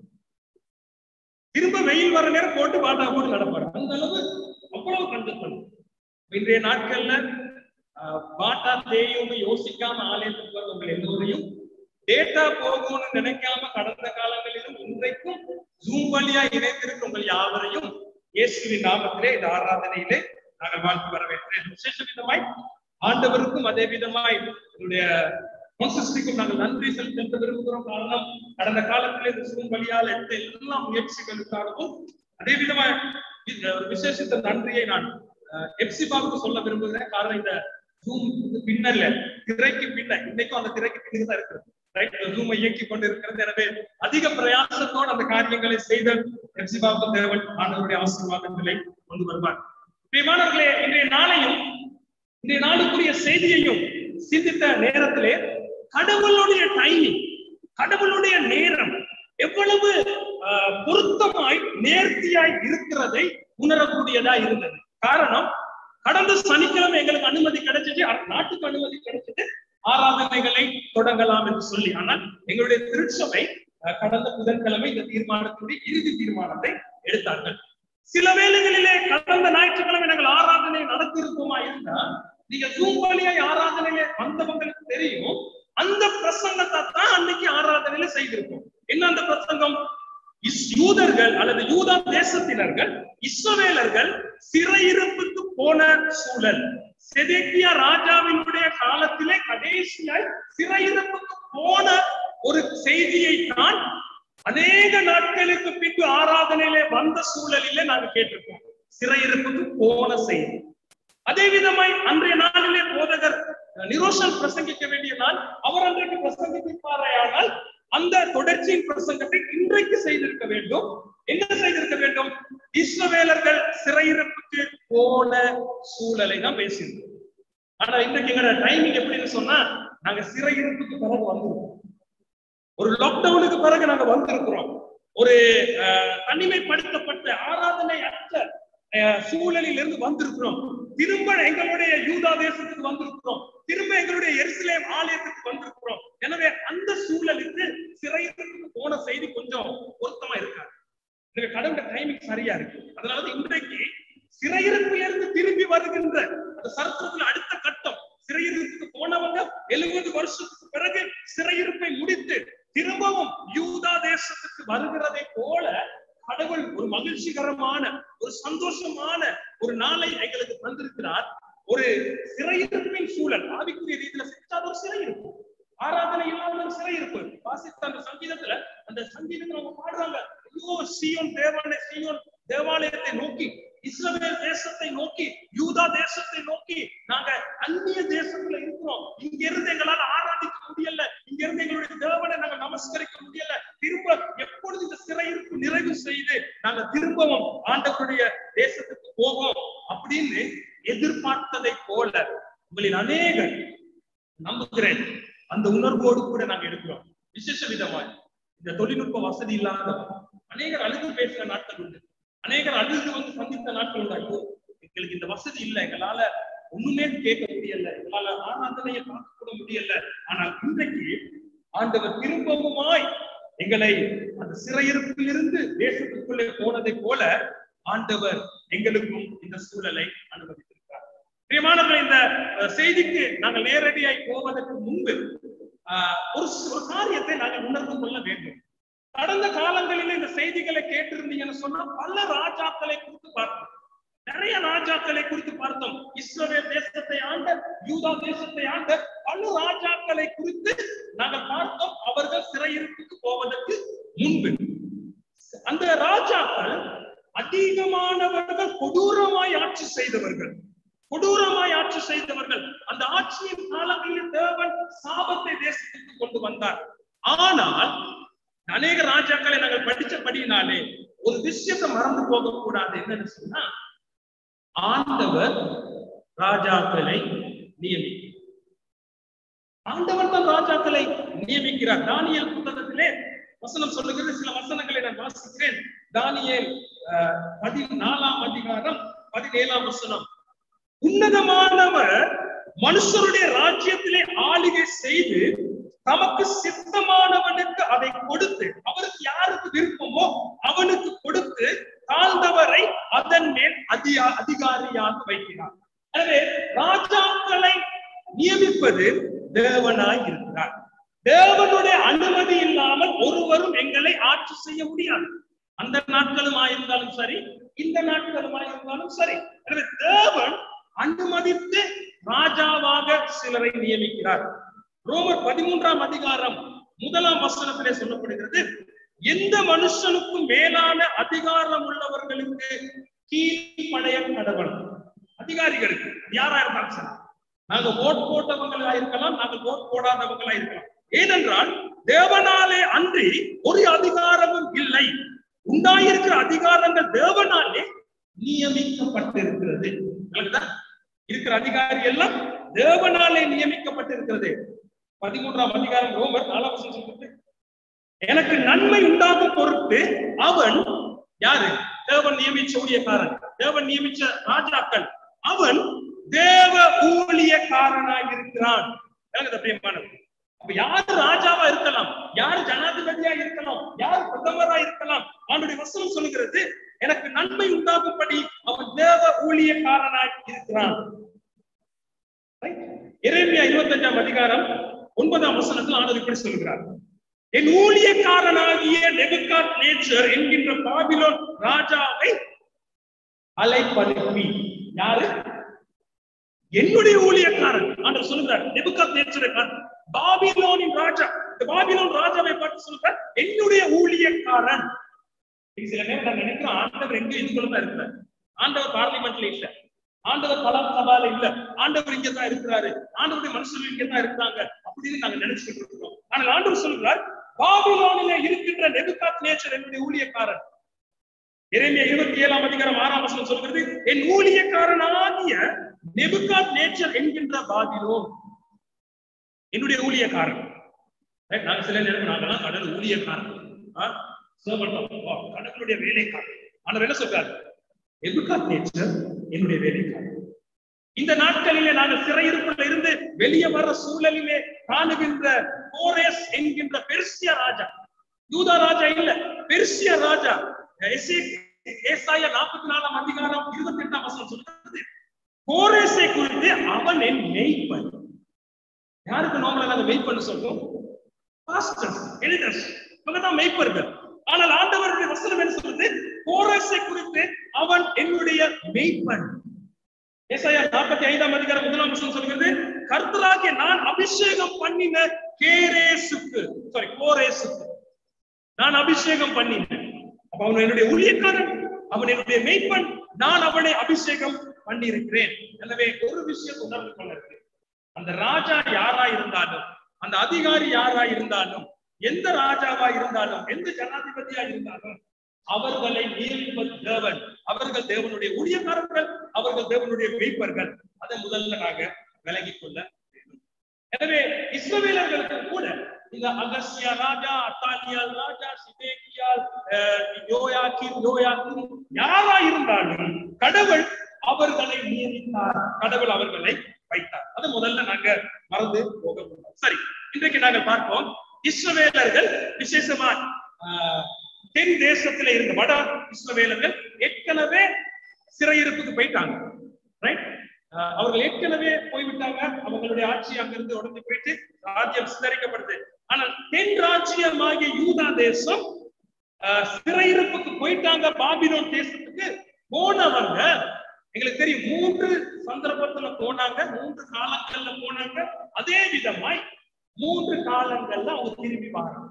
திரும்ப வெயில் வர நேரம் போட்டு பாட்டா போட்டு நடப்பாரு அந்த அளவு அவ்வளவு கஞ்சத்தனம் இன்றைய நாட்கள்ல ஆஹ், பாட்டா தேயும்னு யோசிக்காம ஆலயத்துக்கு வரவங்க எல்லோரையும் டேட்டா போகும்னு நினைக்காம கடந்த காலங்களிலும் இன்றைக்கும் ஜூம் வழியா இணைந்திருக்கும் உங்கள் யாவரையும் இயேசுவின் நாமத்திலே இந்த ஆராதனையிலே நாங்கள் வாழ்த்து வரவேற்கிறேன் விசேஷ விதமாய் ஆண்டவருக்கும் அதே விதமாய் என்னுடைய கன்சிஸ்டிக்கும் நாங்கள் நன்றி செலுத்த விரும்புகிறோம் காரணம் கடந்த காலத்திலே இந்த ஜூம் வழியால் எடுத்த எல்லா முயற்சிகளுக்காகவும் அதே விதமாய் இந்த ஒரு விசேஷித்த நன்றியை நான் எப்சிபாவுக்கு சொல்ல விரும்புகிறேன் காரணம் இந்த ஜூம் பின்னல்ல திரைக்கு பின்ன இன்னைக்கும் அந்த திரைக்கு பின்னுக்கு தான் இருக்கிறது ரைட் ஜூமை இயக்கி கொண்டு இருக்கிறது எனவே அதிக பிரயாசத்தோடு அந்த காரியங்களை செய்த எப்சிபாவுக்கு தேவன் ஆண்டவருடைய ஆசீர்வாதங்களை கொண்டு வருவார் பிரியமானவர்களே இன்றைய நாளையும் இன்றைய நாளுக்குரிய செய்தியையும் சிந்தித்த நேரத்திலே கடவுளுடைய டைமிங் கடவுளுடைய நேரம் எவ்வளவு ஆஹ், பொருத்தமாய் நேர்த்தியாய் இருக்கிறதை உணரக்கூடியதா இருந்தது காரணம் கடந்த சனிக்கிழமை எங்களுக்கு அனுமதி கிடைச்சிச்சு அ- நாட்டுக்கு அனுமதி கிடைச்சது ஆராதனைகளை தொடங்கலாம் என்று சொல்லி ஆனால் எங்களுடைய திருச்சபை அஹ், கடந்த புதன்கிழமை இந்த தீர்மானத்தினுடைய இறுதி தீர்மானத்தை எடுத்தார்கள் சில வேளைகளிலே கடந்த ஞாயிற்றுக்கிழமை நாங்கள் ஆராதனை நடத்தியிருப்போமா இருந்தா நீங்க ஜூம் வழியாய் ஆராதனையில வந்தவங்களுக்கு தெரியும் அந்த பிரசங்கத்தை தான் அன்னைக்கு ஆராதனையில செய்திருப்போம் என்ன அந்த பிரசங்கம் இஸ் யூதர்கள் அல்லது யூதா தேசத்தினர்கள் இஸ்ரவேலர்கள் சிறையிருப்புக்கு போன சூழல் செதேக்கியா ராஜாவினுடைய காலத்திலே கடைசியாய் சிறையிருப்புக்கு போன ஒரு செய்தியை தான் அநேக நாட்களுக்கு பின்பு ஆராதனையிலே வந்த சூழலிலே நாங்க கேட்டிருக்கோம் சிறையிருப்புக்கு போன செய்தி அதே விதமாய் அன்றைய நாளிலே போதகர் நிரோஷன் பிரசங்கிக்க வேண்டிய நாள் அவர் அன்றைக்கு பிரசங்கிப்பாரையானால் அந்த தொடர்ச்சியின் பிரசங்கத்தை இன்றைக்கு செய்திருக்க வேண்டும் என்ன செய்திருக்க வேண்டும் இஸ்ரவேலர்கள் சிறையிருப்புக்கு போன சூழலை தான் பேசியிருக்கோம் ஆனா இன்றைக்கு எங்களோட டைமிங் எப்படின்னு சொன்னா நாங்க சிறையிருப்புக்கு பிறகு வந்திருக்கோம் ஒரு லாக்டவுனுக்கு பிறகு நாங்க வந்திருக்கிறோம் ஒரு அஹ், தனிமைப்படுத்தப்பட்ட ஆராதனை அற்ற அஹ், சூழலில் இருந்து வந்திருக்கிறோம் திரும்ப எங்களுடைய யூதா தேசத்துக்கு வந்திருக்கிறோம் திரும்ப எங்களுடைய எருசலேம் ஆலயத்துக்கு வந்திருக்கிறோம் எனவே அந்த சூழலுக்கு சிறையிருப்புக்கு போன செய்தி கொஞ்சம் பொருத்தமா இருக்காது இந்த கடவுள டைமிங் சரியா இருக்கு அதனால இன்றைக்கு சிறையிருப்பிலிருந்து திரும்பி வருகின்ற அந்த சரித்திரத்துல அடுத்த கட்டம் சிறையிருப்புக்கு போனவங்க எழுபது வருஷத்துக்கு பிறகு சிறையிருப்பை முடித்து திரும்பவும் யூதா தேசத்துக்கு வருகிறதை போல கடவுள் ஒரு மகிழ்ச்சிகரமான ஒரு சந்தோஷமான ஒரு நாளை எங்களுக்கு தந்திருக்கிறார் ஒரு சிறையிருப்பின் சூழல் ஆவிக்குரிய ரீதியில செஞ்சாத ஒரு சிறையிருப்பு ஆராதனை இல்லாத ஒரு சிறையிருப்பு வாசித்த அந்த சங்கீதத்துல அந்த சங்கீதத்துல அவங்க பாடுறாங்க ஐயோ சீயோன் தேவனை சீயோன் தேவாலயத்தை நோக்கி இஸ்ரவேல் தேசத்தை நோக்கி யூதா தேசத்தை நோக்கி நாங்க அந்நிய தேசத்துல இருக்கிறோம் இங்க இருந்து எங்களால ஆராதிக்க முடியல இங்க இருந்து எங்களுடைய தேவனை நாங்க நமஸ்கரிக்க முடியல திரும்ப எப்பொழுது இந்த சிறையிருப்பு நிறைவு செய்து நாங்க திரும்பவும் ஆண்டவருடைய தேசத்துக்கு போவோம் அப்படின்னு எதிர்பார்த்ததை போல உங்களில் அநேகர் நம்புகிறேன் அந்த உணர்வோடு கூட நாங்க எடுக்கிறோம் விசேஷ விதமாய் இந்த தொழில்நுட்ப வசதி இல்லாத அநேகர் அழுது பேசுற நாட்கள் உண்டு அநேகர் அழுது வந்து சந்தித்த நாட்கள் உண்டு ஐயோ, எங்களுக்கு இந்த வசதி இல்லை எங்களால ஒண்ணுமே கேட்க முடியல எங்களால ஆராதனையை பார்க்க கூட முடியல ஆனால் இன்றைக்கு ஆண்டவர் திரும்பவுமாய் எங்களை அந்த சிறையிருப்பில் இருந்து தேசத்துக்குள்ளே போனதை போல ஆண்டவர் எங்களுக்கும் இந்த சூழலை அனுமதித்திருக்கிறார் பிரியமானவர்கள் இந்த அஹ், செய்திக்கு நாங்கள் நேரடியாய் போவதற்கு முன்பு ஆஹ், ஒரு ஒரு காரியத்தை நாங்கள் உணர்ந்து கொள்ள வேண்டும் கடந்த காலங்களில் இந்த செய்திகளை கேட்டிருந்தீங்கன்னு சொன்னா பல ராஜாக்களை குறித்து பார்த்தோம் நிறைய ராஜாக்களை குறித்து பார்த்தோம் இஸ்ரவேல் தேசத்தை ஆண்ட யூதா தேசத்தை ஆண்ட பல ராஜாக்களை குறித்து நாங்கள் பார்த்தோம் அவர்கள் சிறையிருப்புக்கு போவதற்கு முன்பு அந்த ராஜாக்கள் அதிகமானவர்கள் கொடூரமாய் ஆட்சி செய்தவர்கள் கொடூரமாய் ஆட்சி செய்தவர்கள் அந்த ஆட்சியின் காலங்களில் தேவன் சாபத்தை தேசத்துக்கு கொண்டு வந்தார் ஆனால் அநேக ராஜாக்களை நாங்கள் படிச்சபடியினாலே ஒரு விஷயத்தை மறந்து போக கூடாது என்னன்னு சொன்னா ஆண்டவர் ராஜாக்களை நியமிக்கிறார் ஆண்டவர் தான் ராஜாக்களை நியமிக்கிறார் தானியல் புத்தகத்திலே வசனம் சொல்லுகிறது சில வசனங்களை நான் வாசிக்கிறேன் தானியேல் அஹ், பதினாலாம் அதிகாரம் பதினேழாம் வசனம் உன்னதமானவர் மனுஷருடைய ராஜ்யத்திலே ஆளுகை செய்து தமக்கு சித்தமானவனுக்கு அதை கொடுத்து அவருக்கு யாருக்கு விருப்பமோ அவனுக்கு கொடுத்து தாழ்ந்தவரை அதன் மேல் அதிகா அதிகாரியாக வைக்கிறார் எனவே ராஜாக்களை நியமிப்பது தேவனாய் இருக்கிறார் தேவனுடைய அனுமதி இல்லாமல் ஒருவரும் எங்களை ஆட்சி செய்ய முடியாது அந்த நாட்களும் ஆயிருந்தாலும் சரி இந்த நாட்களும் ஆயிருந்தாலும் சரி எனவே தேவன் அனுமதித்து ராஜாவாக சிலரை நியமிக்கிறார் ரோமர் பதிமூன்றாம் அதிகாரம் முதலாம் வசனத்திலே சொல்லப்படுகிறது எந்த மனுஷனுக்கும் மேலான அதிகாரம் உள்ளவர்களுக்கு கீழ்ப்படைய கடவன் அதிகாரிகளுக்கு யாரா இருந்தாலும் சரி நாங்க ஓட் போட்டவங்களா இருக்கலாம் நாங்கள் ஓட் போடாதவங்களா இருக்கலாம் ஏனென்றால் தேவனாலே அன்றி ஒரு அதிகாரமும் இல்லை உண்டாயிருக்கிற அதிகாரங்கள் தேவனாலே நியமிக்கப்பட்டிருக்கிறது விளங்குதா? இருக்கிற அதிகாரி எல்லாம் தேவனாலே நியமிக்கப்பட்டிருக்கிறது பதிமூன்றாம் அதிகாரம் ரோமர் நாலாம் வசனம் சொல்றது எனக்கு நன்மை உண்டாகும் பொருட்டு அவன் யாரு தேவன் நியமிச்ச ஊழியக்காரன் தேவன் நியமிச்ச ராஜாக்கள் அவன் தேவ ஊழியக்காரனாக இருக்கிறான் விளங்குதா பிரியமானவர் அப்ப யாரு ராஜாவா இருக்கலாம் யாரு ஜனாதிபதியா இருக்கலாம் யார் பிரதமரா இருக்கலாம் அவனுடைய வசனம் சொல்லுகிறது எனக்கு நன்மை உண்டாகும்படி அவன் தேவ ஊழியக்காரனாய் இருக்கிறான் எரேமியா இருபத்தஞ்சாம் அதிகாரம் ஒன்பதாம் வசனத்தில் ஆண்டவர் இப்படி சொல்கிறார் என் ஊழியக்காரனாகிய நெபுகாத் நேச்சர் என்கின்ற பாபிலோன் ராஜாவை அலைப்பனுப்பி யாரு என்னுடைய ஊழியக்காரன் ஆண்டவர் சொல்லுகிறார் நெபுகாத் நேச்சரை பாபிலோனின் ராஜா இந்த பாபிலோன் ராஜாவை பார்த்து சொல்றார் என்னுடைய ஊழியக்காரன் இன்னைக்கு சில நேரம் நான் நினைக்கிறோம் ஆண்டவர் எங்க இதுக்குள்ள தான் இருக்கிறார் ஆண்டவர் பார்லிமெண்ட்ல இல்ல ஆண்டவர் கலாம் சபால இல்ல ஆண்டவர் இங்க தான் இருக்கிறாரு ஆண்டவருடைய மனுஷர்கள் இங்க தான் இருக்கிறாங்க அப்படின்னு நாங்க நினைச்சுக்கிட்டு இருக்கிறோம் ஆனால் ஆண்டவர் சொல்கிறார் பாபிலோனிலே இருக்கின்ற நெபுகாத் நேச்சர் என்னுடைய ஊழியக்காரன் எரேமியா இருபத்தி ஏழாம் அதிகாரம் ஆறாம் வசனம் சொல்கிறது என் ஊழியக்காரனாகிய நெபுகாத் நேச்சர் என்கின்ற பாபிலோன் என்னுடைய ஊழியக்காரன் Right? நாங்க சில நேரம் நாங்கெல்லாம் கடல் ஊழியக்காரன் ஆ? servant of God. கடவுளுடைய வேலைக்காரன் ஆண்டவர் என்ன சொல்றாரு நெபுகாத் நேச்சர் என்னுடைய வேலைக்காரன் இந்த நாட்களிலே நாங்கள் சிறையிருப்பில் இருந்து வெளியே வர சூழலிலே காணுகின்ற கோரேஸ் என்கின்ற பெர்சிய ராஜா யூதா ராஜா இல்ல பெர்சிய ராஜா எசே- ஏசாயா நாற்பத்தி நாலாம் அதிகாரம் இருபத்தி எட்டாம் வசனம் சொல்றது கோரேசை குறித்து அவன் என் மெய்ப்பன் யாருக்கு நோம்பல நாங்க மெய்ப்பன்னு சொல்றோம் பாஸ்டர்ஸ் எல்டர்ஸ் இவங்க தான் மெய்ப்பர்கள் ஆனால் ஆண்டவருடைய வசனம் என்ன சொல்றது கோரேசை குறித்து அவன் என்னுடைய மெய்ப்பன் ஏசாயா நாற்பத்தி ஐந்தாம் அதிகாரம் முதலாம் வசனம் சொல்கிறது கர்த்தராகிய நான் அபிஷேகம் பண்ணின கேரேசுக்கு சாரி கோரேசுக்கு நான் அபிஷேகம் பண்ணினேன் அப்ப அவன் என்னுடைய ஊழியக்காரன் அவன் என்னுடைய மெய்ப்பன் நான் அவனை அபிஷேகம் பண்ணியிருக்கிறேன் எனவே ஒரு விஷயம் உணர்ந்து கொண்டிருக்கிறேன் அந்த ராஜா யாரா இருந்தாலும் அந்த அதிகாரி யாரா இருந்தாலும் எந்த ராஜாவா இருந்தாலும் எந்த ஜனாதிபதியா இருந்தாலும் அவர்களை நியமிப்பது தேவன் அவர்கள் தேவனுடைய ஊழியக்காரர்கள் அவர்கள் தேவனுடைய மெய்ப்பர்கள் அதை முதல்ல நாங்க விலகிக் கொள்ள வேண்டும் எனவே இஸ்ரவேலர்களுக்கு கூட இந்த அகஸ்தியா ராஜா அத்தாலியால் ராஜா சிதேக்கியால் அஹ், யோயாக்கீம் யோயாக்கீம் யாரா இருந்தாலும் கடவுள் அவர்களை நியமித்தார் கடவுள் அவர்களை வைத்தார் அது முதல்ல நாங்க மறந்து போக கூடாது சரி இன்றைக்கு நாங்கள் பார்ப்போம் இஸ்ரவேலர்கள் விசேஷமா ஆஹ், தென் தேசத்துல இருந்த வட இஸ்ரவேலர்கள் ஏற்கனவே சிறையிருப்புக்கு போயிட்டாங்க ரைட் அவர்கள் ஏற்கனவே போய்விட்டாங்க அவங்களுடைய ஆட்சி அங்கிருந்து உடனே போயிட்டு ராஜ்யம் சிதறிக்கப்படுது ஆனால் தென் ராஜ்யமாகிய யூதா தேசம் ஆஹ், சிறையிருப்புக்கு போயிட்டாங்க பாபிலோன் தேசத்துக்கு போனவங்க எங்களுக்கு தெரியும் மூன்று சந்தர்ப்பத்துல போனாங்க மூன்று காலங்கள்ல போனாங்க அதே விதமாய் மூன்று காலங்கள்ல அவங்க திரும்பி வராங்க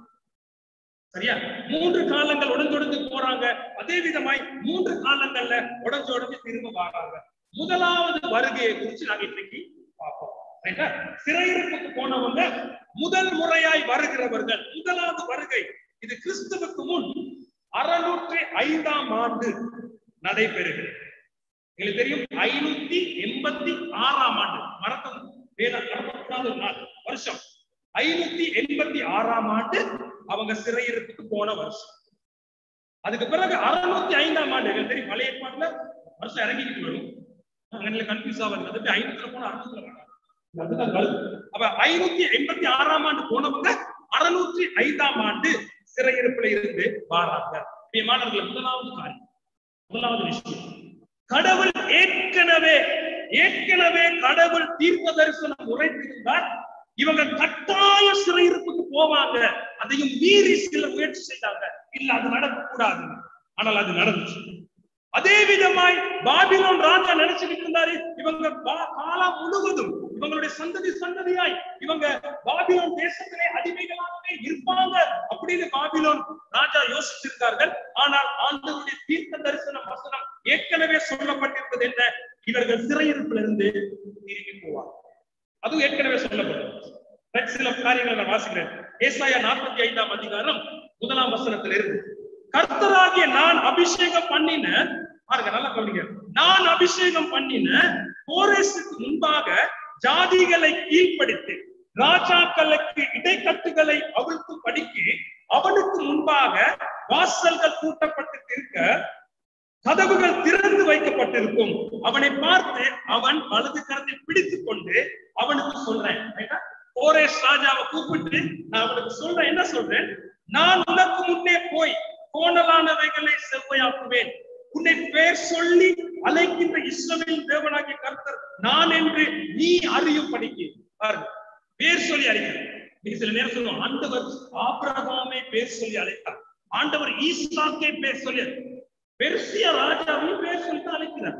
சரியா மூன்று காலங்கள் உடஞ்சொடஞ்சு போறாங்க அதே விதமாய் மூன்று காலங்கள்ல உடஞ்சு உடஞ்சு திரும்ப வராங்க முதலாவது வருகையை குறித்து நாங்க இன்னைக்கு பார்ப்போம் ரைட்டா? சிறையிருப்புக்கு போனவங்க முதல் முறையாய் வருகிறவர்கள் முதலாவது வருகை இது கிறிஸ்துவுக்கு முன் அறுநூற்றி ஐந்தாம் ஆண்டு நடைபெறுகிறது எங்களுக்கு தெரியும் ஐநூத்தி எண்பத்தி ஆறாம் ஆண்டு மறக்க வேணாம் மறக்கக்கூடாத ஒரு நாள் வருஷம் ஐநூத்தி எண்பத்தி ஆறாம் ஆண்டு அவங்க சிறையிருப்புக்கு போன வருஷம் அதுக்கு பிறகு அறுநூத்தி ஐந்தாம் ஆண்டு எங்களுக்கு தெரியும் பழைய ஏற்பாடுல வருஷம் இறங்கிக்கிட்டு வரும் அங்கே கன்ஃபியூஸ் ஆகுது அது ஐநூத்துல போன அறுநூத்துல வேண்டாம் அதுதான் வருது அப்ப ஐநூத்தி எண்பத்தி ஆறாம் ஆண்டு போனவங்க அறுநூற்றி ஐந்தாம் ஆண்டு சிறையிருப்புல இருந்து வாராங்க மாணவர்கள் முதலாவது காரியம் முதலாவது விஷயம் கடவுள் ஏற்கனவே ஏற்கனவே கடவுள் தீர்க்க தரிசனம் உரைத்திருந்தார் இவங்க கட்டாய சிறையிருப்புக்கு போவாங்க அதையும் மீறி சில முயற்சி செய்தாங்க இல்ல அது நடக்கக்கூடாது ஆனால் அது நடந்துச்சு அதே விதமாய் பாபிலோன் ராஜா நினைச்சுக்கிட்டு இருந்தாரு இவங்க பா- காலம் முழுவதும் இவங்களுடைய சந்ததி சந்ததியாய் இவங்க பாபிலோன் தேசத்திலே அடிமைகளாகவே இருப்பாங்க அப்படின்னு பாபிலோன் ராஜா யோசிச்சிருந்தார்கள் ஆனால் ஆண்டவருடைய தீர்க்க தரிசன வசனம் ஏற்கனவே சொல்லப்பட்டிருப்பது என்ன இவர்கள் சிறையிருப்பிலிருந்து திரும்பி போவாங்க அதுவும் ஏற்கனவே சொல்லப்பட்டது Right, சில காரியங்களை நான் வாசிக்கிறேன் ஏசாயா நாற்பத்தி ஐந்தாம் அதிகாரம் முதலாம் வசனத்தில் இருந்து கர்த்தராகிய நான் அபிஷேகம் பண்ணின பாருங்க நல்லா கவனிங்க நான் அபிஷேகம் பண்ணின கோரேசுக்கு முன்பாக ஜாதிகளை கீழ்ப்படுத்தி ராஜாக்களுக்கு இடைக்கட்டுகளை அவிழ்த்து படிக்கு அவனுக்கு முன்பாக வாசல்கள் பூட்டப்பட்டு இருக்க கதவுகள் திறந்து வைக்கப்பட்டிருக்கும் அவனை பார்த்து அவன் வலது கரத்தை பிடித்துக் கொண்டு அவனுக்கு சொல்றேன் ரைட்டா? கோரேஸ் ராஜாவை கூப்பிட்டு நான் அவனுக்கு சொல்றேன் என்ன சொல்றேன் நான் உனக்கு முன்னே போய் கோணலானவைகளை செவ்வையாக்குவேன் உன்னை பேர் சொல்லி அழைக்கின்ற இஸ்ரவேல் தேவனாகிய கர்த்தர் நான் என்று நீ அறியும் படிக்க பாருங்க பேர் சொல்லி அறிக்கிறேன் நீங்க சில நேரம் சொல்லுவோம் ஆண்டவர் ஆபிரகாமை பேர் சொல்லி அழைத்தார் ஆண்டவர் ஈசாக்கை பேர் சொல்லி பெருசிய ராஜாவையும் பேர் சொல்லி தான் அழைக்கிறார்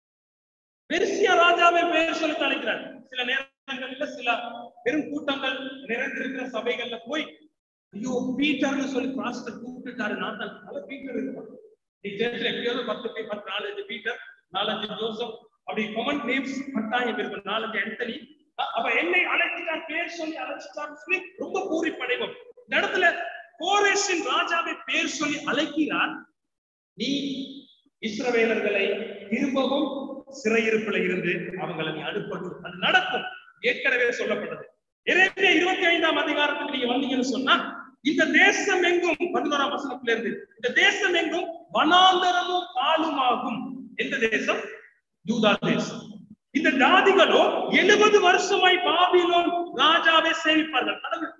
பெருசிய ராஜாவை பேர் சொல்லி தான் அழைக்கிறார் சில நேரங்கள்ல சில பெரும் கூட்டங்கள் நிறைந்திருக்கிற சபைகள்ல போய் ஐயோ பீட்டர்னு சொல்லி பாஸ்டர் கூப்பிட்டுட்டாரு நான் தான் நல்ல பீட்டர் இருப்பான் நீ சேர்த்துல எப்படியாவது பத்து பேர் பத்து நாலஞ்சு பீட்டர் நாலஞ்சு ஜோசப் அப்படி கமன் நேம்ஸ் கட்டாயம் இருக்கும் நாலஞ்சு ஆண்டனி அ- அப்ப என்னை அழைச்சிட்டார் பேர் சொல்லி அழைச்சிட்டார் சொல்லி ரொம்ப பூரிப்படைவோம் இந்த இடத்துல கோரேஷின் ராஜாவை பேர் சொல்லி அழைக்கிறார் நீ இஸ்ரவேலர்களை திரும்பவும் சிறையிருப்பில் இருந்து அவங்களை நீ அனுப்பணும் அது நடக்கும் ஏற்கனவே சொல்லப்பட்டது எரேமியா இருபத்தி ஐந்தாம் அதிகாரத்துக்கு நீங்க வந்தீங்கன்னு சொன்னா இந்த தேசம் எங்கும் பதினோராம் வசனத்துல இருந்து இந்த தேசம் எங்கும் வனாந்தரமும் காலுமாகும் எந்த தேசம் யூதா தேசம் இந்த ஜாதிகளோ எழுபது வருஷமாய் பாபிலோன் ராஜாவை சேவிப்பார்கள் கடவுள்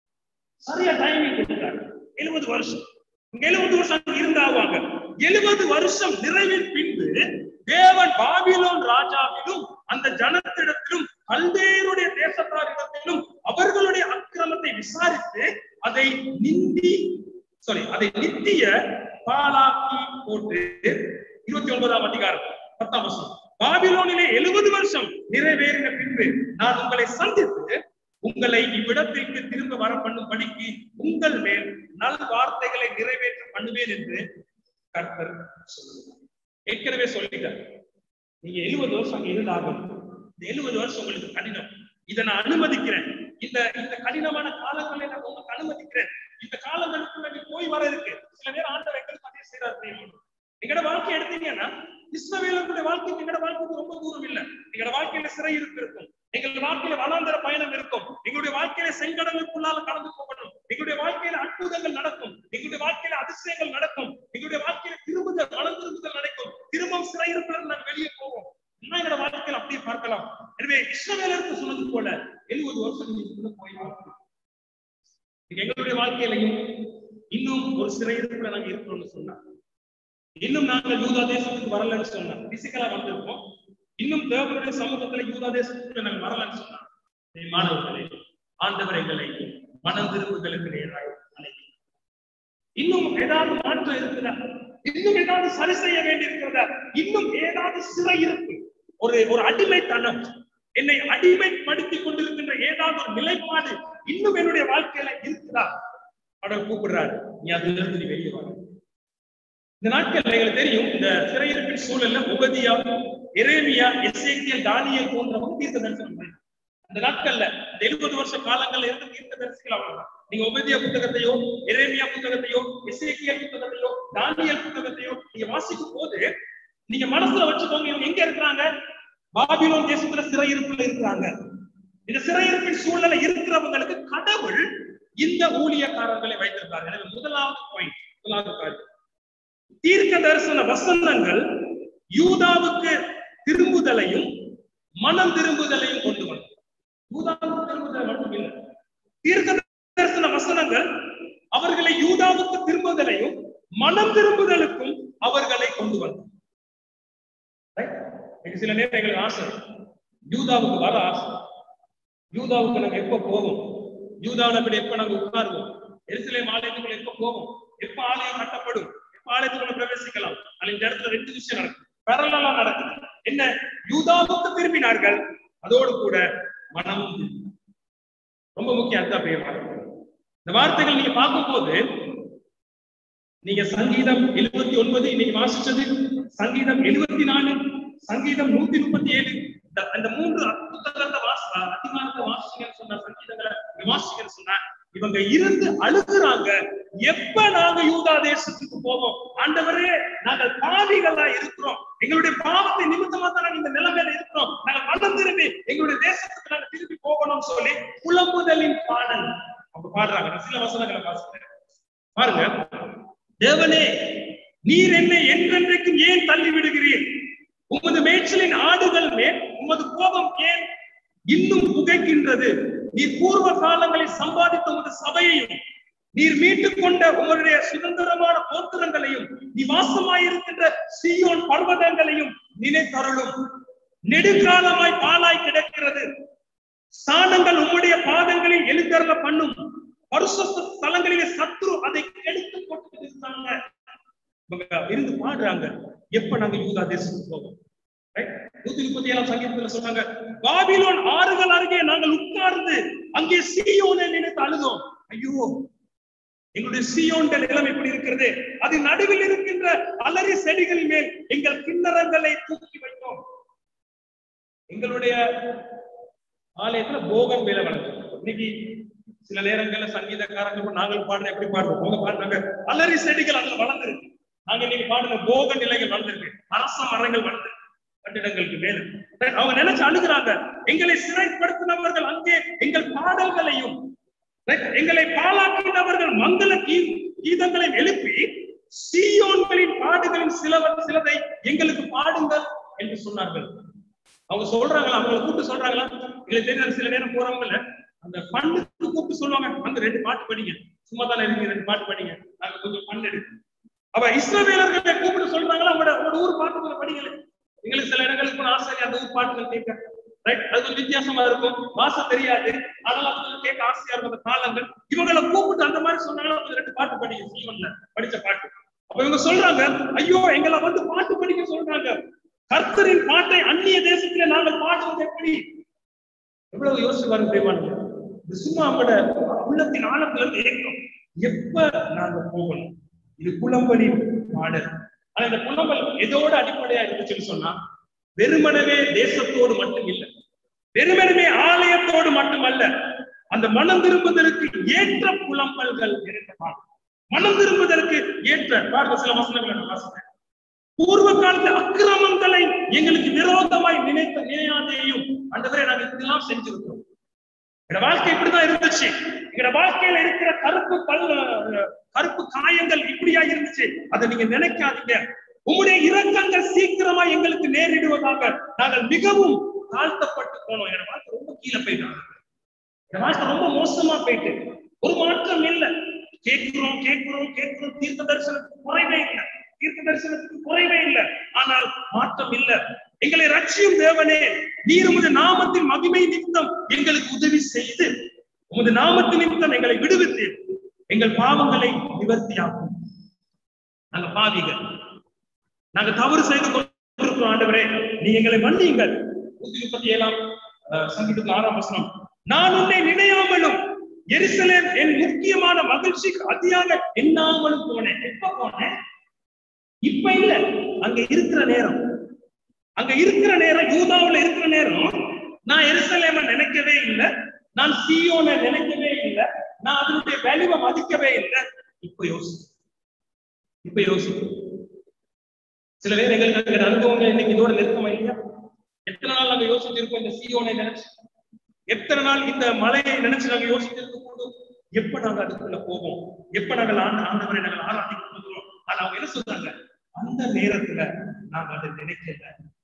சரியா டைமிங் கொடுக்கிறார் எழுபது வருஷம் எழுபது வருஷம் அங்க இருந்தாவாங்க எழுபது வருஷம் நிறைவின் பின்பு தேவன் பாபிலோன் ராஜாவிலும் அந்த ஜனத்திடத்திலும் கல்தேருடைய தேசத்தாரிடத்திலும் அவர்களுடைய அக்கிரமத்தை விசாரித்து அதை நிந்தி சாரி அதை நித்திய பாலாக்கி போட்டு இருபத்தி ஒன்பதாம் அதிகாரம் பத்தாம் வருஷம் பாபிலோனிலே எழுபது வருஷம் நிறைவேறின பின்பு நான் உங்களை சந்தித்து உங்களை இவ்விடத்திற்கு திரும்ப வர பண்ணும்படிக்கு உங்கள் மேல் நல் வார்த்தைகளை நிறைவேற்ற பண்ணுவேன் என்று கர்த்தர் சொல்லுகிறார் ஏற்கனவே சொல்லிட்டார் நீங்க எழுபது வருஷம் அங்க இருந்தாகும் இந்த எழுபது வருஷம் உங்களுக்கு கடினம் இதை நான் அனுமதிக்கிறேன் இந்த இந்த கடினமான காலங்களை நான் உங்களுக்கு அனுமதிக்கிறேன் இந்த காலங்களுக்குள்ள நீ போய் வர இருக்கு சில பேர் ஆண்டவர் எங்களுக்கு அதே செய்யறாரு தெரியுமா எங்களோட வாழ்க்கை எடுத்தீங்கன்னா இஸ்ரவேலர்களுடைய வாழ்க்கைக்கு எங்களோட வாழ்க்கைக்கு ரொம்ப தூரம் இல்ல எங்களோட வாழ்க்கையில சிறை இருப்பு இருக்கும் எங்களுடைய வாழ்க்கையில வனாந்தர பயணம் இருக்கும் எங்களுடைய வாழ்க்கையில செங்கடலுக்குள்ளால கடந்து போகணும் எங்களுடைய வாழ்க்கையில அற்புதங்கள் நடக்கும் எங்களுடைய வாழ்க்கையில அதிசயங்கள் நடக்கும் எங்களுடைய வாழ்க்கையில திரும்புதல் மனம் திரும்புதல் நடக்கும் திரும்பவும் சிறை இருப்பிலிருந்து நாங்கள் வெளியே போவோம் இன்னும் எங்களோட வாழ்க்கையில அப்படியே பார்க்கலாம் எனவே இஸ்ரவேலருக்கு சொன்னது போல எழுபது வருஷம் நீங்க போய் பார்க்கணும் எங்களுடைய வாழ்க்கையிலையும் இன்னும் ஒரு சிறை இருப்பில் நாங்க இருக்கிறோம்னு சொன்னா இன்னும் நாங்கள் யூதா தேசத்துக்கு வரலன்னு சொன்னா பிசிக்கலா வந்திருக்கோம் இன்னும் தேவனுடைய சமூகத்துல யூதா தேசத்துக்கு நாங்கள் வரலன்னு சொன்னா என் மாணவர்களே ஆண்டவர் எங்களை மனம் திரும்புதலுக்கு நேராக அழைக்கிறார். இன்னும் ஏதாவது மாற்றம் இருக்குதா இன்னும் ஏதாவது சரி செய்ய வேண்டி இருக்கிறதா இன்னும் ஏதாவது சிறை இருக்கு ஒரு ஒரு அடிமைத்தனம் என்னை அடிமைப்படுத்தி கொண்டிருக்கின்ற ஏதாவது ஒரு நிலைப்பாடு இன்னும் என்னுடைய வாழ்க்கையில இருக்குதா அவர் கூப்பிடுறாரு நீ அதுல இருந்து நீ வெளியே வர இந்த நாட்கள்ல எங்களுக்கு தெரியும் இந்த சிறையிருப்பின் சூழல்ல உபதியா எரேமியா எஸ்ஏக்கியல் தானியல் போன்றவங்க தீர்க்க தரிசனம் பண்ணாங்க. அந்த நாட்கள்ல இந்த எழுபது வருஷ காலங்கள்ல இருந்து தீர்க்க தரிசிகள் அவ்வளவுதான் நீங்க உபதியா புத்தகத்தையோ எரேமியா புத்தகத்தையோ எஸ்ஏக்கியல் புத்தகத்தையோ தானியல் புத்தகத்தையோ நீங்க வாசிக்கும் போது நீங்க மனசுல வச்சுக்கோங்க இவங்க எங்க இருக்கிறாங்க பாபிலோன் தேசத்துல சிறையிருப்புல இருக்கிறாங்க இந்த சிறையிருப்பின் சூழ்நிலை இருக்கிறவங்களுக்கு கடவுள் இந்த ஊழியக்காரர்களை வைத்திருக்காரு எனவே முதலாவது பாயிண்ட் முதலாவது காரியம் தீர்க்க தரிசன வசனங்கள் யூதாவுக்கு திரும்புதலையும் மனம் திரும்புதலையும் கொண்டு வந்தது யூதாவுக்கு திரும்புதல் மட்டும் இல்லை தீர்க்க தரிசன வசனங்கள் அவர்களை யூதாவுக்கு திரும்புதலையும் மனம் திரும்புதலுக்கும் அவர்களை கொண்டு வந்தது Right? எனக்கு சில நேரம் எங்களுக்கு ஆசை யூதாவுக்கு வர ஆசை யூதாவுக்கு நாங்க எப்ப போவோம் யூதாவில அப்படி எப்ப நாங்க உட்காருவோம் எருசலேம் ஆலயத்துக்குள்ள எப்ப போவோம் எப்ப ஆலயம் கட்டப்படும் எப்ப ஆலயத்துக்குள்ள பிரவேசிக்கலாம் ஆனா இந்த இடத்துல ரெண்டு விஷயம் நடக்கும் பரலலா நடக்குது என்ன யூதாவுக்கு திரும்பினார்கள் அதோடு கூட மனமும் திரும்பினார். ரொம்ப முக்கியம் அதுதான் பெயர் இந்த வார்த்தைகள் நீங்க பார்க்கும்போது நீங்க சங்கீதம் எழுபத்தி ஒன்பது இன்னைக்கு வாசிச்சது சங்கீதம் எழுபத்தி நாலு சங்கீதம் நூத்தி முப்பத்தி ஏழு இந்த அந்த மூன்று புத்தகத்தை வாச அதிகாரத்தை வாசிங்கன்னு சொன்ன சங்கீதங்களை நீங்க வாசிங்கன்னு சொன்னா இவங்க இருந்து அழுகுறாங்க எப்ப நாங்க யூதா தேசத்துக்கு போவோம் ஆண்டவரே நாங்கள் பாவிகளா இருக்கிறோம் எங்களுடைய பாவத்தை நிமித்தமா தான் நாங்க இந்த நிலைமையில இருக்கிறோம் நாங்க மனம் திரும்பி எங்களுடைய தேசத்துக்கு நாங்க திரும்பி போகணும்னு சொல்லி புலம்புதலின் பாடல் அவங்க பாடுறாங்க நான் சில வசனங்களை வாசிக்கிறேன் பாருங்க தேவனே நீர் என்னை என்றென்றைக்கும் ஏன் தள்ளி விடுகிறீர் உமது மேய்ச்சலின் ஆடுகள் மேல் உமது கோபம் ஏன் இன்னும் புகைக்கின்றது நீர் பூர்வ காலங்களில் சம்பாதித்த உமது சபையையும் நீர் மீட்டுக் கொண்ட உங்களுடைய சுதந்திரமான கோத்திரங்களையும் நீ வாசமாயிருக்கின்ற சீயோன் பர்வதங்களையும் நினைத்தருளும் நெடுங்காலமாய் பாலாய் கிடக்கிறது ஸ்தானங்கள் உம்முடைய பாதங்களில் எழுந்தருள பண்ணும் பரிசுத்த ஸ்தலங்களிலே சத்ரு அதை கெடுத்து போட்டு இருந்தாங்க இவங்க இருந்து பாடுறாங்க எப்ப நாங்க யூதா தேசத்துக்கு போவோம் Right? நூத்தி முப்பத்தி ஏழாம் சங்கீதத்துல சொன்னாங்க பாபிலோன் ஆறுகள் அருகே நாங்கள் உட்கார்ந்து அங்கே சீயோனை நினைத்து அழுதோம் ஐயோ எங்களுடைய சீயோன் நிலைமை இப்படி இருக்கிறது அது நடுவில் இருக்கின்ற அலறி செடிகள் மேல் எங்கள் கிண்ணறங்களை தூக்கி வைத்தோம் எங்களுடைய ஆலயத்துல போகம் வேலை வளர்ந்து இன்னைக்கு சில நேரங்கள்ல சங்கீதக்காரங்க கூட நாங்கள் பாடுற எப்படி பாடுறோம் அவங்க பாடுறாங்க அலறி செடிகள் அதுல வளர்ந்துருக்கு நாங்க இன்னைக்கு பாடுற போக நிலைகள் வளர்ந்துருக்கு அரச மரங்கள் வளர்ந்துருக்கு கட்டிடங்களுக்கு மேல அவங்க நினைச்சு அழுகிறாங்க எங்களை சிறைப்படுத்தினவர்கள் அங்கே எங்கள் பாடல்களையும் right? எங்களை பாலாக்கினவர்கள் மங்கள கீ கீதங்களை எழுப்பி சீயோன்களின் பாடுகளின் சிலவ சிலதை எங்களுக்கு பாடுங்கள் என்று சொன்னார்கள் அவங்க சொல்றாங்களா அவங்களை கூப்பிட்டு சொல்றாங்களா இல்லை தெரியாது சில நேரம் போறவங்கள அந்த பண்ணுக்கு கூப்பிட்டு சொல்லுவாங்க அந்த ரெண்டு பாட்டு படிங்க சும்மா தானே இருக்கு ரெண்டு பாட்டு படிங்க நாங்க கொஞ்சம் பண்ணு எடுக்கு அவ இஸ்ரவேலர்களை கூப்பிட்டு சொல்றாங்களா அவங்களோட அவங்களோட ஊர் பாட்டுகளை படிங்களே எங்களுக்கு சில இடங்களுக்கு போன ஆசை அந்த ஊர் பாட்டுகள் கேட்க ரைட் அது கொஞ்சம் வித்தியாசமா இருக்கும் வாசம் தெரியாது அதெல்லாம் கொஞ்சம் கேட்க ஆசையா இருக்கும் அந்த காலங்கள் இவங்களை கூப்பிட்டு அந்த மாதிரி சொன்னாங்களா கொஞ்சம் ரெண்டு பாட்டு படிங்க சீவன்ல படிச்ச பாட்டு அப்ப இவங்க சொல்றாங்க ஐயோ எங்களை வந்து பாட்டு படிக்க சொல்றாங்க கர்த்தரின் பாட்டை அந்நிய தேசத்திலே நாங்கள் பாடுவது எப்படி எவ்வளவு யோசிச்சு பாருங்க பிரியமானவர்களே. இது சும்மா அவங்களோட உள்ளத்தின் ஆழத்துல இருந்து ஏக்கம் எப்ப நாங்க போகணும் இது புலம்படி பாடல் ஆனா இந்த புலம்பல் எதோட அடிப்படையா இருந்துச்சுன்னு சொன்னா வெறுமனவே தேசத்தோடு மட்டும் இல்ல வெறுமனவே ஆலயத்தோடு மட்டுமல்ல அந்த மனம் திரும்புதலுக்கு ஏற்ற புலம்பல்கள் நிறைந்த பாடல் மனம் திரும்புதலுக்கு ஏற்ற பாருங்க சில வசனங்களை நான் வாசிக்கிறேன் பூர்வ காலத்து அக்கிரமங்களை எங்களுக்கு விரோதமாய் நினைத்த நினையாதையும் ஆண்டவரே நாங்க இதெல்லாம் செஞ்சிருக்கிறோம் எங்க வாழ்க்கை இப்படிதான் இருந்துச்சு எங்க வாழ்க்கையில இருக்கிற கருப்பு கல் கருப்பு காயங்கள் இப்படியா இருந்துச்சு அதை நீங்க நினைக்காதீங்க உங்களுடைய இரக்கங்கள் சீக்கிரமா எங்களுக்கு நேரிடுவதாக நாங்கள் மிகவும் தாழ்த்தப்பட்டு போனோம் என் வாழ்க்கை ரொம்ப கீழே போயிட்டாங்க என் வாழ்க்கை ரொம்ப மோசமா போயிட்டு ஒரு மாற்றம் இல்ல கேட்கிறோம் கேட்கிறோம் கேட்கிறோம் தீர்க்க தரிசனத்துக்கு குறைவே இல்லை தீர்க்க தரிசனத்துக்கு குறைவே இல்லை ஆனால் மாற்றம் இல்ல எங்களை ரட்சியும் தேவனே நீர் உமது நாமத்தின் மகிமை நிமித்தம் எங்களுக்கு உதவி செய்து உமது நாமத்தின் நிமித்தம் எங்களை விடுவித்து எங்கள் பாவங்களை நிவர்த்தியாகும் நாங்க பாவிகள் நாங்க தவறு செய்து கொண்டிருக்கிறோம் ஆண்டவரே நீ எங்களை மன்னியுங்கள் நூத்தி முப்பத்தி ஏழாம் அஹ், சங்கீதத்துக்கு ஆறாம் வசனம் நான் உன்னை நினையாமலும் எருசலேம் என் முக்கியமான மகிழ்ச்சிக்கு அதியாக எண்ணாமலும் போனேன் எப்ப போனேன் இப்ப இல்ல அங்க இருக்கிற நேரம் அங்க இருக்கிற நேரம் யூதாவுல இருக்கிற நேரம் நான் எருசலேம நினைக்கவே இல்லை நான் சியோனை நினைக்கவே இல்லை நான் அதனுடைய வேல்யூவை மதிக்கவே இல்லை இப்ப யோசி இப்ப யோசி சில பேர் எங்களுக்கு அங்க அனுபவங்கள் இன்னைக்கு இதோட நிறுத்தமா இல்லையா எத்தனை நாள் நாங்க யோசிச்சிருக்கோம் இந்த சியோனை நினைச்சு எத்தனை நாள் இந்த மலையை நினைச்சு நாங்க யோசிச்சிருக்கும் போது எப்ப நாங்க அதுக்குள்ள போவோம் எப்ப நாங்கள் ஆண்டு ஆண்டவரை நாங்கள் ஆராதிக்க போகிறோம் ஆனா அவங்க என்ன சொல்றாங்க அந்த நேரத்துல நாங்க அதை நினைக்கல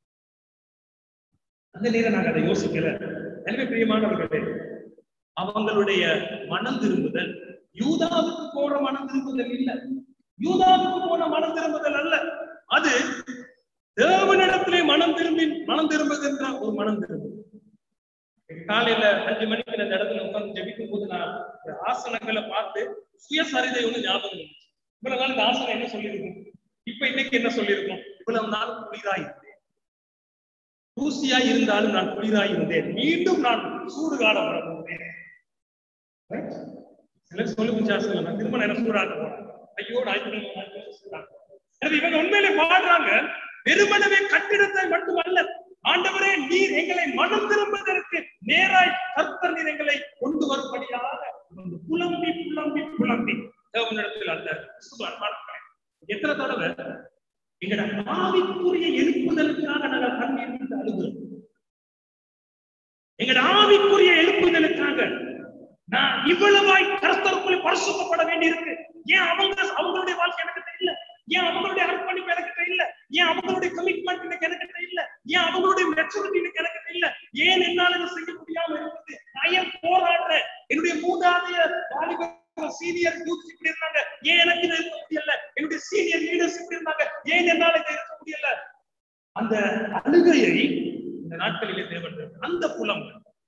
அந்த நேரம் நாங்க அதை யோசிக்கல எனவே பிரியமானவர்களே அவங்களுடைய மனம் திரும்புதல் யூதாவுக்கு போற மனம் திரும்புதல் இல்ல யூதாவுக்கு போன மனம் திரும்புதல் அல்ல அது தேவனிடத்திலே மனம் திரும்பி மனம் திரும்புகின்ற ஒரு மனம் திரும்புதல் காலையில அஞ்சு மணிக்கு அந்த இடத்துல உட்கார்ந்து ஜெபிக்கும் போது நான் இந்த ஆசனங்களை பார்த்து சுயசரிதை ஒண்ணு ஞாபகம் வந்துச்சு. இவ்வளவு நாள் இந்த ஆசனம் என்ன சொல்லியிருக்கும் இப்ப இன்னைக்கு என்ன சொல்லியிருக்கோம் இவ்வளவு நாள் குளிராய் இருந்தேன் தூசியாய் இருந்தாலும் நான் குளிராய் இருந்தேன் மீண்டும் நான் சூடு காண வரப்போகிறேன் Right? சிலர் சொல்லு வித்தியாசம் நான் திரும்ப நான் என்ன சூடாக போறேன் ஐயோ ஞாயிற்றுக்கிழமை ஞாயிற்றுக்கிழமை சூடாக போறேன். எனவே இவங்க உண்மையிலே பாடுறாங்க வெறுமனவே கட்டிடத்தை மட்டுமல்ல ஆண்டவரே நீர் எங்களை மனம் திரும்புவதற்கு நேராய் கர்த்தர் நீர் எங்களை கொண்டு வரும்படியாக வந்து புலம்பி புலம்பி புலம்பி தேவனிடத்தில் அல்ல கிறிஸ்துவ அன்பானவர்களே, எத்தனை தடவை எங்களோட ஆவிக்குரிய எழுப்புதலுக்காக நாங்கள் கண்ணீர் விட்டு அழுகிறோம் எங்களோட ஆவிக்குரிய எழுப்புதலுக்காக நான் இவ்வளவாய் கர்த்தருக்குள் பரிசுத்தப்பட வேண்டியிருக்கு ஏன் அவங்க அவங்களுடைய வாழ்க்கை எனக்கு இல்ல ஏன் அவங்களுடைய அர்ப்பணிப்பு எனக்கு இல்ல ஏன் அவங்களுடைய கமிட்மெண்ட் எனக்கு எனக்கு இல்ல ஏன் அவங்களுடைய மெச்சூரிட்டி எனக்கு எனக்கு இல்ல ஏன் என்னால இதை செய்ய முடியாம இருக்குது நான் ஏன் போராடுறேன் என்னுடைய மூதாதைய வாலிப சீனியர் யூத் இப்படி இருந்தாங்க ஏன் எனக்கு இதை இருக்க முடியல என்னுடைய சீனியர் லீடர்ஸ் இப்படி இருந்தாங்க ஏன் என்னால இதை இருக்க முடியல அந்த அழுகையை இந்த நாட்களிலே தேவன் அந்த புலம்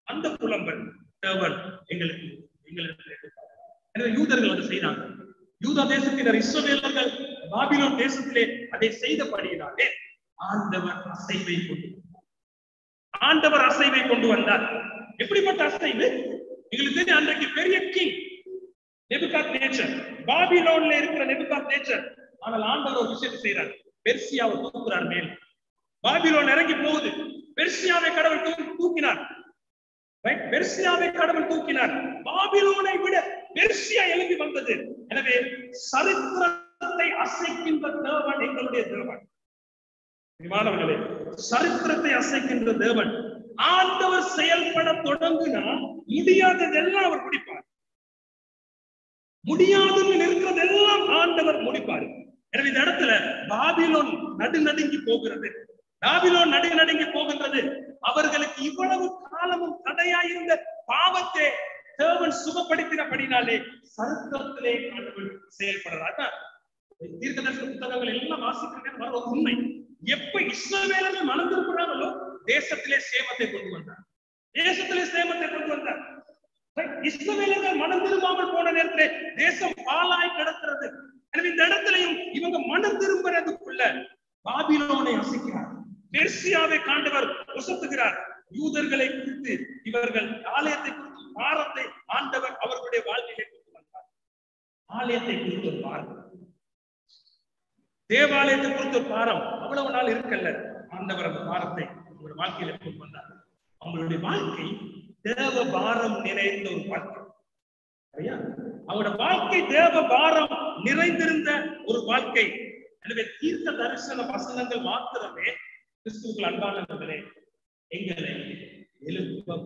அந்த புலம்பல் தேவன் எங்களுக்கு எங்களுக்கு எடுத்தார். எனவே யூதர்கள் அதை செய்தாங்க யூதா தேசத்தினர் இஸ்ரவேலர்கள் பாபிலோன் தேசத்திலே அதை செய்தபடியினாலே ஆண்டவர் அசைவை கொண்டு வந்தார். ஆண்டவர் அசைவை கொண்டு வந்தார் எப்படிப்பட்ட அசைவு எங்களுக்கு தெரியும் அன்றைக்கு பெரிய கிங் நெபுகாத் நேச்சர் பாபிலோன்ல இருக்கிற நெபுகாத் நேச்சர் ஆனால் ஆண்டவர் ஒரு விஷயத்தை செய்யறார் பெர்சியாவை தூக்குறார் மேல் பாபிலோன் இறங்கி போகுது பெர்சியாவை கடவுள் தூக்கி- தூக்கினார் Right? பெர்சியாவை கடவுள் தூக்கினார் பாபிலோனை விட பெர்சியா எழுப்பி வந்தது எனவே சரித்திரத்தை அசைக்கின்ற தேவன் எங்களுடைய தேவன் மாணவர்களே சரித்திரத்தை அசைக்கின்ற தேவன் ஆண்டவர் செயல்பட தொடங்கினா முடியாததெல்லாம் அவர் முடிப்பார் முடியாதுன்னு இருக்கிறதெல்லாம் ஆண்டவர் முடிப்பார் எனவே இந்த இடத்துல பாபிலோன் நடு நடுங்கி போகிறது பாபிலோன் நடு நடுங்கி போகின்றது அவர்களுக்கு இவ்வளவு காலமும் தடையாயிருந்த பாவத்தை தேவன் சுகப்படுத்தினபடினாலே சரித்திரத்திலே ஆண்டவர் செயல்படுறார் அதான் தீர்க்கதரிசன புத்தகங்கள் எல்லாம் வாசிக்கிறது வர ஒரு உண்மை எப்ப இஸ்ரவேலர்கள் மனம் திரும்புறாங்களோ தேசத்திலே சேமத்தை கொண்டு வந்தார் தேசத்திலே சேமத்தை கொண்டு வந்தார் Right? இஸ்ரவேலர்கள் மனம் திரும்பாமல் போன நேரத்திலே தேசம் பாலாய் கிடக்கிறது எனவே இந்த இடத்திலையும் இவங்க மனம் திரும்புறதுக்குள்ள பாபிலோனை அசைக்கிறார் பெர்சியாவை காண்டவர் உசத்துகிறார் யூதர்களை குறித்து இவர்கள் ஆலயத்தை குறித்து பாரத்தை ஆண்டவர் அவர்களுடைய வாழ்க்கையிலே கொண்டு வந்தார் ஆலயத்தை குறித்து ஒரு பாரம் தேவாலயத்தை குறித்த ஒரு பாரம் அவ்வளவு நாள் இருக்கல்ல ஆண்டவர் அந்த பாரத்தை அவங்களுடைய வாழ்க்கையில கொண்டு வந்தார் அவங்களுடைய வாழ்க்கை தேவ பாரம் நிறைந்த ஒரு வாழ்க்கை சரியா அவங்களோட வாழ்க்கை தேவ பாரம் நிறைந்திருந்த ஒரு வாழ்க்கை எனவே தீர்க்க தரிசன வசனங்கள் மாத்திரமே கிறிஸ்துவுக்கு அன்பானவர்களே எங்களை எழுப்ப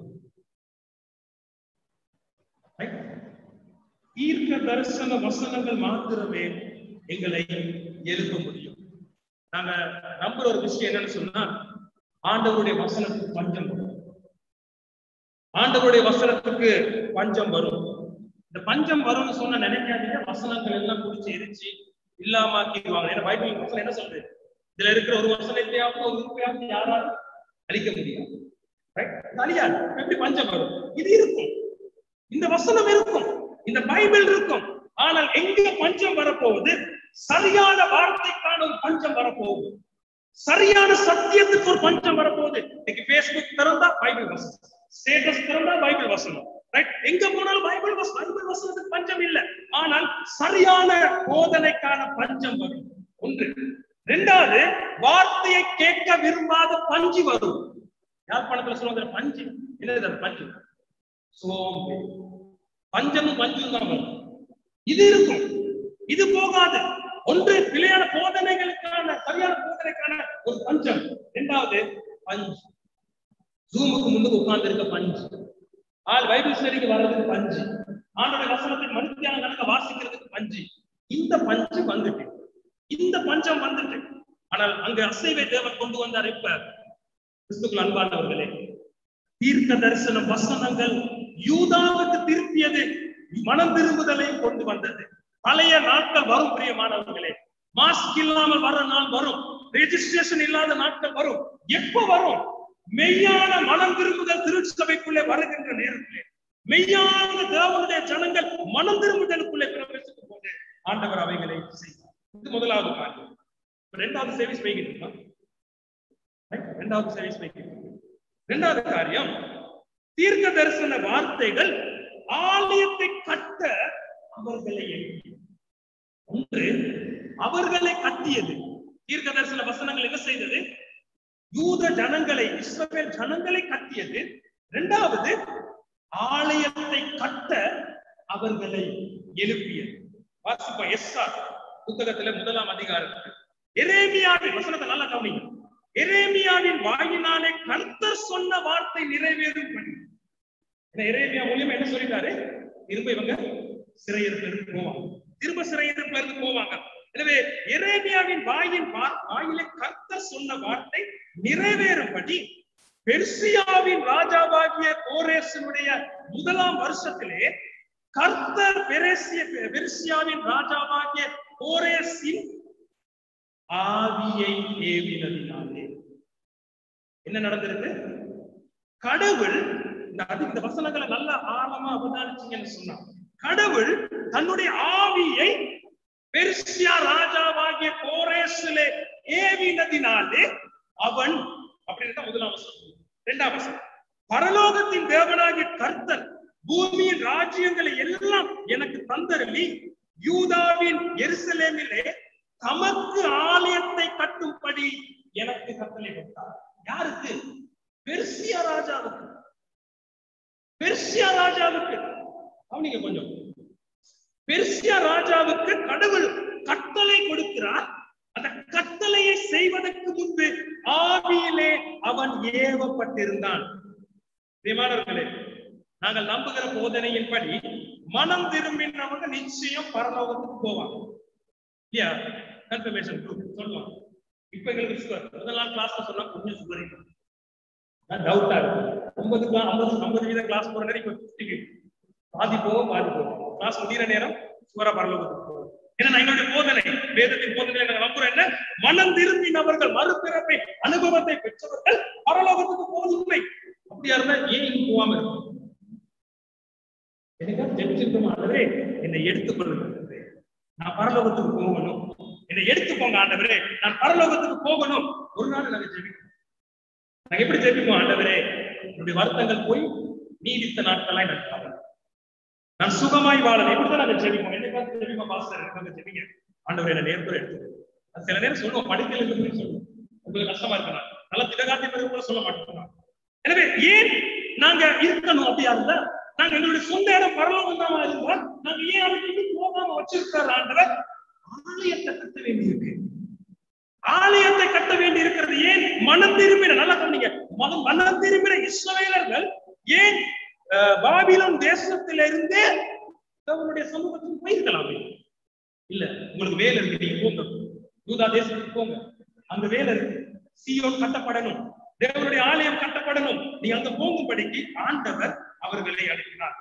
Right? தீர்க்க தரிசன வசனங்கள் மாத்திரமே எங்களை எழுப்ப முடியும் நாங்க நம்புற ஒரு விஷயம் என்னன்னு சொன்னா ஆண்டவருடைய வசனத்துக்கு பஞ்சம் வரும் ஆண்டவருடைய வசனத்துக்கு பஞ்சம் வரும் இந்த பஞ்சம் வரும்னு சொன்ன நினைக்காதீங்க வசனங்கள் எல்லாம் குடிச்சு எரிச்சு இல்லாமக்கிடுவாங்க ஏன்னா பைபிள் வசனம் என்ன சொல்றது இதுல இருக்கிற ஒரு வசனத்தையாவது ஒரு உறுப்பையாவது யாராலும் அழிக்க முடியாது Right? இது அழியாது எப்படி பஞ்சம் வரும் இது இருக்கும் இந்த வசனம் இருக்கும் இந்த பைபிள் இருக்கும் ஆனால் எங்க பஞ்சம் வரப்போகுது சரியான வார்த்தைக்கான ஒரு பஞ்சம் வரப்போகுது சரியான சத்தியத்துக்கு ஒரு பஞ்சம் வரப்போகுது இன்னைக்கு பேஸ்புக் திறந்தா பைபிள் வசனம் ஸ்டேட்டஸ் திறந்தா பைபிள் வசனம் ரைட் எங்க போனாலும் பைபிள் வசனம் பைபிள் வசனத்துக்கு பஞ்சம் இல்ல ஆனால் சரியான போதனைக்கான பஞ்சம் வரும் ஒன்று இரண்டாவது வார்த்தையை கேட்க விரும்பாத பஞ்சு வரும் யாழ்ப்பாணத்துல சொல்லுவாங்க பஞ்சு என்னது அது பஞ்சு சோம்பு பஞ்சமும் பஞ்சும் தான் வரும் இது இருக்கும் இது போகாது ஒன்று பிழையான போதனைகளுக்கான சரியான போதனைக்கான ஒரு பஞ்சம் இரண்டாவது பஞ்சு ஜூமுக்கு முன்னுக்கு உட்கார்ந்து இருக்க பஞ்சு ஆள் பைபிள் ஸ்டடிக்கு வர்றதுக்கு பஞ்சு ஆண்டோட வசனத்தை மனுத்தியான கணக்க வாசிக்கிறதுக்கு பஞ்சு இந்த பஞ்சு வந்துட்டு இந்த பஞ்சம் வந்துட்டு ஆனால் அங்க அசைவை தேவன் கொண்டு வந்தார் இப்ப கிறிஸ்துக்குள் அன்பானவர்களே தீர்க்க தரிசன வசனங்கள் யூதாவுக்கு திருப்பியது மனம் திரும்புதலையும் கொண்டு வந்தது பழைய நாட்கள் வரும் பிரியமானவர்களே மாஸ்க் இல்லாமல் வர நாள் வரும் ரெஜிஸ்ட்ரேஷன் இல்லாத நாட்கள் வரும் எப்ப வரும் மெய்யான மனம் திரும்புதல் திருச்சபைக்குள்ளே வருகின்ற நேரத்திலே மெய்யான தேவனுடைய ஜனங்கள் மனம் திரும்புதலுக்குள்ளே பிரவேசிக்கும் போது ஆண்டவர் அவைகளை செய்வார் இது முதலாவது காரியம் இப்ப ரெண்டாவது சர்வீஸ் வைக்கிறீங்களா ரெண்டாவது சர்வீஸ் வைக்கிறீங்க இரண்டாவது காரியம் தீர்க்க தரிசன வார்த்தைகள் ஆலயத்தை கட்ட அவர்களை எழுப்பியது ஒன்று அவர்களை கட்டியது தீர்க்க தரிசன வசனங்கள் என்ன செய்தது யூத ஜனங்களை இஸ்ரவேல் ஜனங்களை கட்டியது இரண்டாவது ஆலயத்தை கட்ட அவர்களை எழுப்பியது வாசிப்பா எஸ்ஆ புத்தகத்துல முதலாம் அதிகாரத்தில் எரேமியாவின் வசனத்தை நல்லா கவனிங்க எரேமியாவின் வாயினாலே கர்த்தர் சொன்ன வார்த்தை நிறைவேறும் படி எரேமியா மூலியமா என்ன சொல்லிட்டாரு திரும்ப இவங்க சிறையிருப்புல இருந்து போவாங்க திரும்ப சிறையிருப்புல இருந்து போவாங்க எனவே எரேமியாவின் வாயின் வாயிலே கர்த்தர் சொன்ன வார்த்தை நிறைவேறும்படி பெர்சியாவின் ராஜாவாகிய கோரேசனுடைய முதலாம் வருஷத்திலே கர்த்தர் பெரேசிய பெர்சியாவின் ராஜாவாகிய கோரேசின் ஆவியை ஏவினதினாலே என்ன நடந்திருக்கு கடவுள் கூடாது இந்த வசனங்களை நல்லா ஆழமா அவதானிச்சீங்கன்னு சொன்னா கடவுள் தன்னுடைய ஆவியை பெர்சியா ராஜாவாகிய கோரேசிலே ஏவினதினாலே அவன் அப்படின்னு முதலாம் வசனம் இரண்டாம் வசனம் பரலோகத்தின் தேவனாகிய கர்த்தர் பூமியின் ராஜ்யங்களை எல்லாம் எனக்கு தந்தருளி யூதாவின் எருசலேமிலே தமக்கு ஆலயத்தை கட்டும்படி எனக்கு கட்டளை கொடுத்தார் யாருக்கு பெர்சியா ராஜாவுக்கு பெர்சியா ராஜாவுக்கு அவனிங்க கொஞ்சம் பெர்சியா ராஜாவுக்கு கடவுள் கட்டளை கொடுக்கிறார் அந்த கட்டளையை செய்வதற்கு முன்பு ஆவியிலே அவன் ஏவப்பட்டிருந்தான் பிரியமானவர்களே நாங்கள் நம்புகிற போதனையின்படி மனம் திரும்பினவங்க நிச்சயம் பரலோகத்துக்கு போவாங்க இல்லையா கன்ஃபர்மேஷன் சொல்லலாம் இப்ப எங்களுக்கு சுகர் முதல் நாள் கிளாஸ்ல சொன்னா கொஞ்சம் சுகர் டவுட்டா இருக்கு ஐம்பது கிளாஸ் ஐம்பது ஐம்பது வீதம் கிளாஸ் போற நேரம் இப்ப ஃபிஃப்டி பாதி போகும் பாதி போகும் கிளாஸ் முடிகிற நேரம் சுவர பரலோகத்துக்கு போகும் ஏன்னா எங்களுடைய போதனை வேதத்தின் போதனை நாங்கள் நம்புறோம் என்ன மனம் திரும்பினவர்கள் மறுபிறப்பை அனுபவத்தை பெற்றவர்கள் பரலோகத்துக்கு போவதில்லை அப்படியா இருந்தா ஏன் இங்க போகாம இருக்கும் எனக்கு ஜெபிச்சிருக்கோம் ஆண்டவரே என்னை எடுத்துக்கொள்ளுங்க ஆண்டவரே. நான் பரலோகத்துக்கு போகணும் என்னை எடுத்துக்கோங்க ஆண்டவரே நான் பரலோகத்துக்கு போகணும் ஒரு நாள் நாங்க ஜெபிக்கணும் நாங்க எப்படி ஜெபிப்போம் ஆண்டவரே என்னுடைய வருத்தங்கள் போய் நீடித்த நாட்களாய் நான் வாழணும். நான் சுகமாய் வாழணும் இப்படிதான் நாங்க ஜெபிப்போம் என்னைக்காவது ஜெபிப்போம் பாஸ்டர் நாங்க ஜெபிங்க ஆண்டவரே என்ன நேர்த்துறை எடுத்து அது சில நேரம் சொல்லுவோம் படிக்கல இருந்து சொல்லுவோம் உங்களுக்கு கஷ்டமா இருக்கணும் நல்லா திடகாட்டி பிறகு கூட சொல்ல மாட்டோம் எனவே ஏன் நாங்க இருக்கணும் அப்படியா இருந்தா நாங்க எங்களுடைய சொந்த இடம் பரலோகம் தான் இருந்தா நாங்க ஏன் அதுக்கு போகாம வச்சிருக்காரு ஆண்டவர் ஆலயத்தை கட்ட வேண்டி இருக்கு ஆலயத்தை கட்ட வேண்டி இருக்கிறது ஏன் மனம் திரும்பின நல்லா சொன்னீங்க மனம் மனம் திரும்பின இஸ்ரவேலர்கள் ஏன் அஹ், பாபிலோன் தேசத்திலிருந்தே அவருடைய சமூகத்துக்கு போயிருக்கலாமே இல்ல உங்களுக்கு வேலை இருக்கு நீங்க போங்க யூதா தேசத்துக்கு போங்க அங்க வேலை இருக்கு சியோன் கட்டப்படணும் தேவனுடைய ஆலயம் கட்டப்படணும் நீ அங்க போகும்படிக்கு ஆண்டவர் அவர்களை அழைக்கிறார்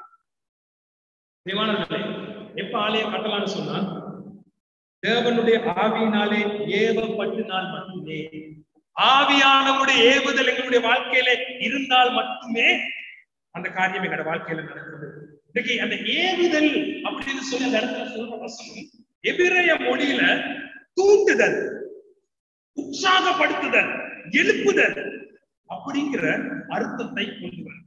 தேவானவர்களே எப்ப ஆலயம் கட்டலாம்னு சொன்னா தேவனுடைய ஆவியினாலே ஏவப்பட்டினால் மட்டுமே ஆவியானவருடைய ஏவுதல் எங்களுடைய வாழ்க்கையில இருந்தால் மட்டுமே அந்த காரியம் எங்களோட வாழ்க்கையில நடக்கிறது இன்னைக்கு அந்த ஏவுதல் அப்படின்னு சொல்லி அந்த இடத்துல சொல்ற வசனம் எபிரேய மொழியில தூண்டுதல் உற்சாகப்படுத்துதல் எழுப்புதல் அப்படிங்கிற அர்த்தத்தை கொண்டு வருகிறது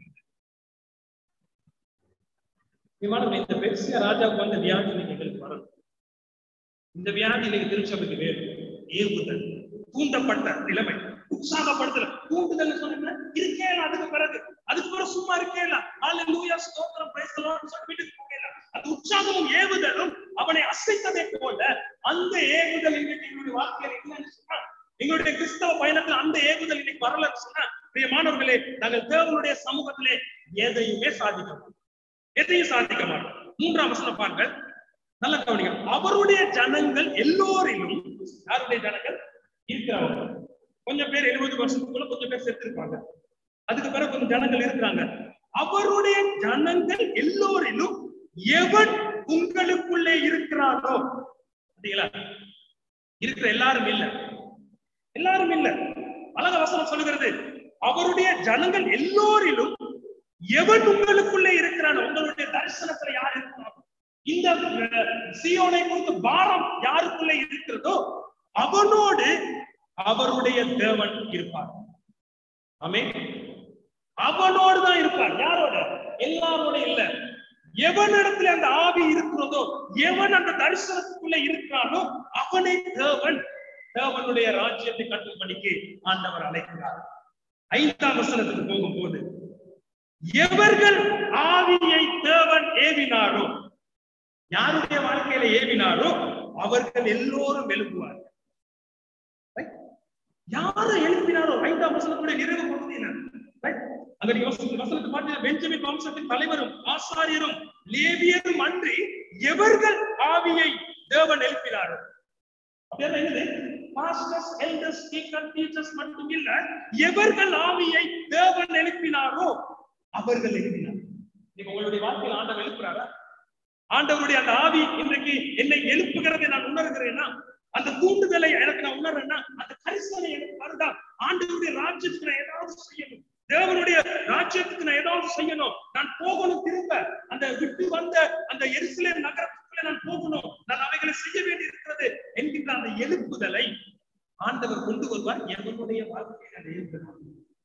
விமானம் இந்த பெருசிய ராஜாவுக்கு வந்த வியாதி இன்னைக்கு எங்களுக்கு வரணும் இந்த வியாதி இன்னைக்கு திருச்சபைக்கு வேறு ஏவுதல் தூண்டப்பட்ட நிலைமை உற்சாகப்படுத்தல தூண்டுதல் சொன்னீங்க இருக்கே இல்ல அதுக்கு பிறகு அதுக்கு பிறகு சும்மா இருக்கே இல்ல ஹalleluya ஸ்தோத்திரம் பிரைஸ் தி லார்ட் சொல்லி வீட்டுக்கு போகல அந்த உற்சாகமும் ஏவுதலும் அவனை அசைத்ததை போல அந்த ஏவுதல் இன்னைக்கு எங்களுடைய வாழ்க்கையில இல்லைன்னு சொன்னா எங்களுடைய கிறிஸ்தவ பயணத்துல அந்த ஏவுதல் இன்னைக்கு வரலன்னு சொன்னா பிரியமானவர்களே நாங்கள் தேவனுடைய சமூகத்திலே எதையுமே சாதிக்க மாட்டோம் எதையும் சாதிக்க மாட்டோம் மூன்றாம் வசனம் பாருங்கள் நல்ல கவனிங்க அவருடைய ஜனங்கள் எல்லோரிலும் யாருடைய ஜனங்கள் இருக்கிறவங்க கொஞ்சம் பேர் எழுபது வருஷத்துக்குள்ள கொஞ்சம் பேர் செத்துருப்பாங்க அதுக்கு பிறகு கொஞ்சம் ஜனங்கள் இருக்கிறாங்க அவருடைய ஜனங்கள் எல்லோரிலும் எவன் உங்களுக்குள்ளே இருக்கிறானோ அப்படிங்களா இருக்கிற எல்லாரும் இல்ல எல்லாரும் இல்ல அழக வசனம் சொல்லுகிறது அவருடைய ஜனங்கள் எல்லோரிலும் எவன் உங்களுக்குள்ளே இருக்கிறானோ உங்களுடைய தரிசனத்துல யார் இருக்கிறானோ இந்த அஹ், சீயோனை குறித்த பாரம் யாருக்குள்ளே இருக்கிறதோ அவனோடு அவருடைய தேவன் இருப்பார் ஆமே அவனோடு தான் இருப்பார் யாரோட எல்லாரோட இல்ல எவனிடத்துல அந்த ஆவி இருக்கிறதோ எவன் அந்த தரிசனத்துக்குள்ள இருக்கிறானோ அவனை தேவன் தேவனுடைய ராஜ்யத்தை கட்டும்படிக்கு ஆண்டவர் அழைக்கிறார் ஐந்தாம் வசனத்துக்கு போகும்போது எவர்கள் ஆவியை தேவன் ஏவினாரோ யாருடைய வாழ்க்கையில ஏவினாரோ அவர்கள் எல்லோரும் எழுப்புவார்கள் Right? யாரை எழுப்பினாரோ ஐந்தாம் வசனத்துடைய நிறைவு பகுதியில Right? அங்க நீங்க வசன- வசனத்தை பார்த்தீங்கன்னா பெஞ்சமின் வம்சத்தின் தலைவரும் ஆசாரியரும் லேவியரும் அன்றி எவர்கள் ஆவியை தேவன் எழுப்பினாரோ அப்படின்னா என்னது பாஸ்டர்ஸ் எல்டர்ஸ் டீச்சர் டீச்சர்ஸ் மட்டும் இல்ல எவர்கள் ஆவியை தேவன் எழுப்பினாரோ அவர்கள் எழுப்பினார் நீங்க உங்களுடைய வாழ்க்கையில் ஆண்டவர் எழுப்புறாரா ஆண்டவருடைய அந்த ஆவி இன்றைக்கு என்னை எழுப்புகிறதை நான் உணர்கிறேன்னா அந்த தூண்டுதலை எனக்கு நான் உணர்றேன்னா அந்த கரிசனை எனக்கு வருதா ஆண்டவருடைய ராஜ்யத்துக்கு நான் ஏதாவது செய்யணும் தேவனுடைய ராஜ்யத்துக்கு நான் ஏதாவது செய்யணும் நான் போகணும் திரும்ப அந்த விட்டு வந்த அந்த எருசலேம் நகரத்துக்குள்ள நான் போகணும் நான் அவைகளை செய்ய வேண்டி இருக்கிறது என்கின்ற அந்த எழுப்புதலை ஆண்டவர் கொண்டு வருவார் எவனுடைய வாழ்க்கையில் அதை ஏற்படும்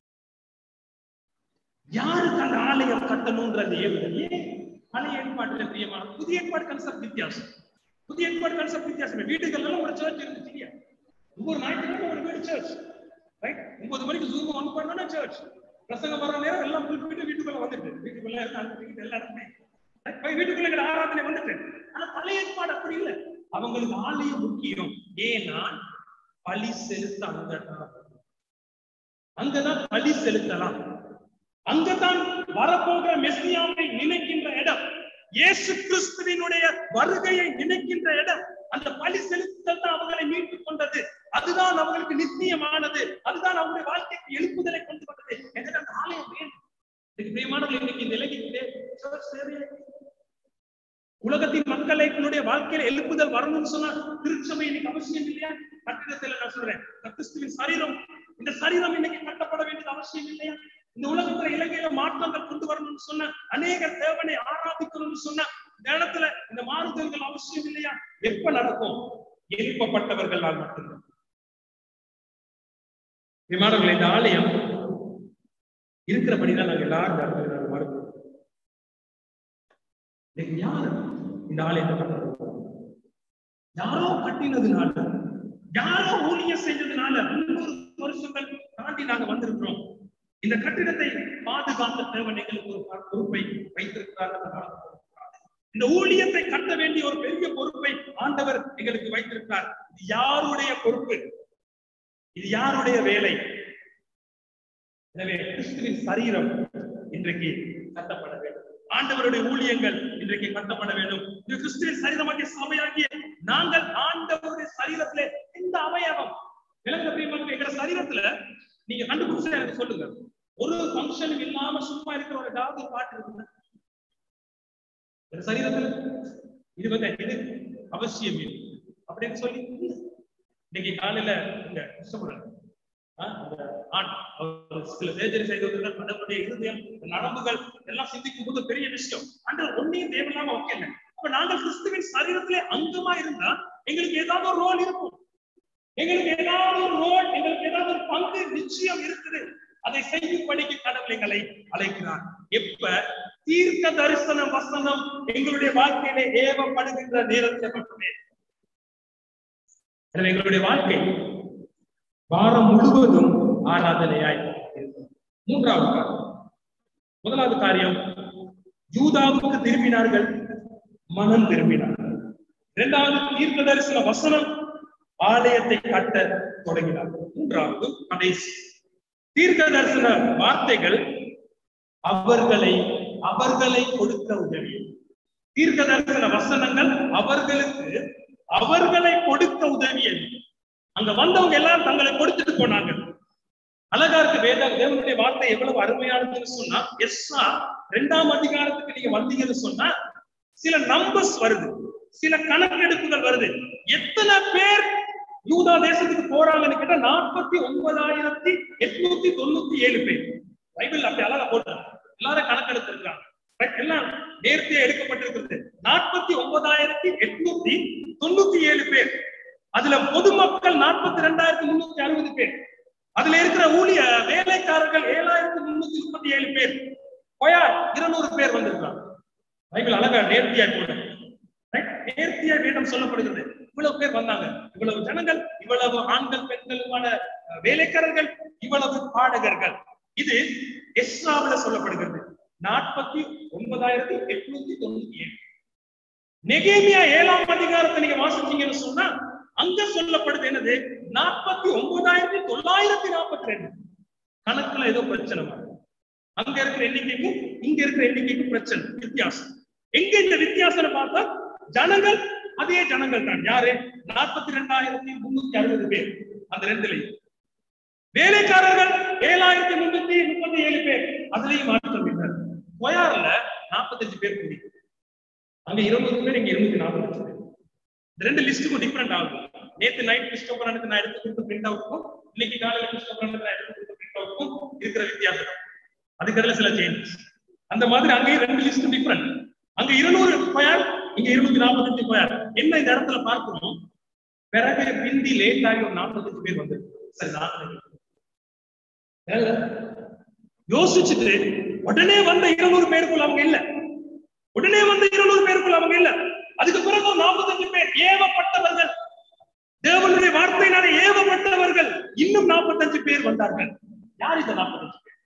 யாருக்கு அந்த ஆலயம் கட்டணும்ன்ற அந்த ஏவுதல் ஏன் பழைய ஏற்பாட்டுல பிரியமான புதிய ஏற்பாடு கன்செப்ட் வித்தியாசம் புதிய ஏற்பாடு கன்செப்ட் வித்தியாசம் வீட்டுகள்லாம் ஒரு சர்ச் இருந்துச்சு இல்லையா ஒவ்வொரு ஞாயிற்றுக்கிழமை ஒரு வீடு சர்ச் ரைட் ஒன்பது மணிக்கு ஜூம் ஆன் பண்ணா சர்ச் பிரசங்கம் வர நேரம் எல்லாம் போயிட்டு வீட்டுக்குள்ள வந்துட்டு வீட்டுக்குள்ள எல்லாம் அனுப்பிட்டு எல்லா இடத்துலயும் Right? போய் வீட்டுக்குள்ள எங்க ஆராதனை வந்துட்டு ஆனா பழைய ஏற்பாடு அப்படி இல்லை அவங்களுக்கு ஆலயம் முக்கியம் ஏன்னா பலி செலுத்த அங்கதான் அங்கதான் பலி செலுத்தலாம் அங்கதான் வரப்போகிற மெஸ்ஸியாவை நினைக்கின்ற இடம் இயேசு கிறிஸ்துவினுடைய வருகையை நினைக்கின்ற இடம் அந்த பலி செலுத்தல் தான் அவங்களை மீட்டுக் கொண்டது அதுதான் அவங்களுக்கு நித்தியமானது அதுதான் அவங்களுடைய வாழ்க்கைக்கு எழுப்புதலை கொண்டு வந்தது எனக்கு அந்த ஆலயம் வேண்டும் இதுக்கு பிரியமானவர்கள் இன்னைக்கு நிலைக்கிட்டே church தேவையா? உலகத்தின் மக்களுடைய வாழ்க்கையில எழுப்புதல் வரணும்னு சொன்னா திருச்சபை இன்னைக்கு அவசியம் இல்லையா கட்டிடத்துல நான் சொல்றேன் இந்த கிறிஸ்துவின் சரீரம் இந்த சரீரம் இன்னைக்கு கட்டப்பட வேண்டியது அவசியம் இல்லையா இந்த உலகத்துல இலங்கையில மாற்றங்கள் கொண்டு வரணும்னு சொன்ன அநேகர் தேவனை ஆராதிக்கணும்னு சொன்ன இந்த இடத்துல இந்த மாறுதல்கள் அவசியம் இல்லையா எப்ப நடக்கும் எழுப்பப்பட்டவர்களால் மட்டும்தான் விமானங்கள் இந்த ஆலயம் இருக்கிறபடிதான் நாங்க எல்லாரும் இந்த இடத்துல நாங்க வருவோம் இன்னைக்கு யாரு இந்த ஆலயத்தை கட்டணும் யாரோ கட்டினதுனால யாரோ ஊழியம் செஞ்சதுனால முன்னூறு வருஷங்கள் தாண்டி நாங்க வந்திருக்கிறோம் இந்த கட்டிடத்தை பாதுகாத்த தேவன் எங்களுக்கு ஒரு பொறுப்பை வைத்திருக்கிறார் என்று நான் சொல்கிறேன். இந்த ஊழியத்தை கட்ட வேண்டிய ஒரு பெரிய பொறுப்பை ஆண்டவர் எங்களுக்கு வைத்திருக்கிறார் இது யாருடைய பொறுப்பு இது யாருடைய வேலை எனவே கிறிஸ்துவின் சரீரம் இன்றைக்கு கட்டப்பட வேண்டும் ஆண்டவருடைய ஊழியங்கள் இன்றைக்கு கட்டப்பட வேண்டும் இது கிறிஸ்துவின் சரீரமாகிய சபையாகிய நாங்கள் ஆண்டவருடைய சரீரத்திலே இந்த அவயவம் விலங்கு பிரியமாக எங்க சரீரத்துல நீங்க கண்டுபிடிச்சா எனக்கு சொல்லுங்க ஒரு ஃபங்க்ஷனும் இல்லாம சும்மா இருக்கிற ஒரு ஏதாவது ஒரு பாட்டு இருக்குங்க எங்க சரீரத்துல இது வந்து இது அவசியம் இல்லை அப்படின்னு சொல்லி இன்னைக்கு காலையில இந்த கஷ்டப்படுறாங்க அந்த ஆண் அவர் சில சர்ஜரி செய்தவர்கள் கடவுளுடைய இருதயம் நரம்புகள் எல்லாம் சிந்திக்கும் போது பெரிய விஷயம் அந்த ஒன்னையும் தேவையில்லாம வைக்கல அப்ப நாங்கள் கிறிஸ்துவின் சரீரத்திலே அங்கமா இருந்தா எங்களுக்கு ஏதாவது ஒரு ரோல் இருக்கும் எங்களுக்கு ஏதாவது ஒரு ரோல் எங்களுக்கு ஏதாவது ஒரு பங்கு நிச்சயம் இருக்குது அதை செய்யும்படிக்கு கடவுள் எங்களை அழைக்கிறார் எப்ப தீர்க்க தரிசன வசனம் எங்களுடைய வாழ்க்கையிலே ஏவப்படுகின்ற நேரத்தில் மட்டுமே எனவே எங்களுடைய வாழ்க்கை வாரம் முழுவதும் ஆராதனையாய் இருக்கும். மூன்றாவது காரியம் முதலாவது காரியம் யூதாவுக்கு திரும்பினார்கள் மனம் திரும்பினார்கள் இரண்டாவது தீர்க்க தரிசன வசனம் ஆலயத்தை கட்ட தொடங்கினார்கள் மூன்றாவது கடைசி தீர்க்க தரிசன வார்த்தைகள் அவர்களை அவர்களை கொடுக்க உதவி தீர்க்க தரிசன வசனங்கள் அவர்களுக்கு அவர்களை கொடுக்க உதவியது அங்க வந்தவங்க எல்லாம் தங்களை கொடுத்துட்டு போனாங்க அழகா இருக்கு வேத தேவனுடைய வார்த்தை எவ்வளவு அருமையானதுன்னு சொன்னா எஸ்ஸா ரெண்டாம் அதிகாரத்துக்கு நீங்க வந்தீங்கன்னு சொன்னா சில நம்பர்ஸ் வருது சில கணக்கெடுப்புகள் வருது எத்தனை பேர் யூதா தேசத்துக்கு போறாங்கன்னு கேட்டா நாற்பத்தி ஒன்பதாயிரத்தி எட்நூத்தி தொண்ணூத்தி ஏழு பேர் பைபிள் அப்படி அழகா போட்டாங்க எல்லாரும் கணக்கெடுத்து இருக்காங்க எல்லாம் நேர்த்தியா எடுக்கப்பட்டிருக்கிறது நாற்பத்தி ஒன்பதாயிரத்தி எட்நூத்தி தொண்ணூத்தி ஏழு பேர் அதுல பொதுமக்கள் நாற்பத்தி ரெண்டாயிரத்தி முன்னூத்தி அறுபது பேர் அதுல இருக்கிற ஊழிய வேலைக்காரர்கள் ஏழாயிரத்தி முன்னூத்தி முப்பத்தி ஏழு பேர் கொயார் இருநூறு பேர் வந்திருக்காங்க பைபிள் அழகா நேர்த்தியா போட நேர்த்தியா வேடம் சொல்லப்படுகிறது இவ்வளவு பேர் வந்தாங்க இவ்வளவு ஜனங்கள் இவ்வளவு ஆண்கள் பெண்களுமான வேலைக்காரர்கள் இவ்வளவு பாடகர்கள் இது எஸ்ராவில சொல்லப்படுகிறது நாற்பத்தி ஒன்பதாயிரத்தி எட்நூத்தி தொண்ணூத்தி ஏழு நெகேமியா ஏழாம் அதிகாரத்தை நீங்க வாசிச்சீங்கன்னு சொன்னா அங்க சொல்லப்படுது என்னது நாற்பத்தி ஒன்பதாயிரத்தி தொள்ளாயிரத்தி நாற்பத்தி ரெண்டு கணக்குல ஏதோ பிரச்சனை வருது. அங்க இருக்கிற எண்ணிக்கைக்கும் இங்க இருக்கிற எண்ணிக்கைக்கும் பிரச்சனை வித்தியாசம் எங்க இந்த வித்தியாசம் பார்த்தா ஜனங்கள் அதே ஜனங்கள் தான் யாரு நாற்பத்தி ரெண்டாயிரத்தி முன்னூத்தி அறுபது பேர் அந்த ரெண்டுலையும் வேலைக்காரர்கள் ஏழாயிரத்தி முன்னூத்தி முப்பத்தி ஏழு பேர் அதுலயும் மாற்றம் இல்லை ஒயார்ல நாற்பத்தஞ்சு பேர் கூடி அங்க இருபது பேர் இங்க இருநூத்தி நாற்பத்தஞ்சு பேர் இந்த ரெண்டு லிஸ்ட்டுக்கும் டிஃபரெண்ட் ஆகும் நேத்து நைட் கிறிஸ்டோபரானுக்கு நான் எடுத்து கொடுத்த பிரிண்ட் அவுட்டுக்கும் இன்னைக்கு காலையில கிறிஸ்டோபரானுக்கு நான் எடுத்து கொடுத்த பிரிண்ட் அவுட்டுக்கும் இருக்கிற வித்தியாசம் அதுக்கு சில சேஞ்சஸ் அந்த மாதிரி அங்கேயும் ரெண்டு லிஸ்ட் டிஃபரெண்ட் அங்க இருநூறு ஸ்கொயர் இங்க இருநூத்தி நாற்பத்தஞ்சு ஸ்கொயர் என்ன இந்த இடத்துல பார்க்கணும் பிறகு பிந்தி லேட் ஆகி ஒரு நாற்பத்தஞ்சு பேர் வந்து சரி நான் ஏங்க, யோசிச்சுட்டு உடனே வந்த இருநூறு பேருக்குள்ள அவங்க இல்ல உடனே வந்த இருநூறு பேருக்குள்ள அவங்க இல்ல அதுக்கு பிறகு ஒரு நாற்பத்தஞ்சு பேர் ஏவப்பட்டவர்கள் தேவனுடைய வார்த்தையினால ஏவப்பட்டவர்கள் இன்னும் நாற்பத்தஞ்சு பேர் வந்தார்கள் யார் இந்த நாற்பத்தஞ்சு பேர்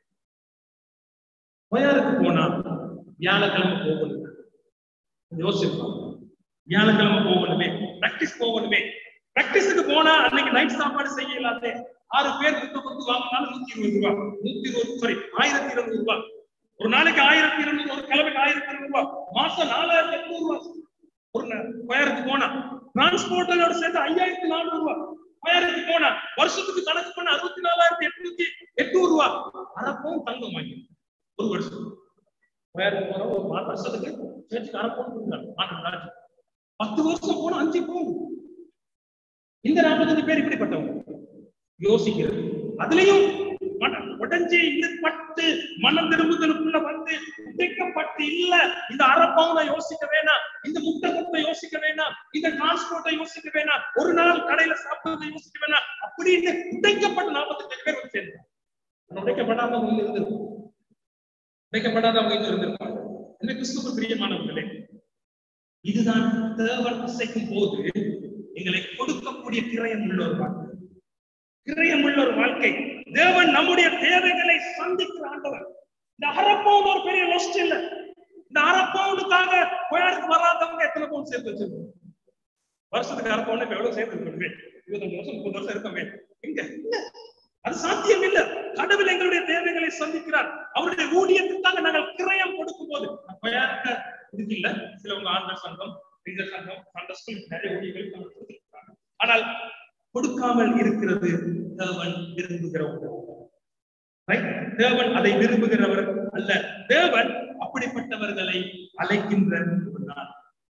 கோயாருக்கு போனா வியாழக்கிழமை போகணும் யோசிப்போம் வியாழக்கிழமை போகணுமே பிராக்டிஸ் போகணுமே பிராக்டிஸுக்கு போனா அன்னைக்கு நைட் சாப்பாடு செய்ய இல்லாத ஆறு பேர் குத்து குத்து வாங்கினாலும் நூத்தி இருபது ரூபாய் நூத்தி இருபது சாரி ஆயிரத்தி இருநூறு ரூபாய் ஒரு நாளைக்கு ஆயிரத்தி இருநூறு ஒரு கிழமைக்கு ஆயிரத்தி இருநூறு ரூபாய் மாசம் நாலாயிரத்தி எட்நூறு ரூபாய் ஒரு கோயாருக்கு போனா டிரான்ஸ்போர்ட்டோட சேர்த்து ஐயாயிரத்தி நானூறு ரூபாய் கோயாருக்கு போனா வருஷத்துக்கு கணக்கு பண்ண அறுபத்தி நாலாயிரத்தி எட்நூத்தி எட்நூறு ரூபாய் அரப்பவும் தங்கம் வாங்கி ஒரு வருஷம் கோயாருக்கு போற ஒரு மா- வருஷத்துக்கு சேர்த்துக்கு அரப்பவும் கொடுக்குறாங்க மாற்றம் ராஜ் பத்து வருஷம் போனா அஞ்சு போகும் இந்த நாற்பத்தஞ்சு பேர் இப்படிப்பட்டவங்க யோசிக்கிறது அதுலயும் மன உடஞ்சி இழுப்பட்டு மனம் திரும்புதலுக்குள்ள வந்து உடைக்கப்பட்டு இல்ல இந்த அரப்பவனை யோசிக்க வேணாம் இந்த முட்டை கொட்டை யோசிக்க வேணாம் இந்த டிரான்ஸ்போர்ட்டை யோசிக்க வேணாம் ஒரு நாள் கடையில சாப்பிடுறதை யோசிக்க வேணாம் அப்படின்னு உடைக்கப்பட்ட நாற்பத்தஞ்சு பேர் வந்து சேர்ந்தாங்க உடைக்கப்படாதவங்க இங்க இருந்திருக்கும் உடைக்கப்படாதவங்க இங்க இருந்திருப்பாங்க என்ன கிறிஸ்துவ பிரியமானவர்களே இதுதான் தேவன் இசைக்கும் போது எங்களை கொடுக்கக்கூடிய கிரயம் உள்ள ஒரு வாழ்க்கை கிரயம் உள்ள ஒரு வாழ்க்கை தேவன் நம்முடைய தேவைகளை சந்திக்கிற ஆண்டவர் இந்த அரப்பவுண்ட் ஒரு பெரிய லொஸ்ட் இல்ல இந்த அரப்பவுண்டுக்காக கோயாருக்கு வராதவங்க எத்தனை பவுன் சேர்த்து வச்சிருக்கோம் வருஷத்துக்கு அரப்பவுண்ட் இப்ப எவ்வளவு சேர்த்து இருக்கணுமே இருபத்தஞ்சு வருஷம் முப்பது வருஷம் இருக்கமே எங்க இல்ல அது சாத்தியம் இல்ல கடவுள் எங்களுடைய தேவைகளை சந்திக்கிறார் அவருடைய ஊழியத்துக்காக நாங்கள் கிரயம் கொடுக்கும் போது கோயாருக்க இதுக்கு இல்ல சிலவங்க ஆண்கள் சங்கம் பெண்கள் சங்கம் சண்டை ஸ்கூல் நிறைய ஊழியர்கள் நாங்கள் கொடுத்திருக்கிறாங்க ஆனால் கொடுக்காமல் இருக்கிறது தேவன் விரும்புகிற ஒன்று Right? தேவன் அதை விரும்புகிறவர் அல்ல தேவன் அப்படிப்பட்டவர்களை அழைக்கின்ற ஒரு நாள்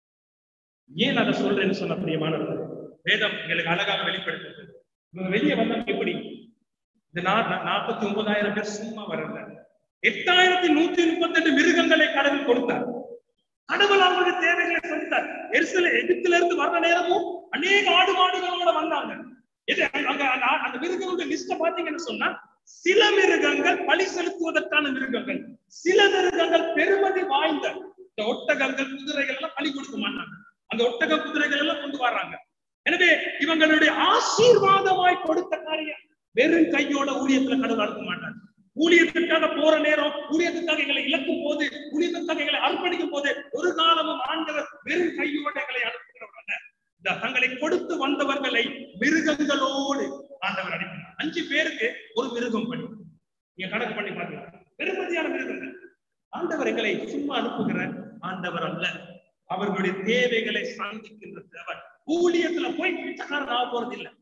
ஏன் அதை சொல்றேன்னு சொன்ன பிரியமானவர்கள் வேதம் எங்களுக்கு அழகாக வெளிப்படுத்துது இவங்க வெளியே வந்தாங்க எப்படி இந்த நாற்பத்தி ஒன்பதாயிரம் பேர் சும்மா வரல எட்டாயிரத்தி நூத்தி முப்பத்தி எட்டு மிருகங்களை கடவுள் கொடுத்தார் கடவுள் அவங்களுடைய தேவைகளை சந்தித்தார் எரிசல எகிப்துல இருந்து வர்ற நேரமும் அநேக ஆடு மாடுகளோட வந்தாங்க எது அங்க அந்த ஆ- அந்த மிருகங்களுடைய லிஸ்ட பாத்தீங்கன்னு சொன்னா சில மிருகங்கள் பலி செலுத்துவதற்கான மிருகங்கள் சில மிருகங்கள் பெருமதி வாய்ந்த இந்த ஒட்டகங்கள் குதிரைகள் எல்லாம் பலி கொடுக்க மாட்டாங்க அந்த ஒட்டக குதிரைகள் எல்லாம் கொண்டு வர்றாங்க எனவே இவங்களுடைய ஆசீர்வாதமாய் கொடுத்த காரியம் வெறும் கையோட ஊழியத்துல கடவுள் அனுப்ப மாட்டாங்க ஊழியத்திற்காக போற நேரம் ஊழியத்துக்காக எங்களை இழக்கும் போது ஊழியத்துக்காக எங்களை அர்ப்பணிக்கும் போது ஒரு காலமும் ஆண்டவர் வெறும் கையோட எங்களை அனுப்புகிறவர் அல்ல இந்த தங்களை கொடுத்து வந்தவர்களை மிருகங்களோடு ஆண்டவர் அனுப்பினார் அஞ்சு பேருக்கு ஒரு மிருகம் பண்ணி நீங்க கணக்கு பண்ணி பாருங்க பெருமதியான மிருகங்கள் ஆண்டவர் எங்களை சும்மா அனுப்புகிற ஆண்டவர் அல்ல அவர்களுடைய தேவைகளை சந்திக்கின்ற தேவன் ஊழியத்துல போய் பிச்சைக்காரன் ஆக போறது இல்ல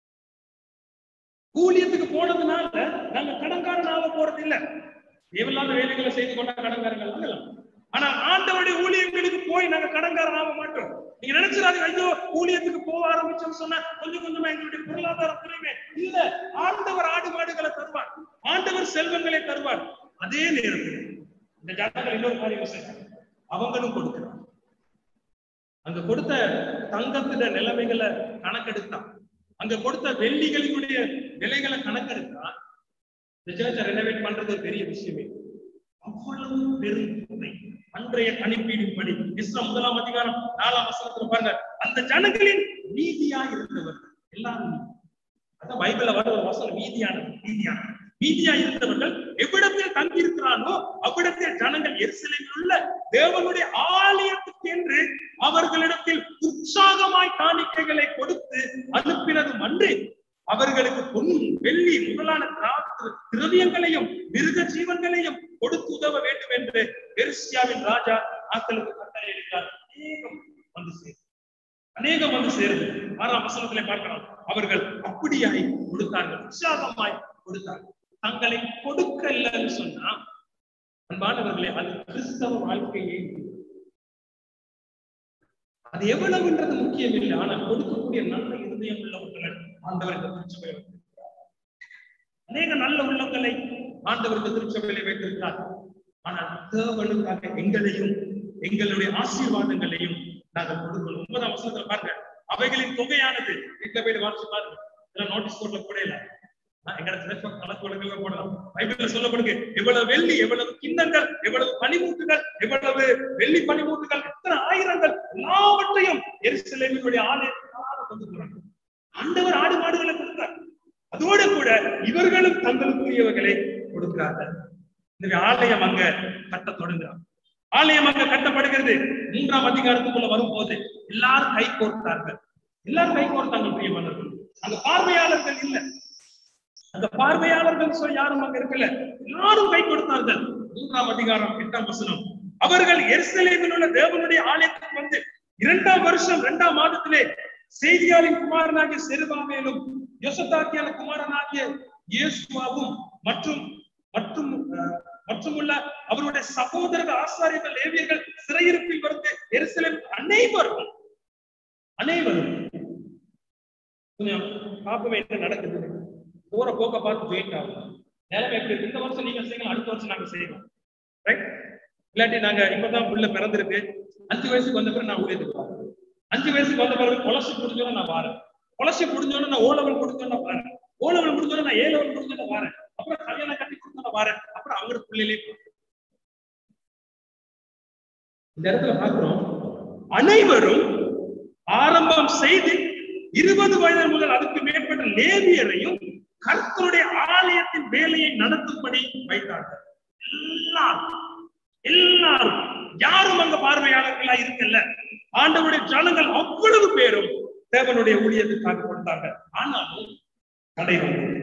ஊழியத்துக்கு போனதுனால நாங்க கடன்காரன் ஆக போறது இல்ல தேவையில்லாத வேலைகளை செய்து கொண்டா கடன்காரங்கள் ஆகலாம் ஆனா ஆண்டவருடைய ஊழியங்களுக்கு போய் நாங்க கடன்காரன் ஆக மாட்டோம் நீங்க நினைச்சிடாதீங்க ஐயோ ஊழியத்துக்கு போக ஆரம்பிச்சோம்னு சொன்னா கொஞ்சம் கொஞ்சமா எங்களுடைய பொருளாதாரம் குறைவே இல்ல ஆண்டவர் ஆடு மாடுகளை தருவார் ஆண்டவர் செல்வங்களை தருவார் அதே நேரத்தில் இந்த ஜனங்கள் இன்னொரு காரியம் செய்றாங்க அவங்களும் கொடுக்கிறார் அங்க கொடுத்த தங்கத்துல நிலைமைகளை கணக்கெடுத்தான் அங்க கொடுத்த வெள்ளிகளினுடைய விலைகளை கணக்கெடுத்தா இந்த சர்ச்சை ரெனோவேட் பண்றது ஒரு பெரிய விஷயமே அவ்வளவு பெரும் தொகை அன்றைய கணிப்பீடின்படி இஸ்லாம் முதலாம் அதிகாரம் நாலாம் வசனத்துல பாருங்க அந்த ஜனங்களின் நீதியா இருந்தவர் எல்லாரும் நீதி. அதான் பைபிள்ல வர ஒரு வசனம் நீதியானது நீதியானது நீதியா இருந்தவர்கள் எவ்விடத்தில் தங்கி இருக்கிறானோ அவ்விடத்தில் ஜனங்கள் எரிசலையில் உள்ள தேவனுடைய ஆலயத்துக்கு என்று அவர்களிடத்தில் உற்சாகமாய் காணிக்கைகளை கொடுத்து அனுப்பினதும் அன்றி அவர்களுக்கு பொன் வெள்ளி முதலான திரா- திரவியங்களையும் மிருக ஜீவன்களையும் கொடுத்து உதவ வேண்டும் என்று பெருசியாவின் ராஜா ஆக்களுக்கு கட்டளையிட்டார் அநேகம் வந்து சேரும் அநேகம் வந்து சேருது ஆறாம் வசனத்திலே பார்க்கலாம் அவர்கள் அப்படியாய் கொடுத்தார்கள் உற்சாகமாய் கொடுத்தார்கள் தங்களை கொடுக்க இல்லைன்னு சொன்னா அன்பானவர்களே அது கிறிஸ்தவ வாழ்க்கையே அது எவ்வளவுன்றது முக்கியம் இல்லை ஆனால் கொடுக்கக்கூடிய நல்ல இருதயம் உள்ளவர்கள் ஆண்டவர் இந்த திருச்சபையில் வைத்திருக்கிறார். அநேக நல்ல உள்ளங்களை ஆண்டவருக்கு திருச்சபையிலே வைத்திருக்கிறார் ஆனால் தேவனுக்காக எங்களையும் எங்களுடைய ஆசீர்வாதங்களையும் நாங்கள் கொடுக்கணும் ஒன்பதாம் வசனத்துல பாருங்க அவைகளின் தொகையானது வீட்டுல போய் வாசிச்சு பாருங்க இதெல்லாம் நோட்டீஸ் போர்ட்ல கூட இல்ல எங்கட டெலிபோன் கணக்கு வழக்குல போடலாம் பைபிள்ல சொல்லப்படுது எவ்வளவு வெள்ளி எவ்வளவு கிண்ணங்கள் எவ்வளவு பனிமூட்டுகள் எவ்வளவு வெள்ளி பனிமூட்டுகள் எத்தனை ஆயிரங்கள் எல்லாவற்றையும் எரிசிலேமினுடைய ஆலயத்தினால கொண்டு போறாங்க ஆண்டவர் ஆடு மாடுகளை கொடுத்தார் அதோடு கூட இவர்களும் தங்களுக்குரியவர்களை கொடுக்கிறார்கள் இந்த ஆலயம் அங்க கட்ட தொடங்குறாங்க ஆலயம் அங்க கட்டப்படுகிறது மூன்றாம் அதிகாரத்துக்குள்ள வரும்போது எல்லாரும் கை கோர்த்தார்கள் எல்லாரும் கை கோர்த்தாங்க பிரியமானவர்கள் அங்க பார்வையாளர்கள் இல்ல அந்த பார்வையாளர்கள் சொல்லி யாரும் அங்க இருக்கல எல்லாரும் கை கொடுத்தார்கள் மூன்றாம் அதிகாரம் எட்டாம் வசனம் அவர்கள் எருசலேமில் உள்ள தேவனுடைய ஆலயத்துக்கு வந்து இரண்டாம் வருஷம் இரண்டாம் மாதத்திலே செய்தியாளின் குமாரனாகிய செருபாமேலும் யோசதாக்கியான குமாரனாகிய இயேசுவாவும் மற்றும் மற்றும் அஹ், மற்றும் உள்ள அவருடைய சகோதரர்கள் ஆசாரியர்கள் லேவியர்கள் சிறையிருப்பில் வந்து எருசலேம் அனைவரும் அனைவரும் கொஞ்சம் பாப்பமே என்ன நடக்குது போற போக்க பார்த்து ஜெயிட் ஆகும் நிலைமை எப்படி இருக்கு? இந்த வருஷம் நீங்க செய்யலாம் அடுத்த வருஷம் நாங்க செய்யலாம் ரைட் இல்லாட்டி நாங்க இப்பதான் உள்ள பிறந்திருக்கு அஞ்சு வயசுக்கு வந்த பிறகு நான் ஊழியத்துக்கு வரேன் அஞ்சு வயசுக்கு வந்த பிறகு கொலசி முடிஞ்சோன்னு நான் வரேன் கொலசி முடிஞ்சோன்னு நான் ஓ லெவல் முடிஞ்சோன்னு நான் வரேன் ஓ லெவல் முடிஞ்சோன்னு நான் ஏ லெவல் முடிஞ்சோன்னு வரேன் அப்புறம் கல்யாணம் கட்டி கொடுத்தோன்னு வரேன் அப்புறம் அவங்க பிள்ளையிலே இந்த இடத்துல பார்க்கிறோம் அனைவரும் ஆரம்பம் செய்து இருபது வயது முதல் அதுக்கு மேற்பட்ட லேவியரையும் கர்த்தருடைய ஆலயத்தின் வேலையை நடத்தும்படி வைத்தார்கள் எல்லாரும் எல்லாரும் யாரும் அங்க பார்வையாளர்களா இருக்கல ஆண்டவருடைய ஜனங்கள் அவ்வளவு பேரும் தேவனுடைய ஊழியத்துக்காக கொடுத்தாங்க ஆனாலும் தடை வந்தது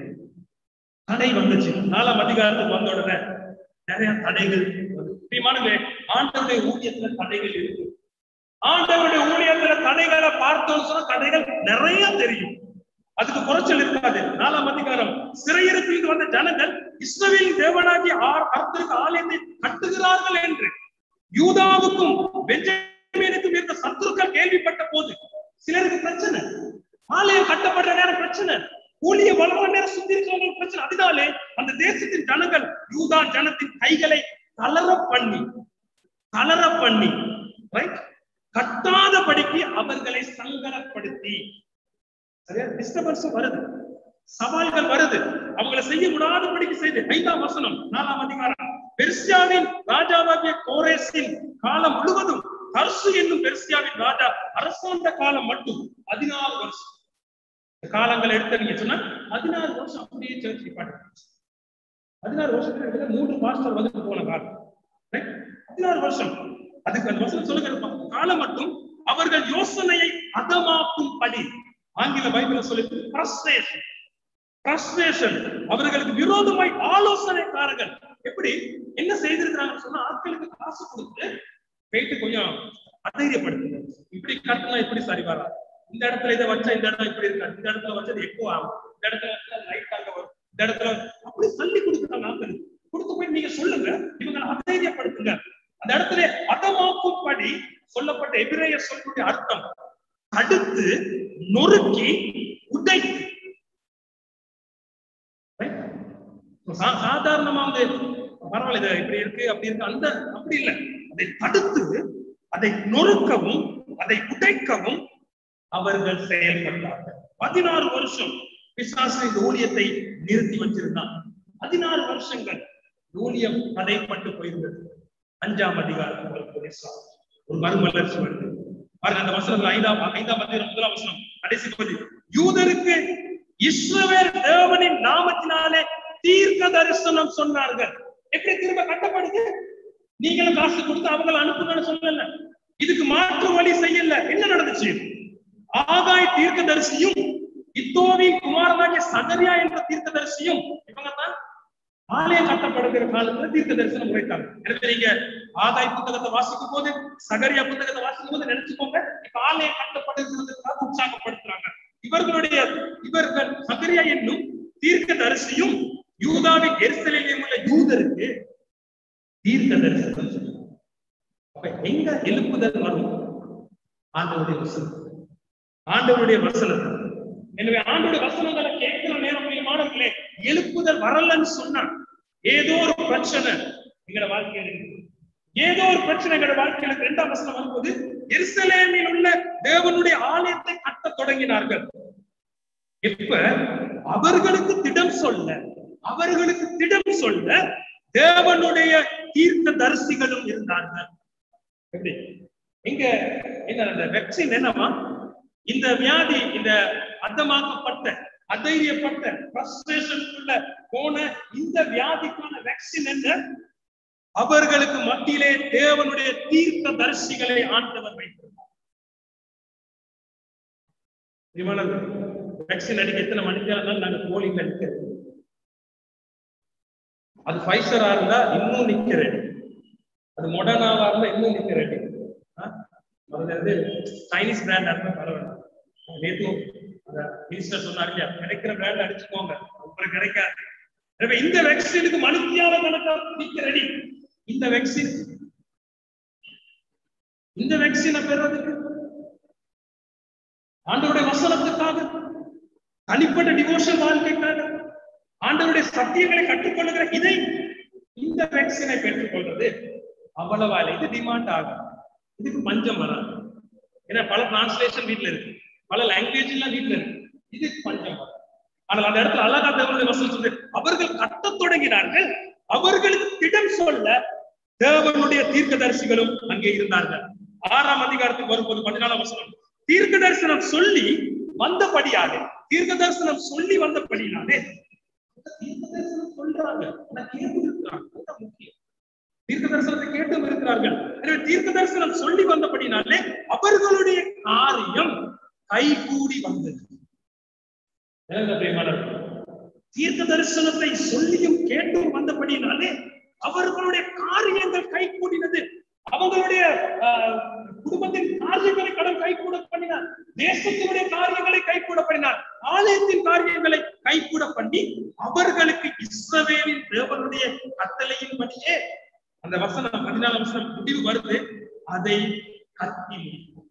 தடை வந்துச்சு நாலாம் அதிகாரத்துக்கு வந்த உடனே நிறைய தடைகள் வந்தது. பிரியமானவர்களே, ஆண்டவருடைய ஊழியத்துல தடைகள் இருக்கு ஆண்டவருடைய ஊழியத்துல தடைகளை பார்த்தோம்னு சொன்னா தடைகள் நிறைய தெரியும் அதுக்கு குறைச்சல் இருக்காது நாலாம் அதிகாரம் சிறையிருப்பில் வந்த ஜனங்கள் இஸ்ரவேல் தேவனாகி அர்த்தருக்கு ஆலயத்தை கட்டுகிறார்கள் என்று யூதாவுக்கும் பெஞ்சமினுக்கும் இருந்த சத்துருக்கள் கேள்விப்பட்ட போது சிலருக்கு பிரச்சனை ஆலயம் கட்டப்படுற நேரம் பிரச்சனை ஊழிய வளர நேரம் சுத்தி இருக்கிறவங்களுக்கு பிரச்சனை அதனாலே அந்த தேசத்தின் ஜனங்கள் யூதா ஜனத்தின் கைகளை தளர பண்ணி தளர பண்ணி ரைட் கட்டாதபடிக்கு அவர்களை சங்கடப்படுத்தி சரியா டிஸ்டர்பன்ஸ் வருது சவால்கள் வருது அவங்களை செய்ய முடியாதபடிக்கு செய்து ஐந்தாம் வசனம் நாலாம் அதிகாரம் பெர்சியாவின் ராஜாவாகிய கோரேசின் காலம் முழுவதும் தர்சு என்னும் பெர்சியாவின் ராஜா அரசாண்ட காலம் மட்டும் பதினாறு வருஷம் இந்த காலங்கள் எடுத்து நீங்க சொன்னா பதினாறு வருஷம் அப்படியே சேர்ச்சி நிப்பாட்டு பதினாறு வருஷத்துல இடத்துல மூன்று மாஸ்டர் வந்து போன காலம் Right? பதினாறு வருஷம் அதுக்கு அந்த வசனம் சொல்லுகிற காலம் மட்டும் அவர்கள் யோசனையை அதமாக்கும் படி ஆங்கில பைபிள சொல்லி frustration frustration அவர்களுக்கு விரோதமாய் ஆலோசனைக்காரர்கள் எப்படி என்ன செய்திருக்கிறாங்கன்னு சொன்னா ஆட்களுக்கு காசு கொடுத்து போயிட்டு கொஞ்சம் அதைரியப்படுத்துங்க இப்படி கட்டினா இப்படி சரி வராது இந்த இடத்துல இதை வச்சா இந்த இடம் இப்படி இருக்காது இந்த இடத்துல வச்சது எக்கோ ஆகும் இந்த இடத்துல வச்சா லைட் ஆக வரும் இந்த இடத்துல அப்படி சொல்லி கொடுக்குறாங்க ஆட்களுக்கு கொடுத்து போய் நீங்க சொல்லுங்க இவங்களை அதைரியப்படுத்துங்க அந்த இடத்துல அதமாக்கும்படி சொல்லப்பட்ட எபிரேய சொல்லுடைய அர்த்தம் தடுத்து நொறுக்கி உடைத்து Right? சா- சாதாரணமா வந்து பரவாயில்ல இது இப்படி இருக்கு அப்படி இருக்கு அந்த அப்படி இல்லை அதை தடுத்து அதை நொறுக்கவும் அதை உடைக்கவும் அவர்கள் செயல்பட்டார்கள் பதினாறு வருஷம் பிசாசு இந்த ஊழியத்தை நிறுத்தி வச்சிருந்தான் பதினாறு வருஷங்கள் இந்த ஊழியம் தடைப்பட்டு போயிருந்தது அஞ்சாம் அதிகாரம் வரும்போது ஒரு மறுமலர்ச்சி வருது பாருங்க அந்த வசனத்துல ஐந்தாம் ஐந்தாம் அதிகாரம் முதலாம் வசனம் கடைசி பகுதி யூதருக்கு இஸ்ரவேல் தேவனின் நாமத்தினாலே தீர்க்க தரிசனம் சொன்னார்கள் எப்படி திரும்ப கட்டப்படுது நீங்களும் காசு கொடுத்து அவங்களை அனுப்புங்கன்னு சொல்லல இதுக்கு மாற்று வழி செய்யல என்ன நடந்துச்சு ஆகாய் தீர்க்கதரிசியும் இத்தோவின் குமாரனாகிய சகரியா என்ற தீர்க்கதரிசியும் இவங்க தான் ஆலயம் கட்டப்படுகிற காலத்துல தீர்க்க தரிசனம் உரைத்தாங்க எனவே நீங்க ஆதாய் புத்தகத்தை வாசிக்கும் போது சகரியா புத்தகத்தை வாசிக்கும் போது நினைச்சுக்கோங்க இப்ப ஆலயம் கட்டப்படுகிறதுக்காக உற்சாகப்படுத்துறாங்க இவர்களுடைய இவர்கள் சகரியா என்னும் தீர்க்க தரிசியும் யூதாவின் எரிசலிலும் உள்ள யூதருக்கு தீர்க்க தரிசனம் சொன்னாங்க. அப்ப எங்க எழுப்புதல் வரும் ஆண்டவருடைய வசனம் ஆண்டவருடைய வசனம் எனவே ஆண்டோட வசனங்களை கேட்கிற நேரம் மாணவர்களே எழுப்புதல் வரலன்னு சொன்னா ஏதோ ஒரு பிரச்சனை எங்களோட வாழ்க்கையில இருக்கு ஏதோ ஒரு பிரச்சனை எங்களோட வாழ்க்கையில இருக்கு. இரண்டாம் வசனம் வரும்போது எருசலேமில் உள்ள தேவனுடைய ஆலயத்தை கட்டத் தொடங்கினார்கள் எப்ப அவர்களுக்கு திடம் சொல்ல அவர்களுக்கு திடம் சொல்ல தேவனுடைய தீர்க்க தரிசிகளும் இருந்தார்கள் எப்படி இங்க என்ன அந்த வெக்சின் என்னமா இந்த வியாதி இந்த அர்த்தமாக்கப்பட்ட அதைரியப்பட்ட ஃப்ரஸ்ட்ரேஷனுக்குள்ள போன இந்த வியாதிக்கான வேக்சின் என்ன அவர்களுக்கு மத்தியிலே தேவனுடைய தீர்க்க தரிசிகளை ஆண்டவர் வைத்திருந்தார் வேக்சின் அடிக்க எத்தனை மணிக்கு இருந்தாலும் நாங்க போலிங் அடிக்கிறது அது ஃபைசரா இருந்தா இன்னும் நிக்க ரெடி அது மொடர்னாவா இருந்தா இன்னும் நிக்க ரெடி முதல்ல இருந்து சைனீஸ் பிராண்ட் இருந்தா பரவாயில்ல நேத்து அந்த மினிஸ்டர் சொன்னாரு இல்லையா கிடைக்கிற பிராண்ட் அடிச்சுக்கோங்க உங்களுக்கு கிடைக்காது எனவே இந்த வேக்சினுக்கு மனுத்தியால கணக்கா நிக்க ரெடி இந்த வேக்சின் இந்த வேக்சினை பெறதுக்கு ஆண்டவருடைய வசனத்துக்காக தனிப்பட்ட டிவோஷன் வாழ்க்கைக்காக ஆண்டவருடைய சத்தியங்களை கற்றுக்கொள்ளுகிற இதை இந்த வேக்சினை பெற்றுக்கொள்றது அவ்வளவா இல்லை இது டிமாண்ட் ஆகும் இதுக்கு பஞ்சம் வராது ஏன்னா பல டிரான்ஸ்லேஷன் வீட்ல இருக்கு பல லாங்குவேஜ் எல்லாம் வீட்ல இருக்கு இதுக்கு பஞ்சம் வரும் ஆனால் அந்த இடத்துல அழகா தேவனுடைய வசனம் சொல்லு அவர்கள் கட்டத் தொடங்கினார்கள் அவர்களுக்கு திடம் சொல்ல தேவனுடைய தீர்க்கதரிசிகளும் அங்கே இருந்தார்கள் ஆறாம் அதிகாரத்துக்கு வரும்போது பதினாலாம் வசனம் தீர்க்க தரிசனம் சொல்லி வந்தபடியாலே தீர்க்க தரிசனம் சொல்லி வந்தபடியாலே தீர்க்க தரிசனம் சொல்றாங்க ஆனா கேட்டு இருக்கிறாங்க அதுதான் முக்கியம் தீர்க்க தரிசனத்தை கேட்டும் இருக்கிறார்கள் எனவே தீர்க்க தரிசனம் சொல்லி வந்தபடினாலே அவர்களுடைய காரியம் கைகூடி வந்தது ஏங்க பிரியமானவர்களே, தீர்க்க தரிசனத்தை சொல்லியும் கேட்டும் வந்தபடினாலே அவர்களுடைய காரியங்கள் கைகூடினது அவங்களுடைய ஆஹ், குடும்பத்தின் காரியங்களை கடன் கைகூட பண்ணினார் தேசத்தினுடைய காரியங்களை கைகூட பண்ணினார் ஆலயத்தின் காரியங்களை கைகூட பண்ணி அவர்களுக்கு இஸ்ரவேலின் தேவனுடைய கட்டளையின்படியே அந்த வசனம் பதினாலாம் வசனம் முடிவு வருது அதை கத்தி முடிக்கும்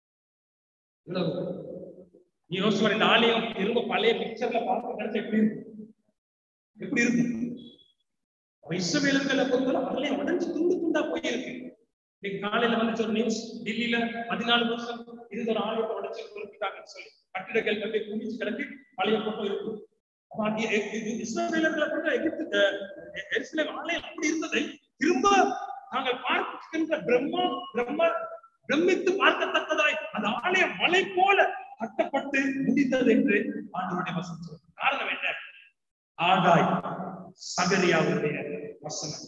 இவ்வளவு. நீ யோசிச்சு பாரு, இந்த ஆலயம் திரும்ப பழைய பிக்சர்ல பார்க்க கிடைச்சா எப்படி இருக்கும் எப்படி இருக்கும் அப்ப இஸ்ரவேலர்களை பொறுத்தவரை ஆலயம் உடஞ்சு துண்டு துண்டா போயிருக்கு இன்னைக்கு காலையில வந்துச்சு ஒரு நியூஸ் டெல்லியில பதினாலு வருஷம் இருந்த ஒரு ஆலயத்தை உடச்சு கொடுத்துட்டாங்கன்னு சொல்லி கட்டிடங்கள் கட்டி குமிச்சு கிடக்கு பழைய போட்டோ இருக்கு அப்ப அது எ- இது இஸ்ரவேலர்களை பொறுத்த எகிப்து அஹ், எ- எருசலேம் ஆலயம் அப்படி இருந்ததை திரும்ப நாங்கள் பார்க்கின்ற பிரம்மா பிரம்ம பிரமித்து பார்க்கத்தக்கதாய் அந்த ஆலயம் மலை போல கட்டப்பட்டு முடிந்தது என்று ஆண்டவருடைய வசனம் சொல்றது. காரணம் என்ன ஆகாய் சகரியாவுடைய வசனம்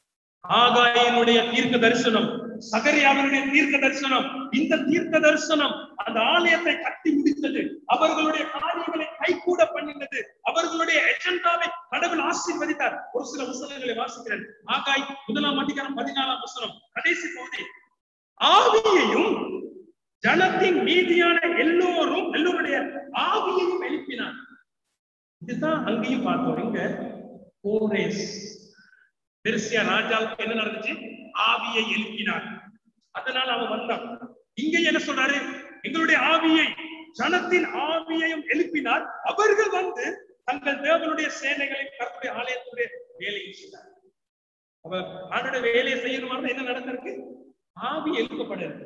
ஆகாயினுடைய தீர்க்க தரிசனம் சகரியாவினுடைய தீர்க்க தரிசனம் இந்த தீர்க்க தரிசனம் அந்த ஆலயத்தை கட்டி முடித்தது அவர்களுடைய காரியங்களை கைகூட பண்ணினது அவர்களுடைய எஜெண்டாவை கடவுள் ஆசீர்வதித்தார் ஒரு சில வசனங்களை வாசிக்கிறேன் ஆகாய் முதலாம் அதிகாரம் பதினாலாம் வசனம் கடைசி பகுதி ஆவியையும் ஜனத்தின் மீதியான எல்லோரும் எல்லோருடைய ஆவியையும் எழுப்பினார் இதுதான் அங்கேயும் பார்த்தோம் இங்க கோரேஸ் பெருசியா ராஜாவுக்கு என்ன நடந்துச்சு ஆவியை எழுப்பினார் அதனால அவன் வந்தான் இங்க என்ன சொல்றாரு எங்களுடைய ஆவியை ஜனத்தின் ஆவியையும் எழுப்பினார் அவர்கள் வந்து தங்கள் தேவனுடைய சேனைகளை கர்த்தருடைய ஆலயத்துடைய வேலையை செய்தார் அப்ப ஆண்டுடைய வேலையை செய்யணுமா என்ன நடந்திருக்கு ஆவி எழுப்பப்படுறது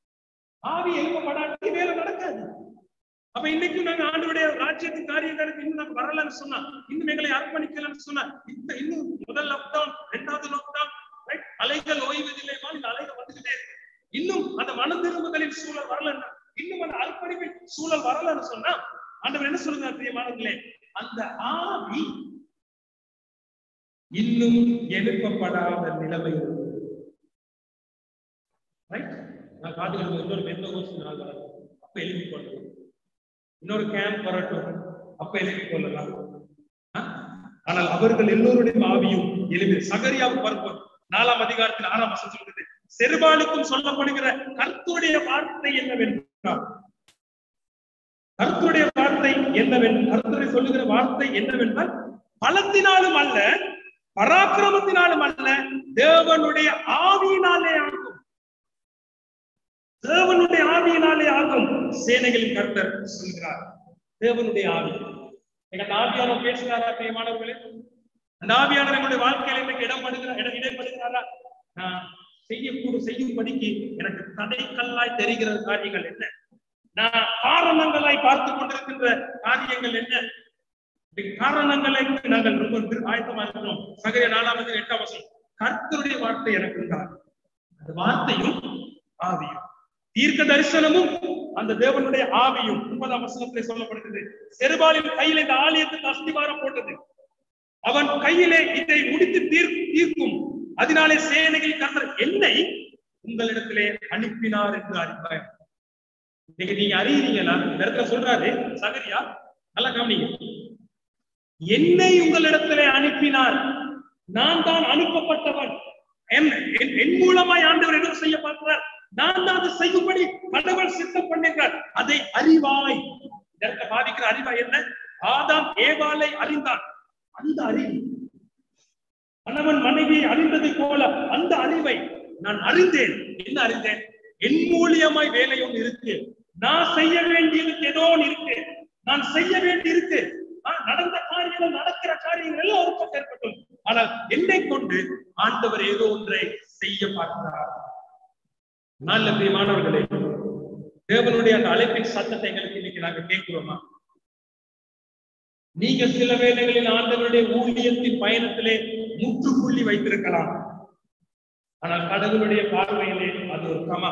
ஆவி எழுப்பப்படாட்டி வேலை நடக்காது அப்ப இன்னைக்கு நாங்க ஆண்டவருடைய ராஜ்யத்தின் காரியங்களுக்கு இன்னும் நாங்க வரலன்னு சொன்னா இன்னும் எங்களை அர்ப்பணிக்கலன்னு சொன்னா இந்த இன்னும் முதல் லாக்டவுன் இரண்டாவது லாக்டவுன் அலைகள் ஓய்வதில்லை இந்த அலைகள் வந்துகிட்டே இருக்கு இன்னும் அந்த மன திரும்புதலின் சூழல் வரலன்னா இன்னும் அந்த அர்ப்பணிப்பின் சூழல் வரலன்னு சொன்னா ஆண்டவர் என்ன சொல்லுங்க பிரியமானங்களே அந்த ஆவி இன்னும் எழுப்பப்படாத நிலைமை இருக்கு. Right? நான் காதுகளுக்கு இன்னொரு மெந்த நாள் வரணும் அப்ப எழுப்பி கொள்ளலாம் இன்னொரு கேம்ப் வரட்டும் அப்ப எழுப்பி கொள்ளலாம் ஆ? ஆனால் அவர்கள் எல்லோருடைய ஆவியும் எழுதி சகரியாவுக்கு வரும்போது நாலாம் அதிகாரத்தில் ஆறாம் வசனம் சொல்கிறது செருபாலுக்கும் சொல்லப்படுகிற கர்த்தருடைய வார்த்தை என்னவென்றால் கர்த்தருடைய வார்த்தை என்னவென்று கர்த்தரை சொல்லுகிற வார்த்தை என்னவென்றால் பலத்தினாலும் அல்ல பராக்கிரமத்தினாலும் அல்ல தேவனுடைய ஆவியினாலே ஆகும் தேவனுடைய ஆவியினாலே ஆகும் சேனைகளின் கர்த்தர் சொல்கிறார் தேவனுடைய ஆவி எங்க ஆவியான பேசுகிறாரா பிரியமானவர்களே அந்த ஆவியானவர் எங்களுடைய வாழ்க்கையில இன்னைக்கு இடம் படுகிற இடம் இடைப்படுகிறாரா நான் செய்யக்கூட செய்யும்படிக்கு எனக்கு தடைக்கல்லாய் தெரிகிற காரியங்கள் என்ன நான் காரணங்களாய் பார்த்து கொண்டிருக்கின்ற காரியங்கள் என்ன இந்த காரணங்களை நாங்கள் ரொம்ப திரு- ஆயத்தமா இருக்கிறோம் சகரிய நாலாவது எட்டாம் வசனம் கர்த்தருடைய வார்த்தை எனக்கு இருந்தார் அந்த வார்த்தையும் ஆவியும் தீர்க்க தரிசனமும் அந்த தேவனுடைய ஆவியும் ஒன்பதாம் வசனத்திலே சொல்லப்படுகிறது செருபாலின் கையில இந்த ஆலயத்துக்கு அஸ்திவாரம் போட்டது அவன் கையிலே இதை முடித்து தீர் தீர்க்கும் அதனாலே சேனையில் கர்த்தர் என்னை உங்களிடத்திலே அனுப்பினார் என்று அறிவார் இன்னைக்கு நீங்க அறியறீங்களா இந்த இடத்துல சொல்றாரு சகரியா நல்லா கவனிங்க என்னை உங்களிடத்திலே அனுப்பினார் நான் தான் அனுப்பப்பட்டவன் என் என்- என் மூலமாய் ஆண்டவர் என்ன செய்ய பார்க்கிறார் நான் தான் அதை செய்யும்படி கடவுள் சித்தம் பண்ணுகிறார் அதை அறிவாய் இந்த இடத்துல பாதிக்கிற அறிவாய் என்ன ஆதாம் ஏவாளை அறிந்தான் அந்த அறிவு கணவன் மனைவியை அறிந்ததை போல அந்த அறிவை நான் அறிந்தேன் என்ன அறிந்தேன் என் மூலியமாய் வேலை ஒன்று இருக்கு நான் செய்ய வேண்டியதுக்கு ஏதோ ஒன்று இருக்கு நான் செய்ய வேண்டி இருக்கு ஆ, நடந்த காரியங்கள் நடக்கிற காரியங்கள் எல்லாம் ஒரு பக்கம் இருக்கட்டும் ஆனால் என்னை கொண்டு ஆண்டவர் ஏதோ ஒன்றை செய்ய பார்க்கிறார் நல்ல பிரியமானவர்களே தேவனுடைய அந்த அழைப்பின் சத்தத்தை எங்களுக்கு இன்னைக்கு நாங்க கேட்கிறோமா நீங்க சில வேளைகளில் ஆண்டவருடைய ஊழியத்தின் பயணத்திலே முற்றுப்புள்ளி வைத்திருக்கலாம் ஆனால் கடவுளுடைய பார்வையிலே அது ஒரு கமா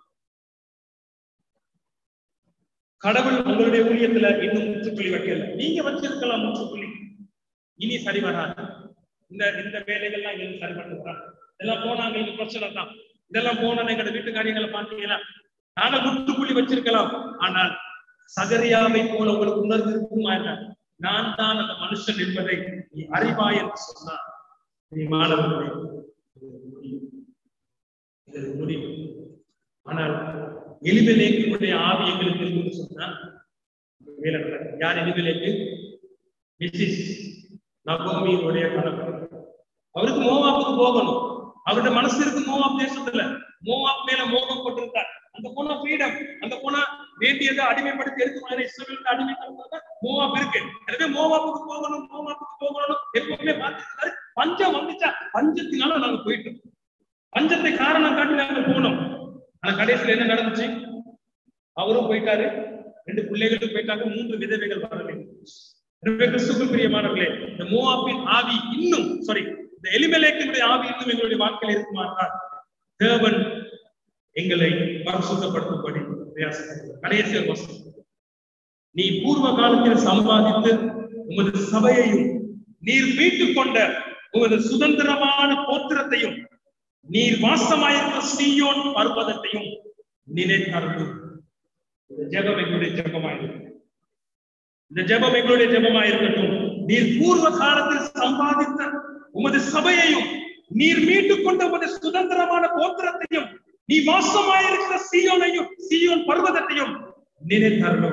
கடவுள் உங்களுடைய ஊழியத்துல இன்னும் முற்றுப்புள்ளி வைக்கல நீங்க வச்சிருக்கலாம் முற்றுப்புள்ளி இனி சரி வராது இந்த இந்த வேலைகள்லாம் எங்களுக்கு சரி பண்ணுறாங்க இதெல்லாம் போனா எங்களுக்கு பிரச்சனை தான் இதெல்லாம் போனா எங்களோட வீட்டு காரியங்களை பார்த்தீங்கன்னா நாங்க முற்றுப்புள்ளி வச்சிருக்கலாம் ஆனால் சகரியாவை போல உங்களுக்கு உணர்வு இருக்குமா என்ன நான் தான் அந்த மனுஷன் என்பதை நீ அறிவாய் என்று சொன்னார் நீ மாணவர்களே இது முடியும். இது முடியும் ஆனால் எலிமெலேக்கினுடைய ஆவி எங்களுக்கு இருக்குன்னு சொன்னா வேலை நடக்கும். யார் எலிமெலேக்கு மிஸ்ஸிஸ் நகோமியினுடைய கணவர் அவருக்கு மோவாப்புக்கு போகணும் அவருடைய மனசு இருக்கு மோவாப் தேசத்துல மோவாப் மேல மோகம் போட்டிருந்தார் அங்க போனா ஃப்ரீடம் அங்க போனா வேண்டியதை அடிமைப்படுத்தி எடுத்து இஸ்ரேலுக்கு அடிமைப்படுத்த மோவாப் இருக்கு எனவே மோவாப்புக்கு போகணும் மோவாப்புக்கு போகணும் எப்பவுமே பார்த்துருக்காரு பஞ்சம் வந்துச்சா பஞ்சத்தினால நாங்க போயிட்டோம் பஞ்சத்தை காரணம் காட்டி நாங்க போனோம் ஆனா கடைசியில என்ன நடந்துச்சு அவரும் போயிட்டாரு ரெண்டு பிள்ளைகளும் போயிட்டாங்க மூன்று விதவைகள் வரவில்லை எனவே கிறிஸ்துவுக்கு பிரியமானவர்களே இந்த மோவாப்பின் ஆவி இன்னும் சாரி இந்த எலிமெலேக்கினுடைய ஆவி இன்னும் எங்களுடைய வாழ்க்கையில் இருக்குமாட்டார் தேவன் எங்களை பரிசுத்தப்படுத்தும்படி பிரயாசப்படுகிறார். கடைசி ஒரு வசனம் நீ பூர்வ காலத்தில் சம்பாதித்து உமது சபையையும் நீர் மீட்டுக் கொண்ட உமது சுதந்திரமான கோத்திரத்தையும் நீர் வாசமாயிருந்த சீயோன் பர்வதத்தையும் நினைத்தருளும் இந்த ஜெபம் எங்களுடைய ஜெபமாயிருக்கும் இந்த ஜெபம் எங்களுடைய ஜெபமாயிருக்கட்டும் நீர் பூர்வ காலத்தில் சம்பாதித்த உமது சபையையும் நீர் மீட்டுக் கொண்ட உமது சுதந்திரமான கோத்திரத்தையும் நீ வாசமாயிருக்கிற சீயோனையும் சீயோன் பர்வதத்தையும் நினைத்தருளும்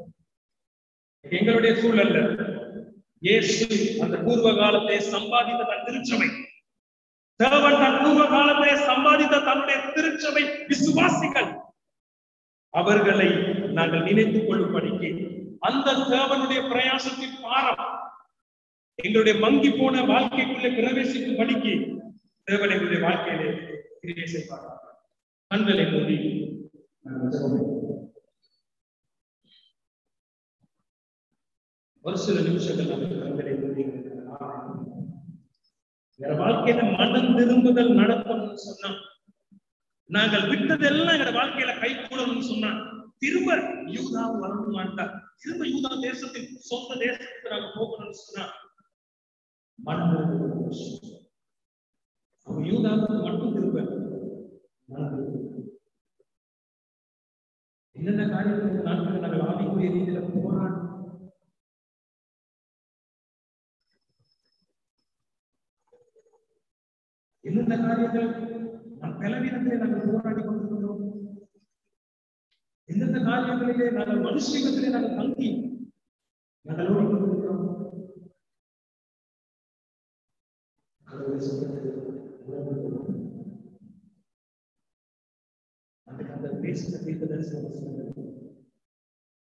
எங்களுடைய சூழல்ல இயேசு அந்த பூர்வ காலத்தை சம்பாதித்த தன் திருச்சபை தேவன் தன் பூர்வ காலத்தை சம்பாதித்த தன்னுடைய திருச்சபை விசுவாசிகள் அவர்களை நாங்கள் நினைத்துக் கொள்ளும்படிக்கு அந்த தேவனுடைய பிரயாசத்தின் பாரம் எங்களுடைய மங்கி போன வாழ்க்கைக்குள்ளே பிரவேசிக்கும்படிக்கு தேவன் எங்களுடைய வாழ்க்கையிலே கிரியை செய்வார் கண்களை மூடி நாங்கள் ஜெபம் செய்வோம். ஒரு சில நிமிஷங்கள் நமக்கு கண்களை மூடி எங்க வாழ்க்கையில மனம் திரும்புதல் நடக்கணும்னு சொன்னா நாங்கள் விட்டதெல்லாம் எங்க வாழ்க்கையில கை கூடணும்னு சொன்னா திரும்ப யூதா வரணுமான்டா திரும்ப யூதா தேசத்தின் சொந்த தேசத்துக்கு நாங்க போகணும்னு சொன்னா மனம் திரும்புதல் அவன் யூதாவுக்கு மட்டும் திரும்ப மனம் திரும்புதல். என்னென்ன காரியங்கள் நாட்கள் நாங்கள் ஆவிக்குரிய ரீதியில போராடி எந்தெந்த காரியங்கள் நம் பலவீனத்திலே நாங்கள் போராடி கொண்டிருக்கிறோம் எந்தெந்த காரியங்களிலே நாங்கள் மனுஷீகத்திலே நாங்கள் தங்கி நாங்கள் ஓடிக்கொண்டிருக்கிறோம் கடவுளை சொல்லுகிறது உணர்ந்து கொள்ளும். அதுக்கு அந்த பேசுகிற தீர்க்க தரிசன வசனங்கள்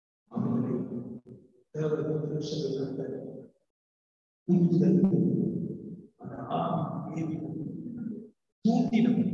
அவர்களை தேவருக்கு நிமிஷங்கள் உந்துதல் ஆவி ஏவி தூண்டினவர்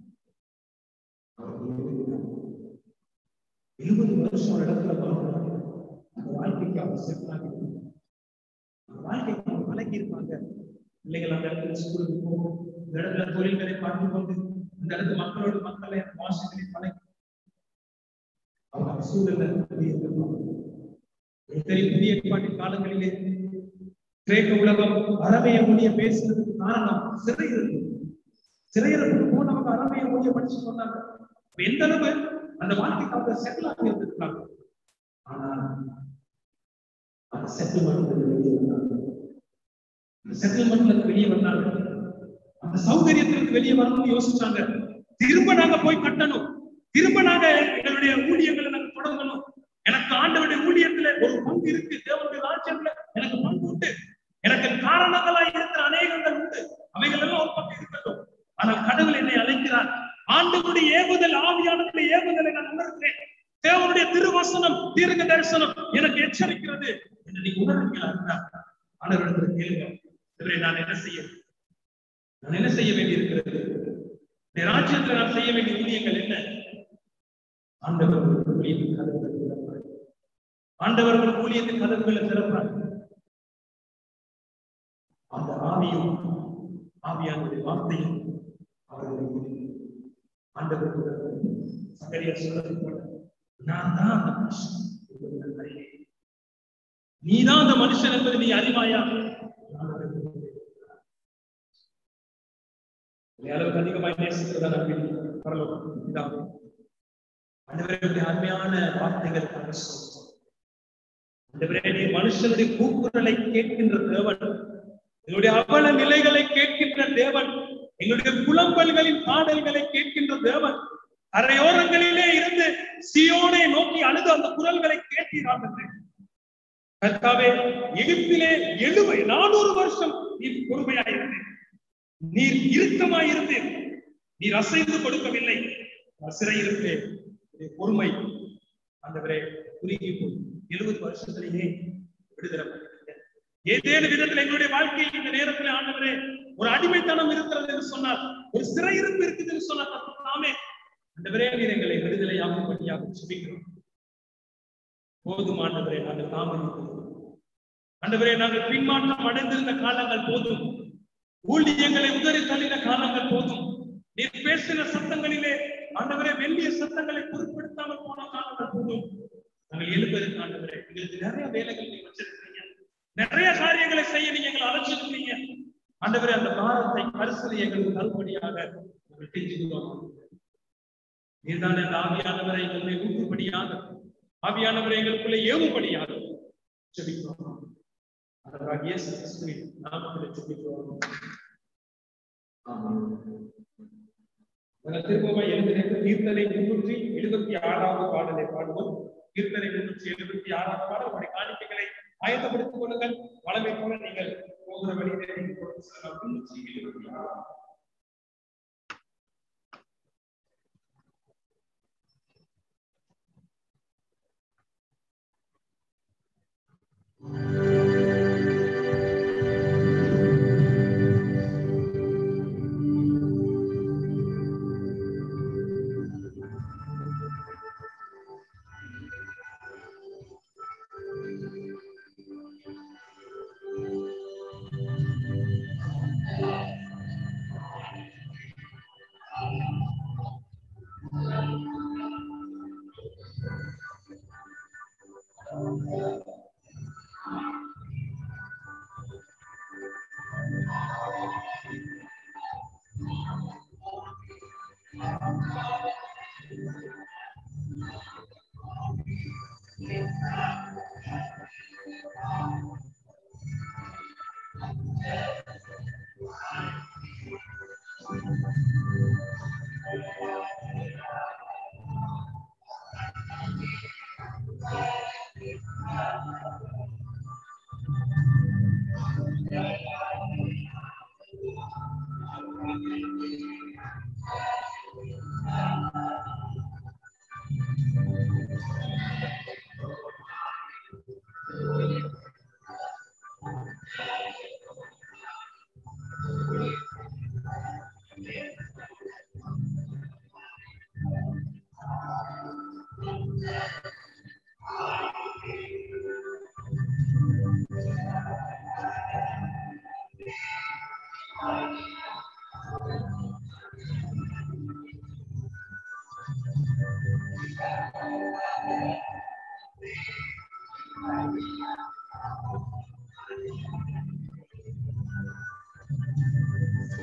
எழுபது வருஷம் ஒரு இடத்துல வாழ்ந்தாங்க அந்த வாழ்க்கைக்கு அவங்க செட்டில் ஆகி அந்த வாழ்க்கைக்கு அவங்க பழகி இருப்பாங்க பிள்ளைகள் அந்த இடத்துல ஸ்கூலுக்கு போகும் இந்த இடத்துல தொழில்களை பார்த்து கொண்டு இந்த இடத்துல மக்களோட மக்களை வாசங்களை பழகி அவங்க அந்த சூழல்ல வெளியே வருவாங்க. எனக்கு தெரியும் புதிய ஏற்பாட்டின் காலங்களிலே கிரேக்க உலகம் அரபிய மொழியை பேசுறதுக்கு காரணம் சிறையிறது சிறையிறதுக்கு போனவங்க அரபிய மொழியை படிச்சு சொன்னாங்க அப்ப எந்த அளவு அந்த வாழ்க்கைக்கு அவங்க செட்டில் ஆகி இருந்திருக்காங்க ஆனா அந்த செட்டில்மெண்ட் வெளியே வந்தாங்க அந்த செட்டில்மெண்ட்ல இருந்து வெளியே வந்தாங்க அந்த சௌகரியத்திலிருந்து வெளியே வரணும்னு யோசிச்சாங்க திரும்ப நாங்க போய் கட்டணும் திரும்ப நாங்க எங்களுடைய ஊழியங்களை நாங்க தொடங்கணும் எனக்கு ஆண்டவருடைய ஊழியத்துல ஒரு பங்கு இருக்கு தேவனுடைய ராஜ்யத்துல எனக்கு பங்கு உண்டு எனக்கு காரணங்களா இருக்கிற அநேகங்கள் உண்டு அவைகள் எல்லாம் ஒரு பக்கம் இருக்கட்டும் ஆனால் கடவுள் என்னை அழைக்கிறார் ஆண்டவருடைய ஏவுதல் ஆவியானவருடைய ஏவுதலை நான் உணர்கிறேன் தேவனுடைய திருவசனம் தீர்க்க தரிசனம் எனக்கு எச்சரிக்கிறது என்று நீங்க உணர்வீங்களா ஆண்டவரிடத்துல கேளுங்க இவரை நான் என்ன செய்ய நான் என்ன செய்ய வேண்டி இருக்கிறது இந்த ராஜ்யத்துல நான் செய்ய வேண்டிய ஊழியங்கள் என்ன ஆண்டவர் ஊழியத்தின் கதவுகளை திறப்பார் ஆண்டவர்கள் ஊழியத்தின் கதவுகளை திறப்பார் அந்த ஆவியும் ஆவியானுடைய வார்த்தையும் அவர்களுடைய ஆண்டவர் சகரியா சொல்றது போல நான் தான் அந்த மனுஷன் என்பதை நான் அறிவேன். நீதான் அந்த மனுஷன் என்பதை நீ அறிவாயா உன்னை அளவுக்கு அதிகமாய் நேசிக்கிறதா நம்பி பரலோகம் இதாகும் ஆண்டவருடைய அருமையான வார்த்தைகள் ஸ்தோத்திரம். ஆண்டவரே நீ மனுஷனுடைய கூக்குரலை கேட்கின்ற தேவன் எங்களுடைய அவல நிலைகளை கேட்கின்ற தேவன் எங்களுடைய புலம்பல்களின் பாடல்களை கேட்கின்ற தேவன் கரையோரங்களிலே இருந்து சியோனை நோக்கி அழுது அந்த குரல்களை கேட்டீராக கர்த்தாவே எகிப்திலே எழுவை நானூறு வருஷம் நீ பொறுமையாயிருந்தேன் நீர் இறுக்கமாயிருந்தேன் நீர் அசைந்து கொடுக்கவில்லை நான் சிறையிருந்தேன் உன்னுடைய பொறுமை ஆண்டவரே குறுகி போய் எழுபது வருஷத்திலேயே விடுதலை பண்ணிட்டீங்க. ஏதேனும் விதத்தில் எங்களுடைய வாழ்க்கையில் இந்த நேரத்தில் ஆண்டவரே ஒரு அடிமைத்தனம் இருக்கிறது என்று சொன்னார் ஒரு சிறையிருப்பு இருக்குது என்று சொன்னார் கர்த்தர் நாமே ஆண்டவரே நீர் எங்களை விடுதலையாகும்படியாக சுபிக்கிறோம் போதும் ஆண்டவரே நாங்கள் தாமதிக்கிறோம் ஆண்டவரே நாங்கள் பின்மாற்றம் அடைந்திருந்த காலங்கள் போதும் ஊழியங்களை உதறி தள்ளின காலங்கள் போதும் நீர் பேசின சத்தங்களிலே ஆண்டவரே வெள்ளிய சத்தங்களை பொருட்படுத்தாமல் போன காலங்கள் போதும் நாங்கள் எழுப்பதற்கு ஆண்டவரே எங்களுக்கு நிறைய வேலைகள் நீங்க வச்சிருக்கீங்க நிறைய காரியங்களை செய்ய நீங்க எங்களை அழைச்சிருக்கீங்க ஆண்டவரே அந்த பாரத்தை கரிசலை எங்களுக்கு தரும்படியாக நாங்கள் செஞ்சுக்கிறோம் நீர்தான் அந்த ஆவியானவரை எங்களை ஊக்கும்படியாக ஆவியானவரை எங்களுக்குள்ளே ஏவும்படியாக ஜெபிக்கிறோம் ஆண்டவராகிய இயேசு கிறிஸ்துவின் நாமத்தில் ஜெபிக்கிறோம் ஆமென். நாங்கள் திரும்பவும் எழுதின கீர்த்தனை முன்னூற்றி எழுபத்தி ஆறாவது பாடலை பாடுவோம் கீர்த்தனை முன்னூற்றி எழுபத்தி ஆறாவது பாடல் உங்களுடைய காணிக்கைகளை ஆயத்தப்படுத்திக் கொள்ளுங்கள் வளமை போல நீங்கள் போகிற வழியிலே நீங்கள் கொண்டு செல்லலாம் முன்னூற்றி எழுபத்தி ஆறாவது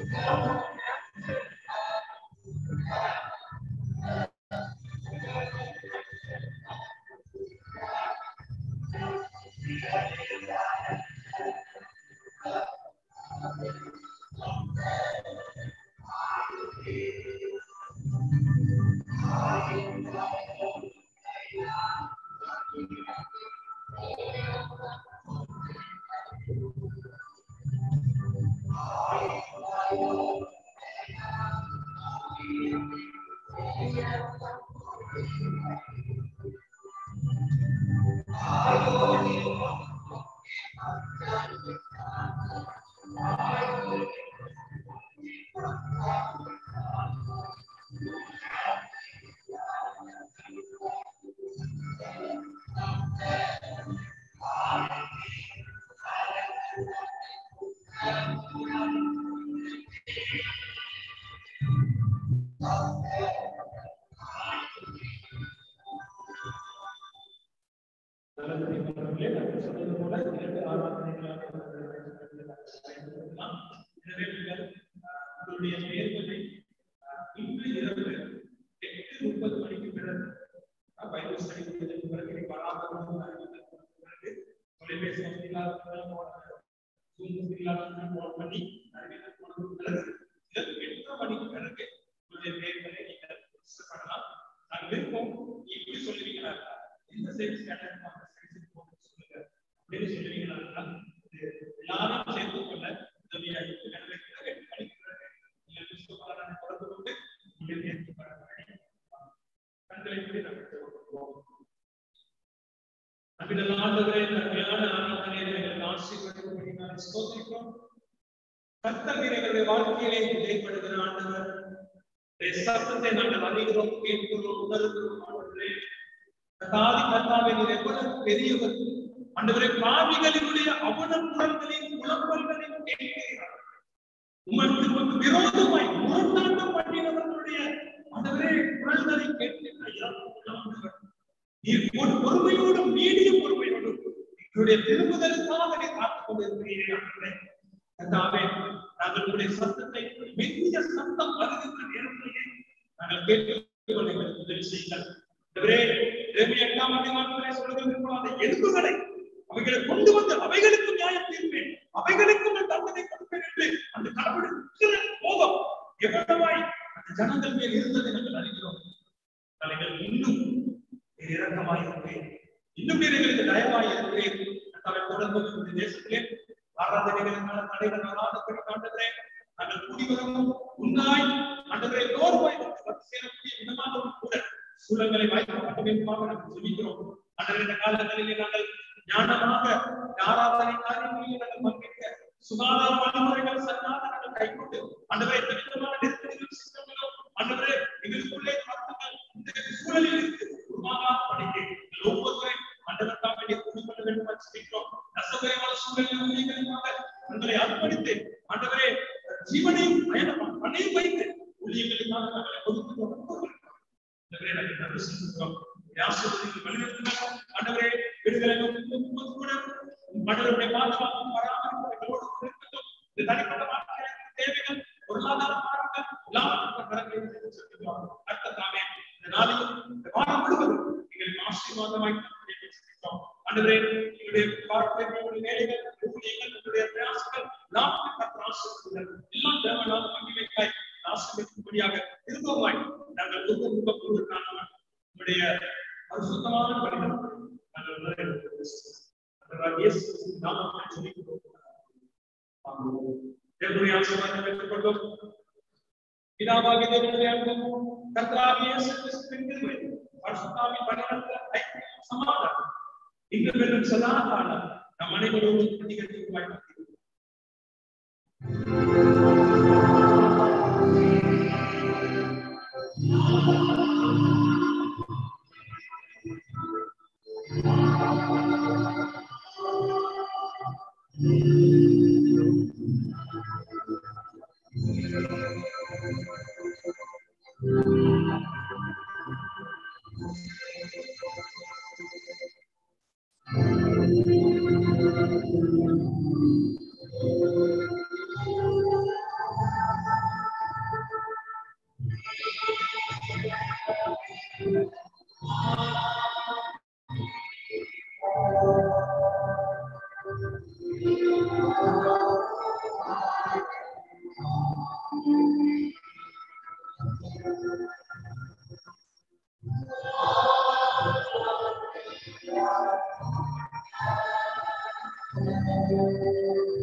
நல்லபடியானவர்களே, நான் சொன்னது போல இரண்டு ஆராதனைகளாக பயன்படுத்தலாம். எனவே நீங்கள் அஹ், உங்களுடைய பெயர்களை அஹ், இன்று இரவு எட்டு முப்பது மணிக்கு பிறகு அஹ், பைபிள் ஸ்டடி முடிந்ததற்கு பிறகு நீ வராதவர்கள் அறிவித்ததற்கு பிறகு தொலைபேசி வசதிகளாக இருந்தாலும் போடலாம். Zoom வசதிகளாக இருந்தாலும் போட பண்ணி அறிவித்ததற்கு பிறகு இரவு எட்டு மணிக்கு பிறகு உங்களுடைய பெயர்களை நீங்கள் register பண்ணலாம் நாங்கள் விருப்பம் இப்படி சொல்லுவீங்களா இந்த சைஸ் அட்டன் பண்ண சைஸ் போட்டு சொல்லுங்க அப்படின்னு சொல்லுவீங்களா இது எல்லாரும் சேர்த்து கொள்ள உதவியா இருக்கு எனவே பிறகு எட்டு மணிக்கு பிறகு நீங்கள் விஸ்வபாலனை தொடர்பு கொண்டு நீங்கள் ஏற்றி பண்ண வேண்டும் கண்களை மூடி நாங்கள் ஜெபம் அன்பின் ஆண்டவரே நன்மையான ஆராதனை எங்களுக்கு ஆசீர்வதிக்கும்படி நான் ஸ்தோத்திரிக்கிறோம் கர்த்தர் எங்களுடைய வாழ்க்கையிலே இடைப்படுகிற ஆண்டவர் உடைய சத்தத்தை நாங்கள் அறிகிறோம் கேட்கிறோம் உணர்கிறோம் ஆண்டவரே கர்த்தாதி கர்த்தாவே நீர் எவ்வளவு பெரியவர் ஆண்டவரே பாவிகளினுடைய அவனப்புறங்களையும் புலம்பல்களையும் கேட்கிறார் உமக்கு உமக்கு விரோதமாய் முரட்டாட்டம் பண்ணினவர்களுடைய ஆண்டவரே குரல்களை கேட்கின்ற இறப்புள்ள ஆண்டவர் நீர் ஒரு பொறுமையோடும் நீடிய பொறுமையோடும் எங்களுடைய திரும்புதலுக்காக நீ காத்துக் கொண்டிருக்கிறீர்கள் ஆண்டவரே கர்த்தாவே நாங்கள் உங்களுடைய சத்தத்தை மெல்லிய சத்தம் வருகின்ற நேரத்திலேயே நாங்கள் கேட்டுக்கொள்ள எங்களுக்கு உதவி செய்யுங்கள் ஆண்டவரே எரேமியா எட்டாம் அதிகாரத்திலே சொல்லுகிறது போல அந்த எலும்புகளை அவைகளை கொண்டு வந்து அவைகளுக்கு நியாயம் தீர்ப்பேன் அவைகளுக்கும் நான் தண்டனை கொடுப்பேன் என்று அந்த கடவுளுக்கு கோபம் எவ்வளவாய் அந்த ஜனங்கள் மேல் இருந்ததை நாங்கள் அறிகிறோம் ஆனால் எங்கள் இன்னும் நீர் இரக்கமாய் இருப்பேன் இன்னும் நீர் எங்களுக்கு தயவாய் இருப்பேன் கர்த்தாவே, தொடர்ந்து இந்த தேசத்திலே ஆராதனைகளுக்கான தடைகள் வராதபடி காட்டுகிறேன் நாங்கள் கூடி வரவும் உன்னாய் ஆண்டவரை நோர்வாய் வந்து வந்து சேரக்கூடிய விதமாகவும் கூட சூழல்களை வாய்க்கப்பட்ட வேண்டுமாக நாங்கள் சொல்லிக்கிறோம் ஆண்டவர் இந்த காலங்களிலே நாங்கள் ஞானமாக இந்த ஆராதனை காரியங்களில் நாங்கள் பங்கேற்க சுகாதார வழிமுறைகள் சரியாக நாங்கள் கைக்கொண்டு ஆண்டவரை எந்த விதமான நெருக்கடிகள் சிஸ்டங்களும் ஆண்டவரே எங்களுக்குள்ளே பார்த்துங்கள் இந்த சூழலில் இருந்து உருவாகாத படிக்க ஒவ்வொருவரையும் ஆண்டவர் தாம் வேண்டிய கூடி கொள்ள வேண்டும் என்று சொல்லிக்கிறோம் நசகரமான சூழலில் ஊழியர்களுக்காக உங்களை அர்ப்பணித்து ஆண்டவரே ஜீவனையும் பயணம் பணையும் வைத்து ஊழியர்களுக்காக நாங்களை கொடுத்து கொண்டு ஆண்டவரே நாங்கள் நன்றி செலுத்துகிறோம் உம்முடைய ஆசீர்வாதங்கள் வழிநடத்துங்கள் ஆண்டவரே விடுதலை நோக்கி கூட மனிதனுடைய பாதுகாப்பும் பராமரிப்பும் எங்களோடு கூட இருக்கட்டும் இந்த தனிப்பட்ட வாழ்க்கையில் தேவைகள் பொருளாதார மாற்றங்கள் எல்லாவற்றையும் கரங்களை வைத்து செலுத்துகிறோம் கர்த்தத்தாமே இந்த நாளையும் இந்த வாரம் முழுவதும் எங்களுக்கு ஆசீர்வாதமாய் தரும்படி செலுத்துகிறோம் ஆண்டவரே எங்களுடைய பார்வை எங்களுடைய வேலைகள் ஊழியங்கள் எங்களுடைய பிரயாசங்கள் எல்லாத்தையும் கர்த்தர் ஆசீர்வதிங்கள் எல்லாம் தேவனாக பங்கி வைக்காய் ஆசீர்வதிக்கும்படியாக திரும்பமாய் நாங்கள் முக முக கொள்வதற்கான உங்களுடைய பரிசுத்தமான வழிகள் நாங்கள் உணர ஆண்டவராகிய இயேசு கிறிஸ்துவின் நாமத்தில் ஜெபிக்கிறோம். ஆமென். தேவனுடைய ஆசீர்வாதத்தை பெற்றுக்கொள்வோம். பிதாவாகிய தேவனுடைய அன்பும் கர்த்தராகிய இயேசு கிறிஸ்துவின் கிருபையும் பரிசுத்தாவின் வழிநடத்தல் ஐக்கியம் சமாதானம் இன்று வெல்லும் சதா காலம் நம் அனைவரோடும் அதிகரித்து வாய்ப்பு Thank you. Thank